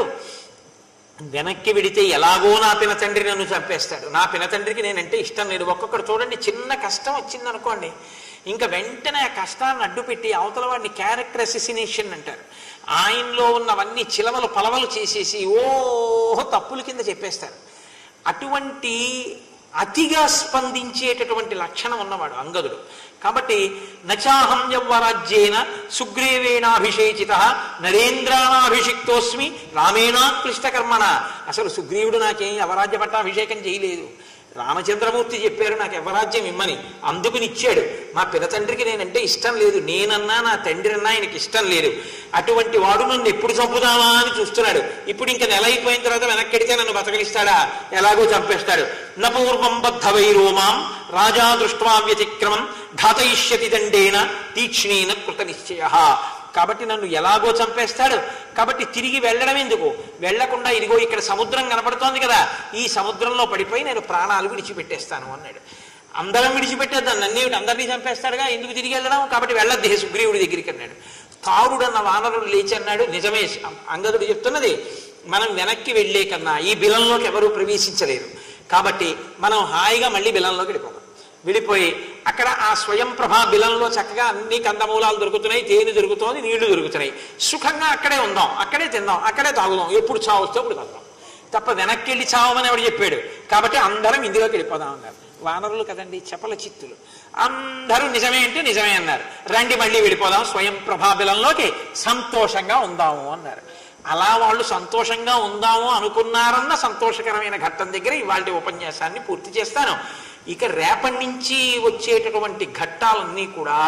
వెనక్కి వెడితే ఎలాగో నా పిన తండ్రి నన్ను చంపేస్తాడు నా పిన తండ్రికి నేనంటే ఇష్టం లేదు ఒక్కొక్కడు చూడండి చిన్న కష్టం వచ్చింది అనుకోండి ఇంకా వెంటనే ఆ కష్టాన్ని అడ్డుపెట్టి అవతల వాడిని క్యారెక్టర్ అసిసినేషన్ అంటారు ఆయనలో ఉన్నవన్నీ చిలవలు పలవలు చేసేసి ఓహో తప్పుల కింద చెప్పేస్తారు అటువంటి అతిగా స్పందించేటటువంటి లక్షణం ఉన్నవాడు అంగదుడు కాబట్టి నచాహం యవ్వరాజ్యేన సుగ్రీవేణాభిషేచిత నరేంద్రానాభిషిక్తోస్మి రామేణా క్లిష్టకర్మణ అసలు సుగ్రీవుడు నాకేం యవరాజ్య పట్టాభిషేకం చేయలేదు రామచంద్రమూర్తి చెప్పారు నాకు యవరాజ్యం ఇమ్మని అందుకునిచ్చాడు మా పినతండ్రికి నేనంటే ఇష్టం లేదు నేనన్నా నా తండ్రి అన్నా ఆయనకి ఇష్టం లేదు అటువంటి వాడు నన్ను ఎప్పుడు చంపుదామా అని చూస్తున్నాడు ఇప్పుడు ఇంకా నెల అయిపోయిన తర్వాత వెనక్కెడితే నన్ను బతకలిస్తాడా ఎలాగో చంపేస్తాడు నపూర్వం బద్ధ వైరోమాం రాజా దృష్ట్వా వ్యతిక్రమం ఘాతయిష్యతి దండేన తీక్ష్ణేన కృత నిశ్చయ కాబట్టి నన్ను ఎలాగో చంపేస్తాడు కాబట్టి తిరిగి వెళ్ళడం ఎందుకు వెళ్లకుండా ఇదిగో ఇక్కడ సముద్రం కనపడుతోంది కదా ఈ సముద్రంలో పడిపోయి నేను ప్రాణాలు విడిచిపెట్టేస్తాను అన్నాడు అందరం విడిచిపెట్టేద్దాం నన్నేమిటి అందరినీ చంపేస్తాడుగా ఎందుకు తిరిగి వెళ్ళడం కాబట్టి వెళ్ళద్దే సుగ్రీవుడి దగ్గరికి అన్నాడు తారుడన్న వానరుడు లేచి అన్నాడు నిజమే అంగదుడు చెప్తున్నది మనం వెనక్కి వెళ్లే కన్నా ఈ బిలంలోకి ఎవరూ ప్రవేశించలేరు కాబట్టి మనం హాయిగా మళ్ళీ బిలంలోకి వెళ్ళిపోదాం వెళ్ళిపోయి అక్కడ ఆ స్వయం ప్రభా బిలంలో చక్కగా అన్ని కందమూలాలు దొరుకుతున్నాయి తేనె దొరుకుతోంది నీళ్లు దొరుకుతున్నాయి సుఖంగా అక్కడే ఉందాం అక్కడే తిందాం అక్కడే తాగుదాం ఎప్పుడు చావు వస్తే అప్పుడు తాగుదాం తప్ప వెనక్కి వెళ్ళి చావమని ఎవడు చెప్పాడు కాబట్టి అందరం ఇందులోకి వెళ్ళిపోదాం అన్నారు వానరులు కదండి చపల చిత్తులు అందరూ నిజమే అంటే నిజమే అన్నారు రండి మళ్ళీ వెళ్ళిపోదాం స్వయం ప్రభాబిలంలోకి సంతోషంగా ఉందాము అన్నారు అలా వాళ్ళు సంతోషంగా ఉందాము అనుకున్నారన్న సంతోషకరమైన ఘట్టం దగ్గర ఇవాళ ఉపన్యాసాన్ని పూర్తి చేస్తాను ఇక రేపటి నుంచి వచ్చేటటువంటి ఘట్టాలన్నీ కూడా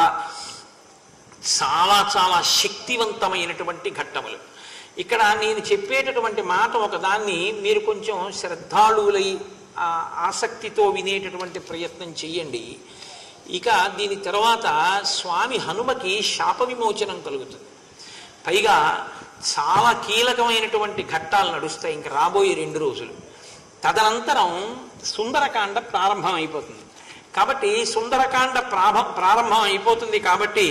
చాలా చాలా శక్తివంతమైనటువంటి ఘట్టములు ఇక్కడ నేను చెప్పేటటువంటి మాట ఒకదాన్ని మీరు కొంచెం శ్రద్ధాళువులై ఆ ఆసక్తితో వినేటటువంటి ప్రయత్నం చెయ్యండి ఇక దీని తర్వాత స్వామి హనుమకి శాప విమోచనం కలుగుతుంది పైగా చాలా కీలకమైనటువంటి ఘట్టాలు నడుస్తాయి ఇంకా రాబోయే రెండు రోజులు తదనంతరం సుందరకాండ ప్రారంభం అయిపోతుంది కాబట్టి సుందరకాండ ప్రాభ ప్రారంభం అయిపోతుంది కాబట్టి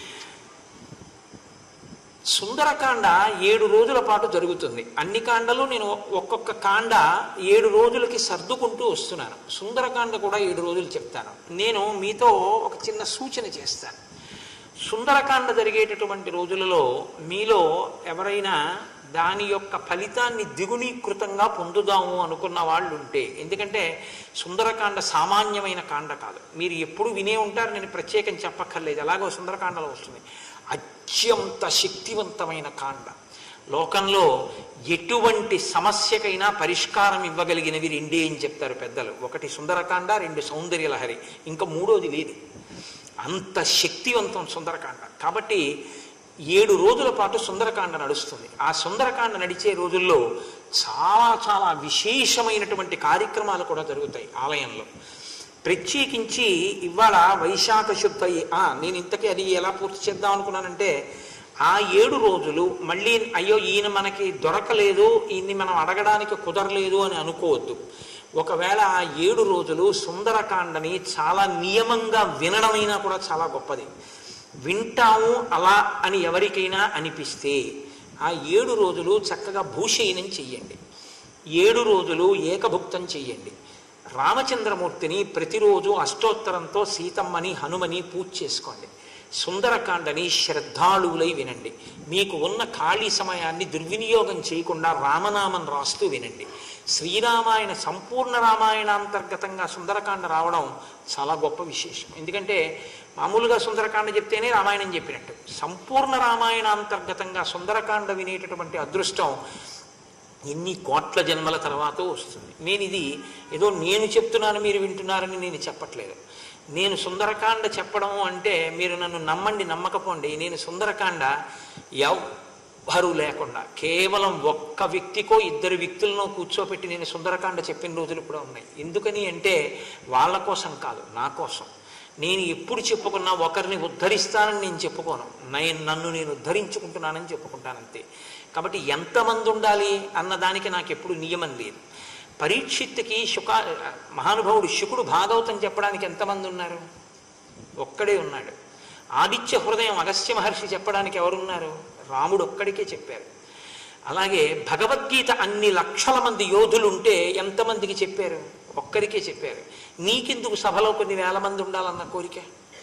సుందరకాండ ఏడు రోజుల పాటు జరుగుతుంది అన్ని కాండలు నేను ఒక్కొక్క కాండ ఏడు రోజులకి సర్దుకుంటూ వస్తున్నాను సుందరకాండ కూడా ఏడు రోజులు చెప్తాను నేను మీతో ఒక చిన్న సూచన చేస్తాను సుందరకాండ జరిగేటటువంటి రోజులలో మీలో ఎవరైనా దాని యొక్క ఫలితాన్ని దిగునీకృతంగా పొందుదాము అనుకున్న వాళ్ళు ఉంటే ఎందుకంటే సుందరకాండ సామాన్యమైన కాండ కాదు మీరు ఎప్పుడు వినే ఉంటారు నేను ప్రత్యేకం చెప్పక్కర్లేదు ఎలాగో సుందరకాండలో వస్తుంది అత్యంత శక్తివంతమైన కాండ లోకంలో ఎటువంటి సమస్యకైనా పరిష్కారం ఇవ్వగలిగినవి రెండే అని చెప్తారు పెద్దలు ఒకటి సుందరకాండ రెండు సౌందర్యలహరి ఇంకా మూడోది లేదు అంత శక్తివంతం సుందరకాండ కాబట్టి ఏడు రోజుల పాటు సుందరకాండ నడుస్తుంది ఆ సుందరకాండ నడిచే రోజుల్లో చాలా చాలా విశేషమైనటువంటి కార్యక్రమాలు కూడా జరుగుతాయి ఆలయంలో ప్రత్యేకించి ఇవాళ వైశాఖ శుద్ధ ఆ, నేను ఇంతకీ అది ఎలా పూర్తి చేద్దాం అనుకున్నానంటే ఆ ఏడు రోజులు మళ్ళీ అయ్యో ఈయన మనకి దొరకలేదు ఈయన్ని మనం అడగడానికి కుదరలేదు అని అనుకోవద్దు ఒకవేళ ఆ ఏడు రోజులు సుందరకాండని చాలా నియమంగా వినడమైనా కూడా చాలా గొప్పది వింటాము అలా అని ఎవరికైనా అనిపిస్తే ఆ ఏడు రోజులు చక్కగా భూషయనం చెయ్యండి ఏడు రోజులు ఏకభుక్తం చెయ్యండి రామచంద్రమూర్తిని ప్రతిరోజు అష్టోత్తరంతో సీతమ్మని హనుమని పూజ చేసుకోండి సుందరకాండని శ్రద్ధాళువులై వినండి మీకు ఉన్న ఖాళీ సమయాన్ని దుర్వినియోగం చేయకుండా రామనామం రాస్తూ వినండి శ్రీరామాయణ సంపూర్ణ రామాయణాంతర్గతంగా సుందరకాండ రావడం చాలా గొప్ప విశేషం ఎందుకంటే మామూలుగా సుందరకాండ చెప్తేనే రామాయణం చెప్పినట్టు సంపూర్ణ రామాయణాంతర్గతంగా సుందరకాండ వినేటటువంటి అదృష్టం ఎన్ని కోట్ల జన్మల తర్వాత వస్తుంది నేను ఇది ఏదో నేను చెప్తున్నాను మీరు వింటున్నారని నేను చెప్పట్లేదు నేను సుందరకాండ చెప్పడం అంటే మీరు నన్ను నమ్మండి నమ్మకపోండి నేను సుందరకాండ ఎవ్వరు లేకుండా కేవలం ఒక్క వ్యక్తికో ఇద్దరు వ్యక్తులను కూర్చోపెట్టి నేను సుందరకాండ చెప్పిన రోజులు కూడా ఉన్నాయి ఎందుకని అంటే వాళ్ళ కోసం కాదు నా కోసం నేను ఎప్పుడు చెప్పుకున్నా ఒకరిని ఉద్ధరిస్తానని నేను చెప్పుకోను నేను నన్ను నేను ఉద్ధరించుకుంటున్నానని చెప్పుకుంటానంతే కాబట్టి ఎంతమంది ఉండాలి అన్నదానికి నాకు ఎప్పుడు నియమం లేదు పరీక్షిత్తుకి శుక మహానుభావుడు శుకుడు భాగవతం చెప్పడానికి ఎంతమంది ఉన్నారు ఒక్కడే ఉన్నాడు ఆదిత్య హృదయం అగస్త్య మహర్షి చెప్పడానికి ఎవరున్నారు రాముడు ఒక్కడికే చెప్పారు అలాగే భగవద్గీత అన్ని లక్షల మంది యోధులు ఉంటే ఎంతమందికి చెప్పారు ఒక్కరికే చెప్పారు నీకెందుకు సభలో కొన్ని వేల మంది ఉండాలన్న కోరిక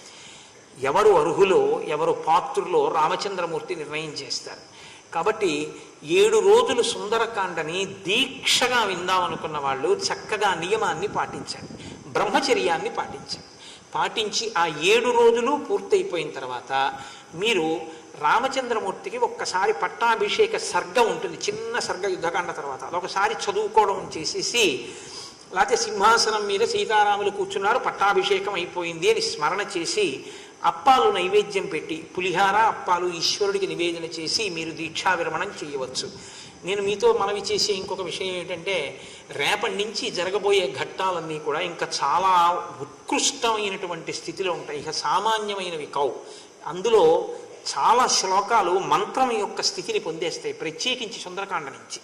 ఎవరు అర్హులో ఎవరు పాత్రులో రామచంద్రమూర్తి నిర్ణయం చేస్తారు కాబట్టి ఏడు రోజులు సుందరకాండని దీక్షగా విందామనుకున్న వాళ్ళు చక్కగా నియమాన్ని పాటించాలి బ్రహ్మచర్యాన్ని పాటించాలి పాటించి ఆ ఏడు రోజులు పూర్తయిపోయిన తర్వాత మీరు రామచంద్రమూర్తికి ఒక్కసారి పట్టాభిషేక సర్గ ఉంటుంది చిన్న సర్గ యుద్ధకాండ తర్వాత అదొకసారి చదువుకోవడం చేసేసి లేకపోతే సింహాసనం మీద సీతారాములు కూర్చున్నారు పట్టాభిషేకం అయిపోయింది అని స్మరణ చేసి అప్పాలు నైవేద్యం పెట్టి పులిహార అప్పాలు ఈశ్వరుడికి నివేదన చేసి మీరు దీక్షా విరమణం చేయవచ్చు నేను మీతో మనవి చేసే ఇంకొక విషయం ఏంటంటే రేపటి నుంచి జరగబోయే ఘట్టాలన్నీ కూడా ఇంకా చాలా ఉత్కృష్టమైనటువంటి స్థితిలో ఉంటాయి ఇక సామాన్యమైనవి కావు అందులో చాలా శ్లోకాలు మంత్రం యొక్క స్థితిని పొందేస్తాయి ప్రత్యేకించి సుందరకాండ నుంచి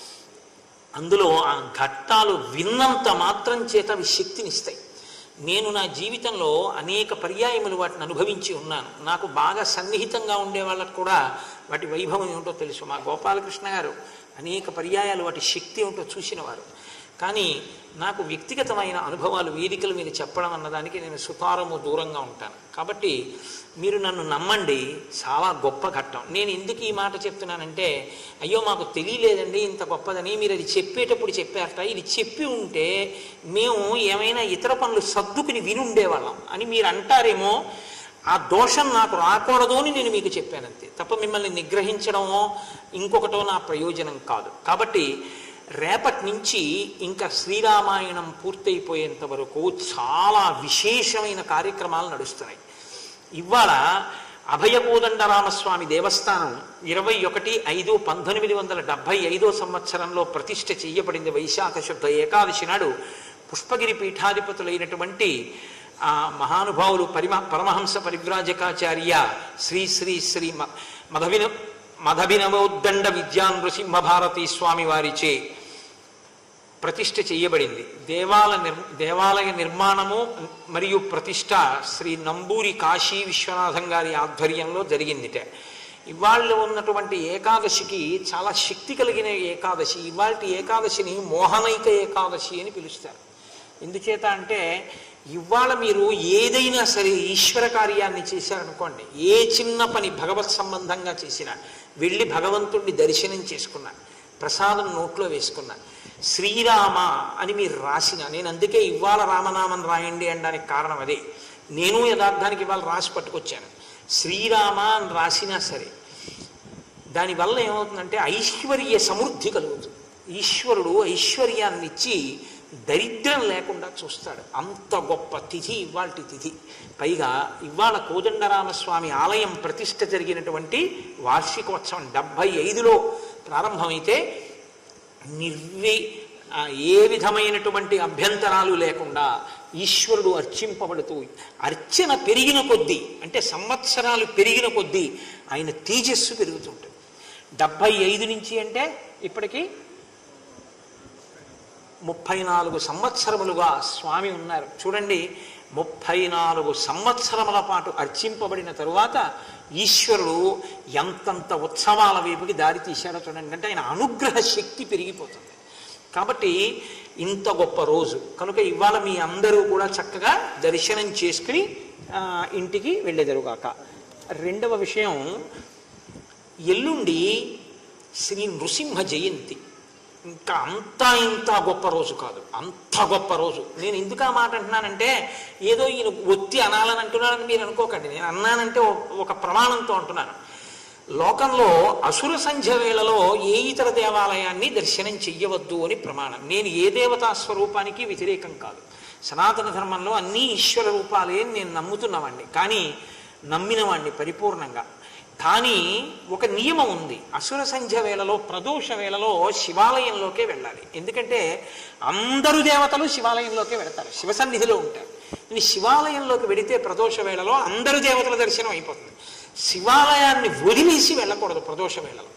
అందులో ఆ ఘట్టాలు విన్నంత మాత్రం చేత అవి శక్తినిస్తాయి నేను నా జీవితంలో అనేక పర్యాయములు వాటిని అనుభవించి ఉన్నాను నాకు బాగా సన్నిహితంగా ఉండే వాళ్ళకు కూడా వాటి వైభవం ఏమిటో తెలుసు మా గోపాలకృష్ణ గారు అనేక పర్యాయాలు వాటి శక్తి ఏమిటో చూసినవారు కానీ నాకు వ్యక్తిగతమైన అనుభవాలు వేదికల మీద చెప్పడం అన్నదానికి నేను సుతారము దూరంగా ఉంటాను కాబట్టి మీరు నన్ను నమ్మండి చాలా గొప్ప ఘట్టం నేను ఎందుకు ఈ మాట చెప్తున్నానంటే అయ్యో మాకు తెలియలేదండి ఇంత గొప్పదని మీరు అది చెప్పేటప్పుడు చెప్పారట ఇది చెప్పి ఉంటే మేము ఏమైనా ఇతర పనులు సర్దుకుని వినుండేవాళ్ళం అని మీరు అంటారేమో ఆ దోషం నాకు రాకూడదు అని నేను మీకు చెప్పానంతే తప్ప మిమ్మల్ని నిగ్రహించడమో ఇంకొకటో నా ప్రయోజనం కాదు కాబట్టి రేపటి నుంచి ఇంకా శ్రీరామాయణం పూర్తయిపోయేంత వరకు చాలా విశేషమైన కార్యక్రమాలు నడుస్తున్నాయి ఇవాళ అభయకోదండరామస్వామి దేవస్థానం ఇరవై ఒకటి ఐదు పంతొమ్మిది వందల డెబ్భై ఐదో సంవత్సరంలో ప్రతిష్ఠ చేయబడింది వైశాఖ శుద్ధ ఏకాదశి నాడు పుష్పగిరి పీఠాధిపతులైనటువంటి ఆ మహానుభావులు పరిమ పరమహంస పరివ్రాజకాచార్య శ్రీ శ్రీ శ్రీ మ- మధవిన మధభినవోద్దండ విద్యా నృసింహ భారతీ స్వామి వారిచే ప్రతిష్ఠ చేయబడింది దేవాల నిర్ దేవాలయ నిర్మాణము మరియు ప్రతిష్ట శ్రీ నంబూరి కాశీ విశ్వనాథం గారి ఆధ్వర్యంలో జరిగిందిట ఇవాళ ఉన్నటువంటి ఏకాదశికి చాలా శక్తి కలిగిన ఏకాదశి ఇవాళ ఏకాదశిని మోహనైక ఏకాదశి అని పిలుస్తారు ఎందుచేత అంటే ఇవాళ మీరు ఏదైనా సరే ఈశ్వర కార్యాన్ని చేశారనుకోండి ఏ చిన్న పని భగవత్ సంబంధంగా చేసినా వెళ్ళి భగవంతుణ్ణి దర్శనం చేసుకున్నా ప్రసాదం నోట్లో వేసుకున్నా శ్రీరామ అని మీరు రాసిన నేను అందుకే ఇవాళ రామనామం రాయండి అనడానికి కారణం అదే నేను యథార్థానికి ఇవాళ రాసి పట్టుకొచ్చాను శ్రీరామ అని రాసినా సరే దానివల్ల ఏమవుతుందంటే ఐశ్వర్య సమృద్ధి కలుగుతుంది ఈశ్వరుడు ఐశ్వర్యాన్ని ఇచ్చి దరిద్రం లేకుండా చూస్తాడు అంత గొప్ప తిథి ఇవాళ తిథి పైగా ఇవాళ కోదండరామస్వామి ఆలయం ప్రతిష్ఠ జరిగినటువంటి వార్షికోత్సవం డెబ్భై ఐదులో ప్రారంభమైతే నిర్వి ఆ, ఏ విధమైనటువంటి అభ్యంతరాలు లేకుండా ఈశ్వరుడు అర్చింపబడుతూ అర్చన పెరిగిన కొద్దీ అంటే సంవత్సరాలు పెరిగిన కొద్దీ ఆయన తేజస్సు పెరుగుతుంటుంది డెబ్భై ఐదు నుంచి అంటే ఇప్పటికి ముప్పై నాలుగు సంవత్సరములుగా స్వామి ఉన్నారు చూడండి ముప్పై నాలుగు సంవత్సరముల పాటు అర్చింపబడిన తరువాత ఈశ్వరుడు ఎంతంత ఉత్సవాల వైపుకి దారి తీశాడో చూడండి అంటే ఆయన అనుగ్రహ శక్తి పెరిగిపోతుంది కాబట్టి ఇంత గొప్ప రోజు కనుక ఇవాళ మీ అందరూ కూడా చక్కగా దర్శనం చేసుకుని ఆ, ఇంటికి వెళ్ళేదరుగాక రెండవ విషయం ఎల్లుండి శ్రీ నృసింహ జయంతి ఇంకా అంతా ఇంత గొప్ప రోజు కాదు అంత గొప్ప రోజు నేను ఎందుకు ఆ మాట అంటున్నానంటే ఏదో ఈయన ఒత్తి అనాలని అంటున్నానని మీరు అనుకోకండి నేను అన్నానంటే ఒక- ఒక ప్రమాణంతో అంటున్నాను లోకంలో అసుర సంధ్య వేళలో ఏ ఇతర దేవాలయాన్ని దర్శనం చెయ్యవద్దు అని ప్రమాణం నేను ఏ దేవతా స్వరూపానికి వ్యతిరేకం కాదు సనాతన ధర్మంలో అన్ని ఈశ్వర రూపాలే అని నేను నమ్ముతున్నవాడిని కానీ నమ్మినవాడిని పరిపూర్ణంగా కానీ ఒక నియమం ఉంది అసుర సంధ్య వేళలో ప్రదోష వేళలో శివాలయంలోకే వెళ్ళాలి ఎందుకంటే అందరు దేవతలు శివాలయంలోకే వెళతారు శివ సన్నిధిలో ఉంటారు ఈ శివాలయంలోకి వెడితే ప్రదోష వేళలో అందరు దేవతల దర్శనం అయిపోతుంది శివాలయాన్ని వదిలేసి వెళ్ళకూడదు ప్రదోష వేళలో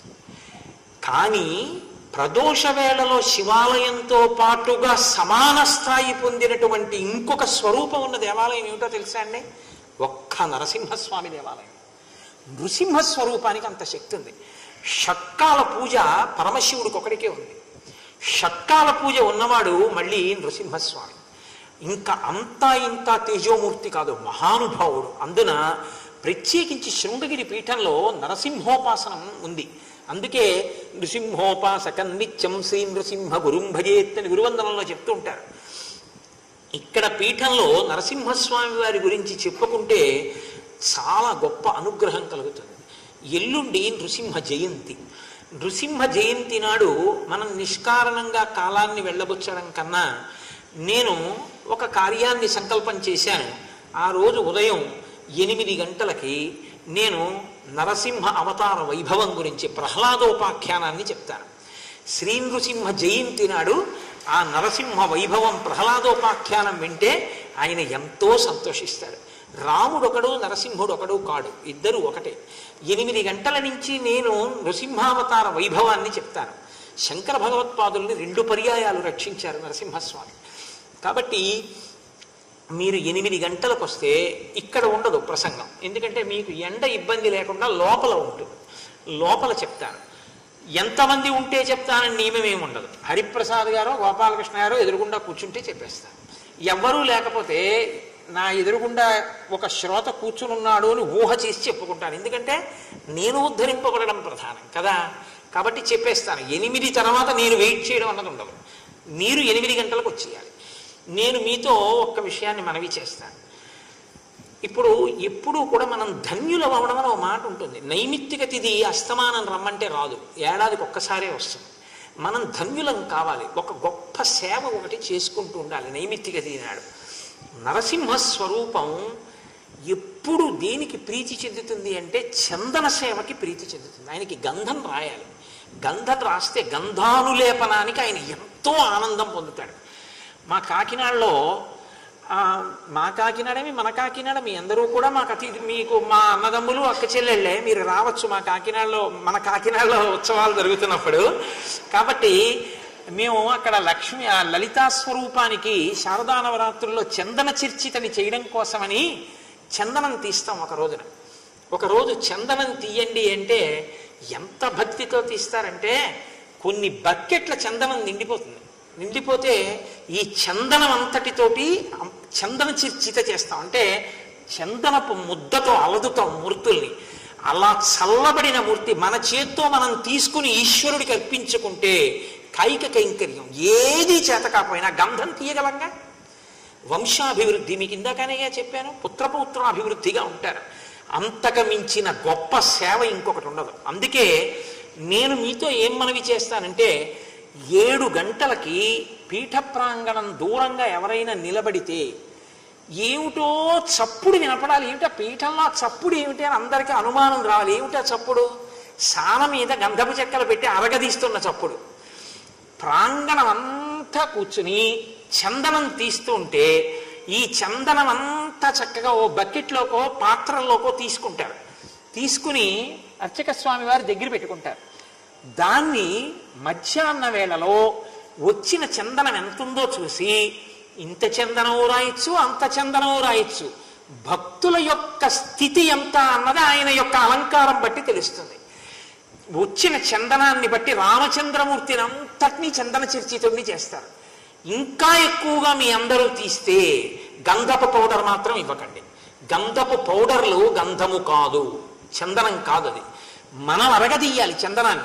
కానీ ప్రదోష వేళలో శివాలయంతో పాటుగా సమాన స్థాయి పొందినటువంటి ఇంకొక స్వరూపం ఉన్న దేవాలయం ఏమిటో తెలుసా అండి ఒక్క నరసింహస్వామి దేవాలయం నృసింహ స్వరూపానికి అంత శక్తి ఉంది షట్కాల పూజ పరమశివుడికి ఒకడికే ఉంది షట్కాల పూజ ఉన్నవాడు మళ్ళీ నృసింహస్వామి ఇంకా అంతా ఇంత తేజోమూర్తి కాదు మహానుభావుడు అందున ప్రత్యేకించి శృంగగిరి పీఠంలో నరసింహోపాసనం ఉంది అందుకే నృసింహోపాసకం నిత్యం శ్రీ నృసింహ గురుం భజేత్ అని గురువందనంలో చెప్తూ ఉంటారు ఇక్కడ పీఠంలో నరసింహస్వామి వారి గురించి చెప్పుకుంటే చాలా గొప్ప అనుగ్రహం కలుగుతుంది ఎల్లుండి నృసింహ జయంతి నృసింహ జయంతి నాడు మనం నిష్కారణంగా కాలాన్ని వెళ్ళబుచ్చడం కన్నా నేను ఒక కార్యాన్ని సంకల్పం చేశాను ఆ రోజు ఉదయం ఎనిమిది గంటలకి నేను నరసింహ అవతార వైభవం గురించి ప్రహ్లాదోపాఖ్యానాన్ని చెప్తాను శ్రీ నృసింహ జయంతి నాడు ఆ నరసింహ వైభవం ప్రహ్లాదోపాఖ్యానం వింటే ఆయన ఎంతో సంతోషిస్తాడు రాముడు ఒకడు నరసింహుడు ఒకడు కాడు ఇద్దరు ఒకటే ఎనిమిది గంటల నుంచి నేను నృసింహావతార వైభవాన్ని చెప్తాను శంకర భగవత్పాదుల్ని రెండు పర్యాయాలు రక్షించారు నరసింహస్వామి కాబట్టి మీరు ఎనిమిది గంటలకు వస్తే ఇక్కడ ఉండదు ప్రసంగం ఎందుకంటే మీకు ఎండ ఇబ్బంది లేకుండా లోపల ఉంటుంది లోపల చెప్తాను ఎంతమంది ఉంటే చెప్తానని నియమం ఏమి ఉండదు హరిప్రసాద్ గారో గోపాలకృష్ణ గారో ఎదురుగుండా కూర్చుంటే చెప్పేస్తాను ఎవ్వరూ లేకపోతే నా ఎదురుగుండా ఒక శ్రోత కూర్చుని ఉన్నాడు అని ఊహ చేసి చెప్పుకుంటాను ఎందుకంటే నేను ఉద్ధరింపబడడం ప్రధానం కదా కాబట్టి చెప్పేస్తాను ఎనిమిది తర్వాత నేను వెయిట్ చేయడం అన్నది ఉండదు మీరు ఎనిమిది గంటలకు వచ్చేయాలి నేను మీతో ఒక్క విషయాన్ని మనవి చేస్తాను ఇప్పుడు ఎప్పుడూ కూడా మనం ధన్యులం అవడం అని ఒక మాట ఉంటుంది నైమిత్తిక తిథి అస్తమానం రమ్మంటే రాదు ఏడాదికి ఒక్కసారే వస్తుంది మనం ధన్యులం కావాలి ఒక గొప్ప సేవ ఒకటి చేసుకుంటూ ఉండాలి నైమిత్తిక తిథి నాడు నరసింహ స్వరూపం ఎప్పుడు దేనికి ప్రీతి చెందుతుంది అంటే చందన సేవకి ప్రీతి చెందుతుంది ఆయనకి గంధం రాయాలి గంధం రాస్తే గంధానులేపనానికి ఆయన ఎంతో ఆనందం పొందుతాడు మా కాకినాడలో ఆ, మా కాకినాడేమి మన కాకినాడ మీ అందరూ కూడా మాకు అతి మీకు మా అన్నదమ్ములు అక్క చెల్లెళ్ళే మీరు రావచ్చు మా కాకినాడలో మన కాకినాడలో ఉత్సవాలు జరుగుతున్నప్పుడు కాబట్టి మేము అక్కడ లక్ష్మి ఆ లలితా స్వరూపానికి శారదా నవరాత్రుల్లో చందన చర్చితని చేయడం కోసమని చందనం తీస్తాం ఒక రోజున ఒక రోజు చందనం తీయండి అంటే ఎంత భక్తితో తీస్తారంటే కొన్ని బకెట్ల చందనం నిండిపోతుంది నిండిపోతే ఈ చందనం అంతటితోటి అం- చందన చిర్చిత చేస్తాం అంటే చందనపు ముద్దతో అలదుతాం మూర్తుల్ని అలా చల్లబడిన మూర్తి మన చేత్తో మనం తీసుకుని ఈశ్వరుడికి అర్పించుకుంటే కైక కైంకర్యం ఏది చేత కాకపోయినా గంధం తీయగలంగా వంశాభివృద్ధి మీకు ఇందాకనే చెప్పాను పుత్రపౌత్ర అభివృద్ధిగా ఉంటారు అంతకు మించిన గొప్ప సేవ ఇంకొకటి ఉండదు అందుకే నేను మీతో ఏం మనవి చేస్తానంటే ఏడు గంటలకి పీఠ ప్రాంగణం దూరంగా ఎవరైనా నిలబడితే ఏమిటో చప్పుడు వినపడాలి ఏమిటా పీఠంలో ఆ చప్పుడు ఏమిటి అని అందరికీ అనుమానం రావాలి ఏమిటా చప్పుడు సాన మీద గంధపు చెక్కలు పెట్టి అరగదీస్తున్న చప్పుడు ప్రాంగణం అంతా కూర్చుని చందనం తీస్తూ ఉంటే ఈ చందనం అంతా చక్కగా ఓ బకెట్లోకో పాత్రల్లోకో తీసుకుంటారు తీసుకుని అర్చక స్వామి వారి దగ్గర పెట్టుకుంటారు దాన్ని మధ్యాహ్న వేళలో వచ్చిన చందనం ఎంతుందో చూసి ఇంత చందనం రాయొచ్చు అంత చందనం రాయొచ్చు భక్తుల యొక్క స్థితి ఎంత అన్నది ఆయన యొక్క అలంకారం బట్టి తెలుస్తుంది వచ్చిన చందనాన్ని బట్టి రామచంద్రమూర్తిని అంతటినీ చందన చర్చితుడిని చేస్తారు ఇంకా ఎక్కువగా మీ అందరూ తీస్తే గంధపు పౌడర్ మాత్రం ఇవ్వకండి గంధపు పౌడర్లు గంధము కాదు చందనం కాదు అది మనం అరగదీయాలి చందనాన్ని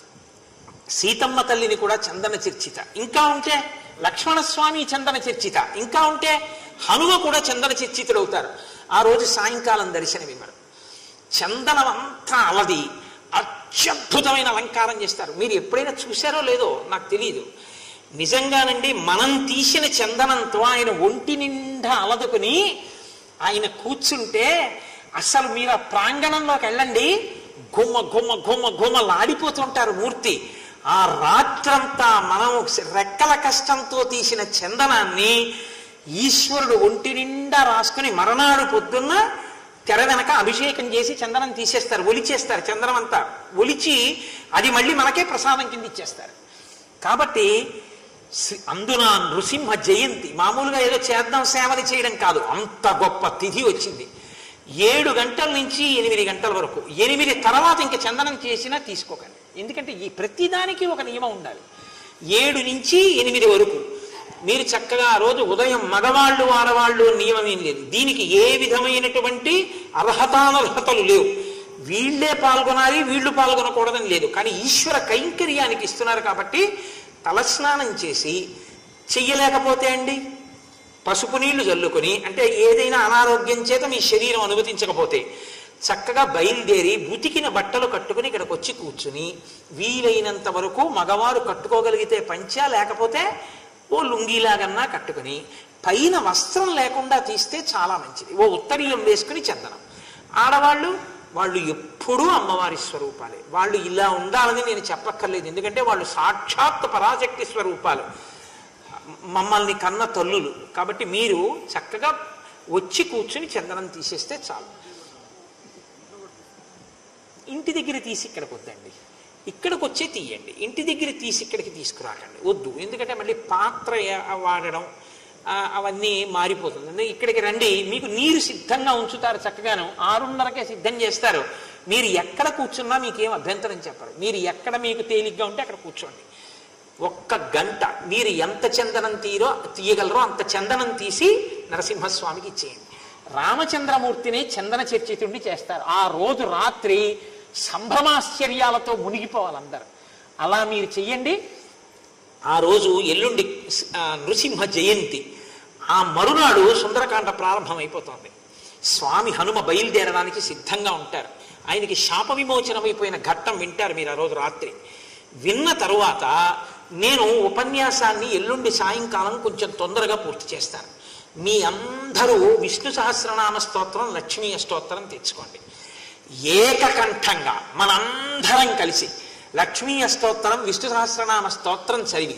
సీతమ్మ తల్లిని కూడా చందన చర్చిత ఇంకా ఉంటే లక్ష్మణస్వామి చందన చర్చిత ఇంకా ఉంటే హనుమ కూడా చందన చర్చితుడు అవుతారు ఆ రోజు సాయంకాలం దర్శనమివ్వరు చందనం అంతా అలది అత్యద్భుతమైన అలంకారం చేస్తారు మీరు ఎప్పుడైనా చూశారో లేదో నాకు తెలియదు నిజంగానండి మనం తీసిన చందనంతో ఆయన ఒంటి నిండా అలదుకుని ఆయన కూర్చుంటే అసలు మీరు ఆ ప్రాంగణంలోకి వెళ్ళండి గుమ్మ గుమ్మ గుమ్మ గుమ్మలాడిపోతుంటారు మూర్తి ఆ రాత్రంతా మనం రెక్కల కష్టంతో తీసిన చందనాన్ని ఈశ్వరుడు ఒంటి నిండా రాసుకుని మరనాడు పొద్దున్న తెర వెనక అభిషేకం చేసి చందనం తీసేస్తారు ఒలిచేస్తారు చందనం అంతా ఒలిచి అది మళ్ళీ మనకే ప్రసాదం కింద ఇచ్చేస్తారు కాబట్టి శ్రీ- అందున నృసింహ జయంతి మామూలుగా ఏదో చేద్దాం సేవలు చేయడం కాదు అంత గొప్ప తిథి వచ్చింది ఏడు గంటల నుంచి ఎనిమిది గంటల వరకు ఎనిమిది తర్వాత ఇంక చందనం చేసినా తీసుకోకండి ఎందుకంటే ఈ ప్రతిదానికి ఒక నియమం ఉండాలి ఏడు నుంచి ఎనిమిది వరకు మీరు చక్కగా ఆ రోజు ఉదయం మగవాళ్ళు ఆడవాళ్ళు నియమం ఏం లేదు దీనికి ఏ విధమైనటువంటి అర్హతానర్హతలు లేవు వీళ్ళే పాల్గొనాలి వీళ్ళు పాల్గొనకూడదని లేదు కానీ ఈశ్వర కైంకర్యానికి ఇస్తున్నారు కాబట్టి తలస్నానం చేసి చెయ్యలేకపోతే అండి పసుపు నీళ్లు చల్లుకొని అంటే ఏదైనా అనారోగ్యం చేత మీ శరీరం అనుమతించకపోతే చక్కగా బయలుదేరి ఉతికిన బట్టలు కట్టుకుని ఇక్కడికి వచ్చి కూర్చుని వీలైనంత వరకు మగవారు కట్టుకోగలిగితే పంచా లేకపోతే ఓ లుంగీలాగన్నా కట్టుకుని పైన వస్త్రం లేకుండా తీస్తే చాలా మంచిది ఓ ఉత్తరీయం వేసుకుని చందనం ఆడవాళ్ళు వాళ్ళు ఎప్పుడూ అమ్మవారి స్వరూపాలే వాళ్ళు ఇలా ఉండాలని నేను చెప్పక్కర్లేదు ఎందుకంటే వాళ్ళు సాక్షాత్ పరాశక్తి స్వరూపాలు మమ్మల్ని కన్న తల్లులు కాబట్టి మీరు చక్కగా వచ్చి కూర్చుని చందనం తీసేస్తే చాలు ఇంటి దగ్గర తీసి ఇక్కడికి వద్దండి ఇక్కడికి వచ్చే తీయండి ఇంటి దగ్గర తీసి ఇక్కడికి తీసుకురాకండి వద్దు ఎందుకంటే మళ్ళీ పాత్ర ఏ- వాడడం ఆ, అవన్నీ మారిపోతుంది అందుకే ఇక్కడికి రండి మీకు నీరు సిద్ధంగా ఉంచుతారు చక్కగాను ఆరున్నరకే సిద్ధం చేస్తారు మీరు ఎక్కడ కూర్చున్నా మీకేం అభ్యంతరం చెప్పరు మీరు ఎక్కడ మీకు తేలిగ్గా ఉంటే అక్కడ కూర్చోండి ఒక్క గంట మీరు ఎంత చందనం తీరో తీయగలరో అంత చందనం తీసి నరసింహస్వామికి ఇచ్చేయండి రామచంద్రమూర్తిని చందన చర్చితుడిని చేస్తారు ఆ రోజు రాత్రి సంభ్రమాశ్చర్యాలతో మునిగిపోవాలి అందరు అలా మీరు చెయ్యండి ఆ రోజు ఎల్లుండి ఆ, నృసింహ జయంతి ఆ మరునాడు సుందరకాండ ప్రారంభమైపోతోంది స్వామి హనుమ బయలుదేరడానికి సిద్ధంగా ఉంటారు ఆయనకి శాప విమోచనమైపోయిన ఘట్టం వింటారు మీరు ఆ రోజు రాత్రి విన్న తరువాత నేను ఉపన్యాసాన్ని ఎల్లుండి సాయంకాలం కొంచెం తొందరగా పూర్తి చేస్తాను మీ అందరూ విష్ణు సహస్రనామ స్తోత్రం లక్ష్మీ స్తోత్రం తెచ్చుకోండి ఏకకంఠంగా మనందరం కలిసి లక్ష్మీ స్తోత్రం విష్ణు సహస్రనామ స్తోత్రం చదివి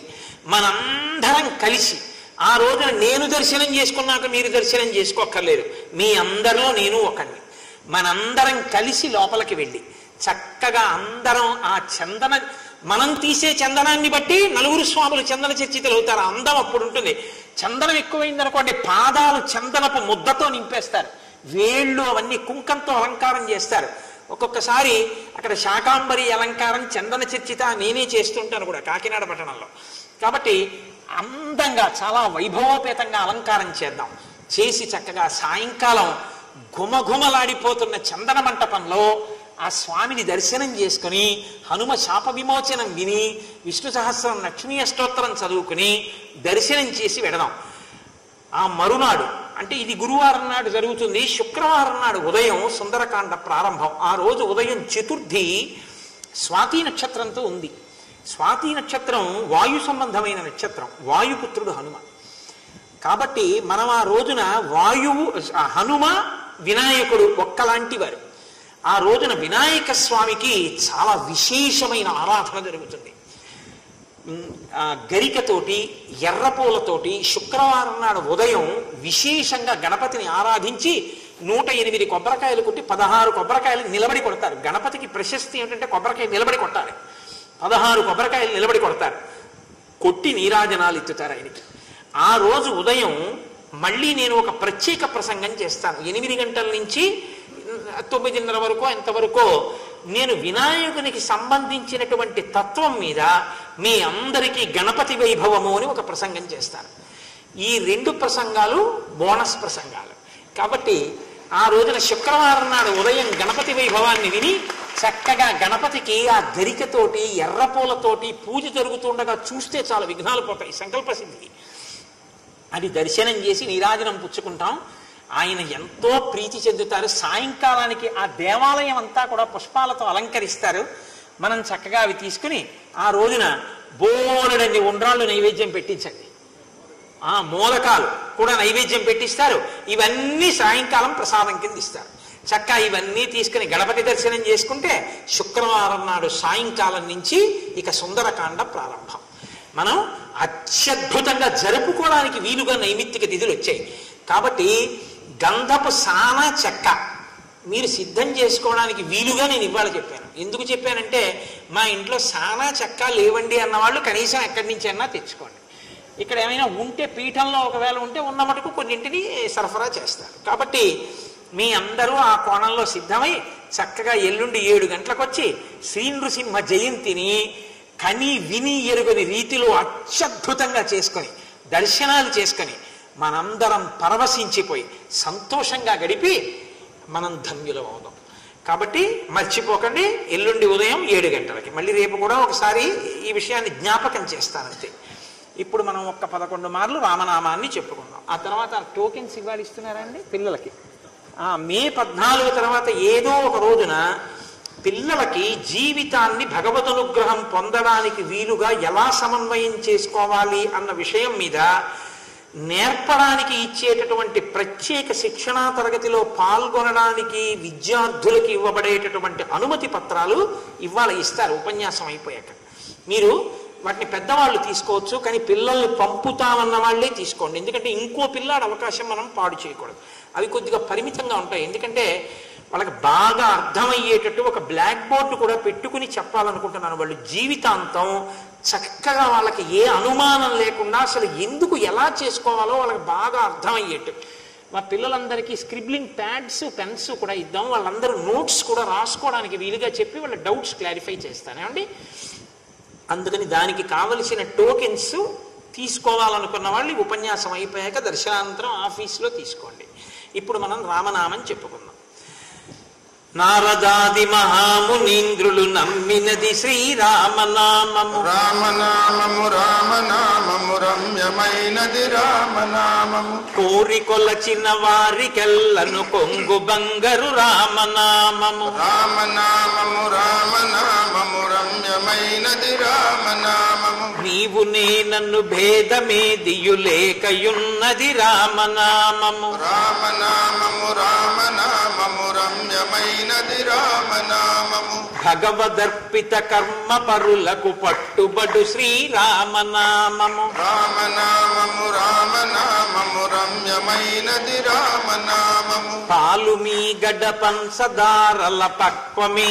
మనందరం కలిసి ఆ రోజున నేను దర్శనం చేసుకున్నాక మీరు దర్శనం చేసుకోక్కర్లేదు మీ అందరిలో నేను ఒకడిని మనందరం కలిసి లోపలికి వెళ్ళి చక్కగా అందరం ఆ చందన మనం తీసే చందనాన్ని బట్టి నలుగురు స్వాములు చందన చర్చితులు అవుతారు అందం అప్పుడు ఉంటుంది చందనం ఎక్కువైందనుకోండి పాదాలు చందనపు ముద్దతో నింపేస్తారు వేళ్ళు అవన్నీ కుంకంతో అలంకారం చేస్తారు ఒక్కొక్కసారి అక్కడ శాకాంబరి అలంకారం చందన చర్చిత నేనే చేస్తుంటాను కూడా కాకినాడ పట్టణంలో కాబట్టి అందంగా చాలా వైభవోపేతంగా అలంకారం చేద్దాం చేసి చక్కగా సాయంకాలం ఘుమఘుమలాడిపోతున్న చందన మంటపంలో ఆ స్వామిని దర్శనం చేసుకుని హనుమ శాప విమోచనం విని విష్ణు సహస్రం లక్ష్మీ అష్టోత్తరం చదువుకుని దర్శనం చేసి వెడదాం ఆ మరునాడు అంటే ఇది గురువారం నాడు జరుగుతుంది శుక్రవారం నాడు ఉదయం సుందరకాండ ప్రారంభం ఆ రోజు ఉదయం చతుర్థి స్వాతి నక్షత్రంతో ఉంది స్వాతి నక్షత్రం వాయు సంబంధమైన నక్షత్రం వాయుపుత్రుడు హనుమ కాబట్టి మనం ఆ రోజున వాయువు ఆ హనుమ వినాయకుడు ఒక్కలాంటి వారు ఆ రోజున వినాయక స్వామికి చాలా విశేషమైన ఆరాధన జరుగుతుంది ఉమ్, ఆ గరికతోటి ఎర్రపూలతోటి శుక్రవారం నాడు ఉదయం విశేషంగా గణపతిని ఆరాధించి నూట ఎనిమిది కొబ్బరికాయలు కొట్టి పదహారు కొబ్బరికాయలు నిలబడి కొడతారు గణపతికి ప్రశస్తి ఏమిటంటే కొబ్బరికాయ నిలబడి కొట్టాలి పదహారు కొబ్బరికాయలు నిలబడి కొడతారు కొట్టి నీరాజనాలు ఎత్తుతారు ఆయనకి ఆ రోజు ఉదయం మళ్ళీ నేను ఒక ప్రత్యేక ప్రసంగం చేస్తాను ఎనిమిది గంటల నుంచి తొమ్మిదిన్నర వరకు ఎంతవరకు నేను వినాయకునికి సంబంధించినటువంటి తత్వం మీద మీ అందరికీ గణపతి వైభవము అని ఒక ప్రసంగం చేస్తాను ఈ రెండు ప్రసంగాలు బోనస్ ప్రసంగాలు కాబట్టి ఆ రోజున శుక్రవారం నాడు ఉదయం గణపతి వైభవాన్ని విని చక్కగా గణపతికి ఆ గరికతోటి ఎర్రపూలతోటి పూజ జరుగుతుండగా చూస్తే చాలా విఘ్నాలు పోతాయి సంకల్ప సిద్ధికి అది దర్శనం చేసి నీరాజనం పుచ్చుకుంటాం ఆయన ఎంతో ప్రీతి చెందుతారు సాయంకాలానికి ఆ దేవాలయం అంతా కూడా పుష్పాలతో అలంకరిస్తారు మనం చక్కగా అవి తీసుకుని ఆ రోజున బోలెడన్ని ఉండ్రాళ్ళు నైవేద్యం పెట్టించండి ఆ మూలకాలు కూడా నైవేద్యం పెట్టిస్తారు ఇవన్నీ సాయంకాలం ప్రసాదం కింద ఇస్తారు చక్క ఇవన్నీ తీసుకుని గణపతి దర్శనం చేసుకుంటే శుక్రవారం నాడు సాయంకాలం నుంచి ఇక సుందరకాండ ప్రారంభం మనం అత్యద్భుతంగా జరుపుకోవడానికి వీలుగా నైమిత్తిక తిథులు వచ్చాయి కాబట్టి గంధపు సాన చెక్క మీరు సిద్ధం చేసుకోవడానికి వీలుగా నేను ఇవాళ చెప్పాను ఎందుకు చెప్పానంటే మా ఇంట్లో సానా చెక్క లేవండి అన్నవాళ్ళు కనీసం ఎక్కడి నుంచి అన్నా తెచ్చుకోండి ఇక్కడ ఏమైనా ఉంటే పీఠంలో ఒకవేళ ఉంటే ఉన్న మటుకు కొన్నింటిని సరఫరా చేస్తారు కాబట్టి మీ అందరూ ఆ కోణంలో సిద్ధమై చక్కగా ఎల్లుండి ఏడు గంటలకు వచ్చి శ్రీ నృసింహ జయంతిని కని విని ఎరుగని రీతిలో అత్యద్భుతంగా చేసుకొని దర్శనాలు చేసుకొని మనందరం పరవశించిపోయి సంతోషంగా గడిపి మనం ధన్యులం అవుదాం కాబట్టి మర్చిపోకండి ఎల్లుండి ఉదయం ఏడు గంటలకి మళ్ళీ రేపు కూడా ఒకసారి ఈ విషయాన్ని జ్ఞాపకం చేస్తానంతే ఇప్పుడు మనం ఒక్క పదకొండు మార్లు రామనామాన్ని చెప్పుకుందాం ఆ తర్వాత టోకెన్స్ ఇవ్వాలి ఇస్తున్నారండి పిల్లలకి ఆ మే పద్నాలుగు తర్వాత ఏదో ఒక రోజున పిల్లలకి జీవితాన్ని భగవదనుగ్రహం పొందడానికి వీలుగా ఎలా సమన్వయం చేసుకోవాలి అన్న విషయం మీద నేర్పడానికి ఇచ్చేటటువంటి ప్రత్యేక శిక్షణా తరగతిలో పాల్గొనడానికి విద్యార్థులకి ఇవ్వబడేటటువంటి అనుమతి పత్రాలు ఇవాళ ఇస్తారు ఉపన్యాసం అయిపోయాక మీరు వాటిని పెద్దవాళ్ళు తీసుకోవచ్చు కానీ పిల్లల్ని పంపుతామన్న వాళ్ళే తీసుకోండి ఎందుకంటే ఇంకో పిల్లాడు అవకాశం మనం పాడు చేయకూడదు అవి కొద్దిగా పరిమితంగా ఉంటాయి ఎందుకంటే వాళ్ళకి బాగా అర్థమయ్యేటట్టు ఒక బ్లాక్ బోర్డు కూడా పెట్టుకుని చెప్పాలనుకుంటున్నాను వాళ్ళు జీవితాంతం చక్కగా వాళ్ళకి ఏ అనుమానం లేకుండా అసలు ఎందుకు ఎలా చేసుకోవాలో వాళ్ళకి బాగా అర్థమయ్యేట్టు మా పిల్లలందరికీ స్క్రిబ్లింగ్ ప్యాడ్స్ పెన్స్ కూడా ఇద్దాం వాళ్ళందరూ నోట్స్ కూడా రాసుకోవడానికి వీలుగా చెప్పి వాళ్ళ డౌట్స్ క్లారిఫై చేస్తాను ఏమండి అందుకని దానికి కావలసిన టోకెన్స్ తీసుకోవాలనుకున్న వాళ్ళు ఈ ఉపన్యాసం అయిపోయాక దర్శనానంతరం ఆఫీస్లో తీసుకోండి ఇప్పుడు మనం రామనామం చెప్పుకుందాం నారదాది మహామునీంద్రులు నమ్మినది శ్రీరామనామము రామనామము రామనామము రమ్యమైనది రామనామము కోరి కొలచిన వారికెల్లను కొంగు బంగరు రామనామము రామనామము రామనామము రమ్యమైనది రామనామము నీవు నేనన్ను భేదమేదియు లేకయున్నది రామనామము రామనామము రామనామము రమ్యమైనది రామనామము భగవదర్పిత కర్మ పరులకు పట్టుబడు శ్రీరామనామము రామనామము రామనామము రమ్యమైనది రామనామము పాలు మీ గడ్డ పంచదారల పక్వమే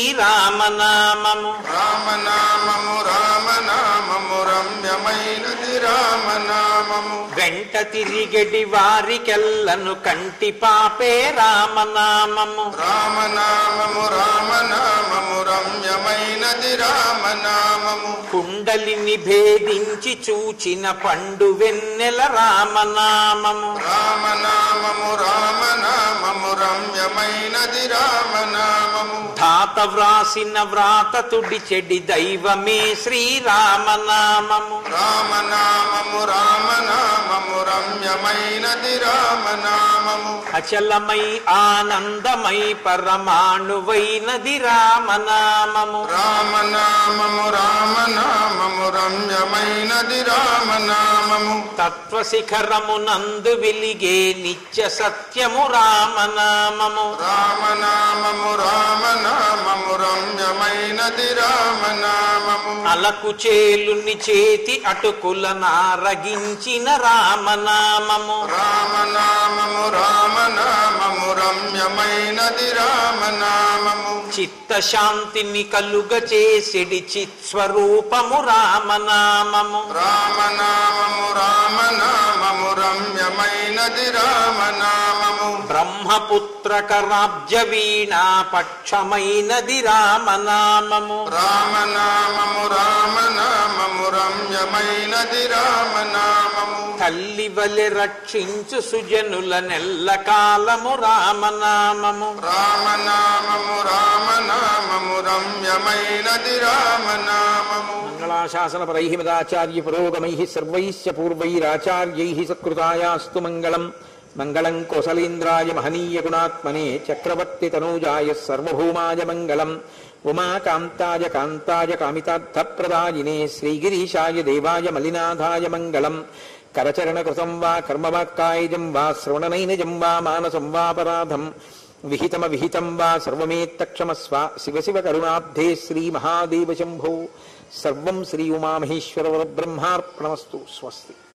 శ్రీరామనామము రామనామము రామనామము రమ్యమైనది రామనామము వెంట తిరిగడి వారికెల్లను కంటి పాపే రామనామము రామనామము రామనామము రమ్యమైనది రామనామము కుండలిని భేదించి చూచిన పండు వెన్నెల రామనామము రామనామము రామనామము రమ్యమైనది రామనామము ధాత వ్రాసిన వ్రాత తుడి చెడి దైవమే శ్రీరామనామము రామనామము రామనామము రమ్యమైనది రామనామము అచలమై ఆనందమై పరమాణువైనది రామనామము రామనామము రామనామము రమ్యమైనది రామనామము తత్వశిఖరమునందు వెలిగే నిత్య సత్యము రామనామము రామనామము రామనామము రమ్యమైనది రామనామము అలకు చేలుని చేతి అటుకుల నారగించిన రామనామము రామనామము రామనామము రమ్యమైనది రామనామము చిత్తశాంతిని కలుగ చేసిడి చిత్స్వరూపము రామనామము రామనామము రామనామము రమ్యమైనది రామనామము బ్రహ్మ బ్రహ్మపుత్రకరాబ్జ వీణా పక్షమైనది రామనామము రామనామము రామనామము రమ్యమైనది రామనామము తల్లి వలె రక్షించు సుజనుల నెల్ల కాలము రామనామము రామనామము రామనామము రమ్యమైనది రామనామము మంగళాశాసనపరై మదాచార్య పురోగమై సర్వైశ్చ పూర్వైరాచార్యై సత్కృతాయాస్తు మంగళం మంగళం కోసలేంద్రాయ మహనీయ గుణాత్మనే చక్రవర్తి తనూజాయ సర్వభౌమాయ మంగళం ఉమాకాంతాయ కాంతాయ కామితార్థప్రదాయినే శ్రీగిరీశాయ దేవాయ మలినాథాయ మంగళం కరచరణకృతం వా కర్మవాక్కాయజం వా శ్రవణనైనజం వా మానసం వాపరాధం విహితమ విహితం వా సర్వమేత్తక్షమస్వ శివ శివ కరుణాబ్ధే శ్రీ మహాదేవ శంభో సర్వం శ్రీ ఉమామహేశ్వర బ్రహ్మార్పణమస్తు స్వస్తి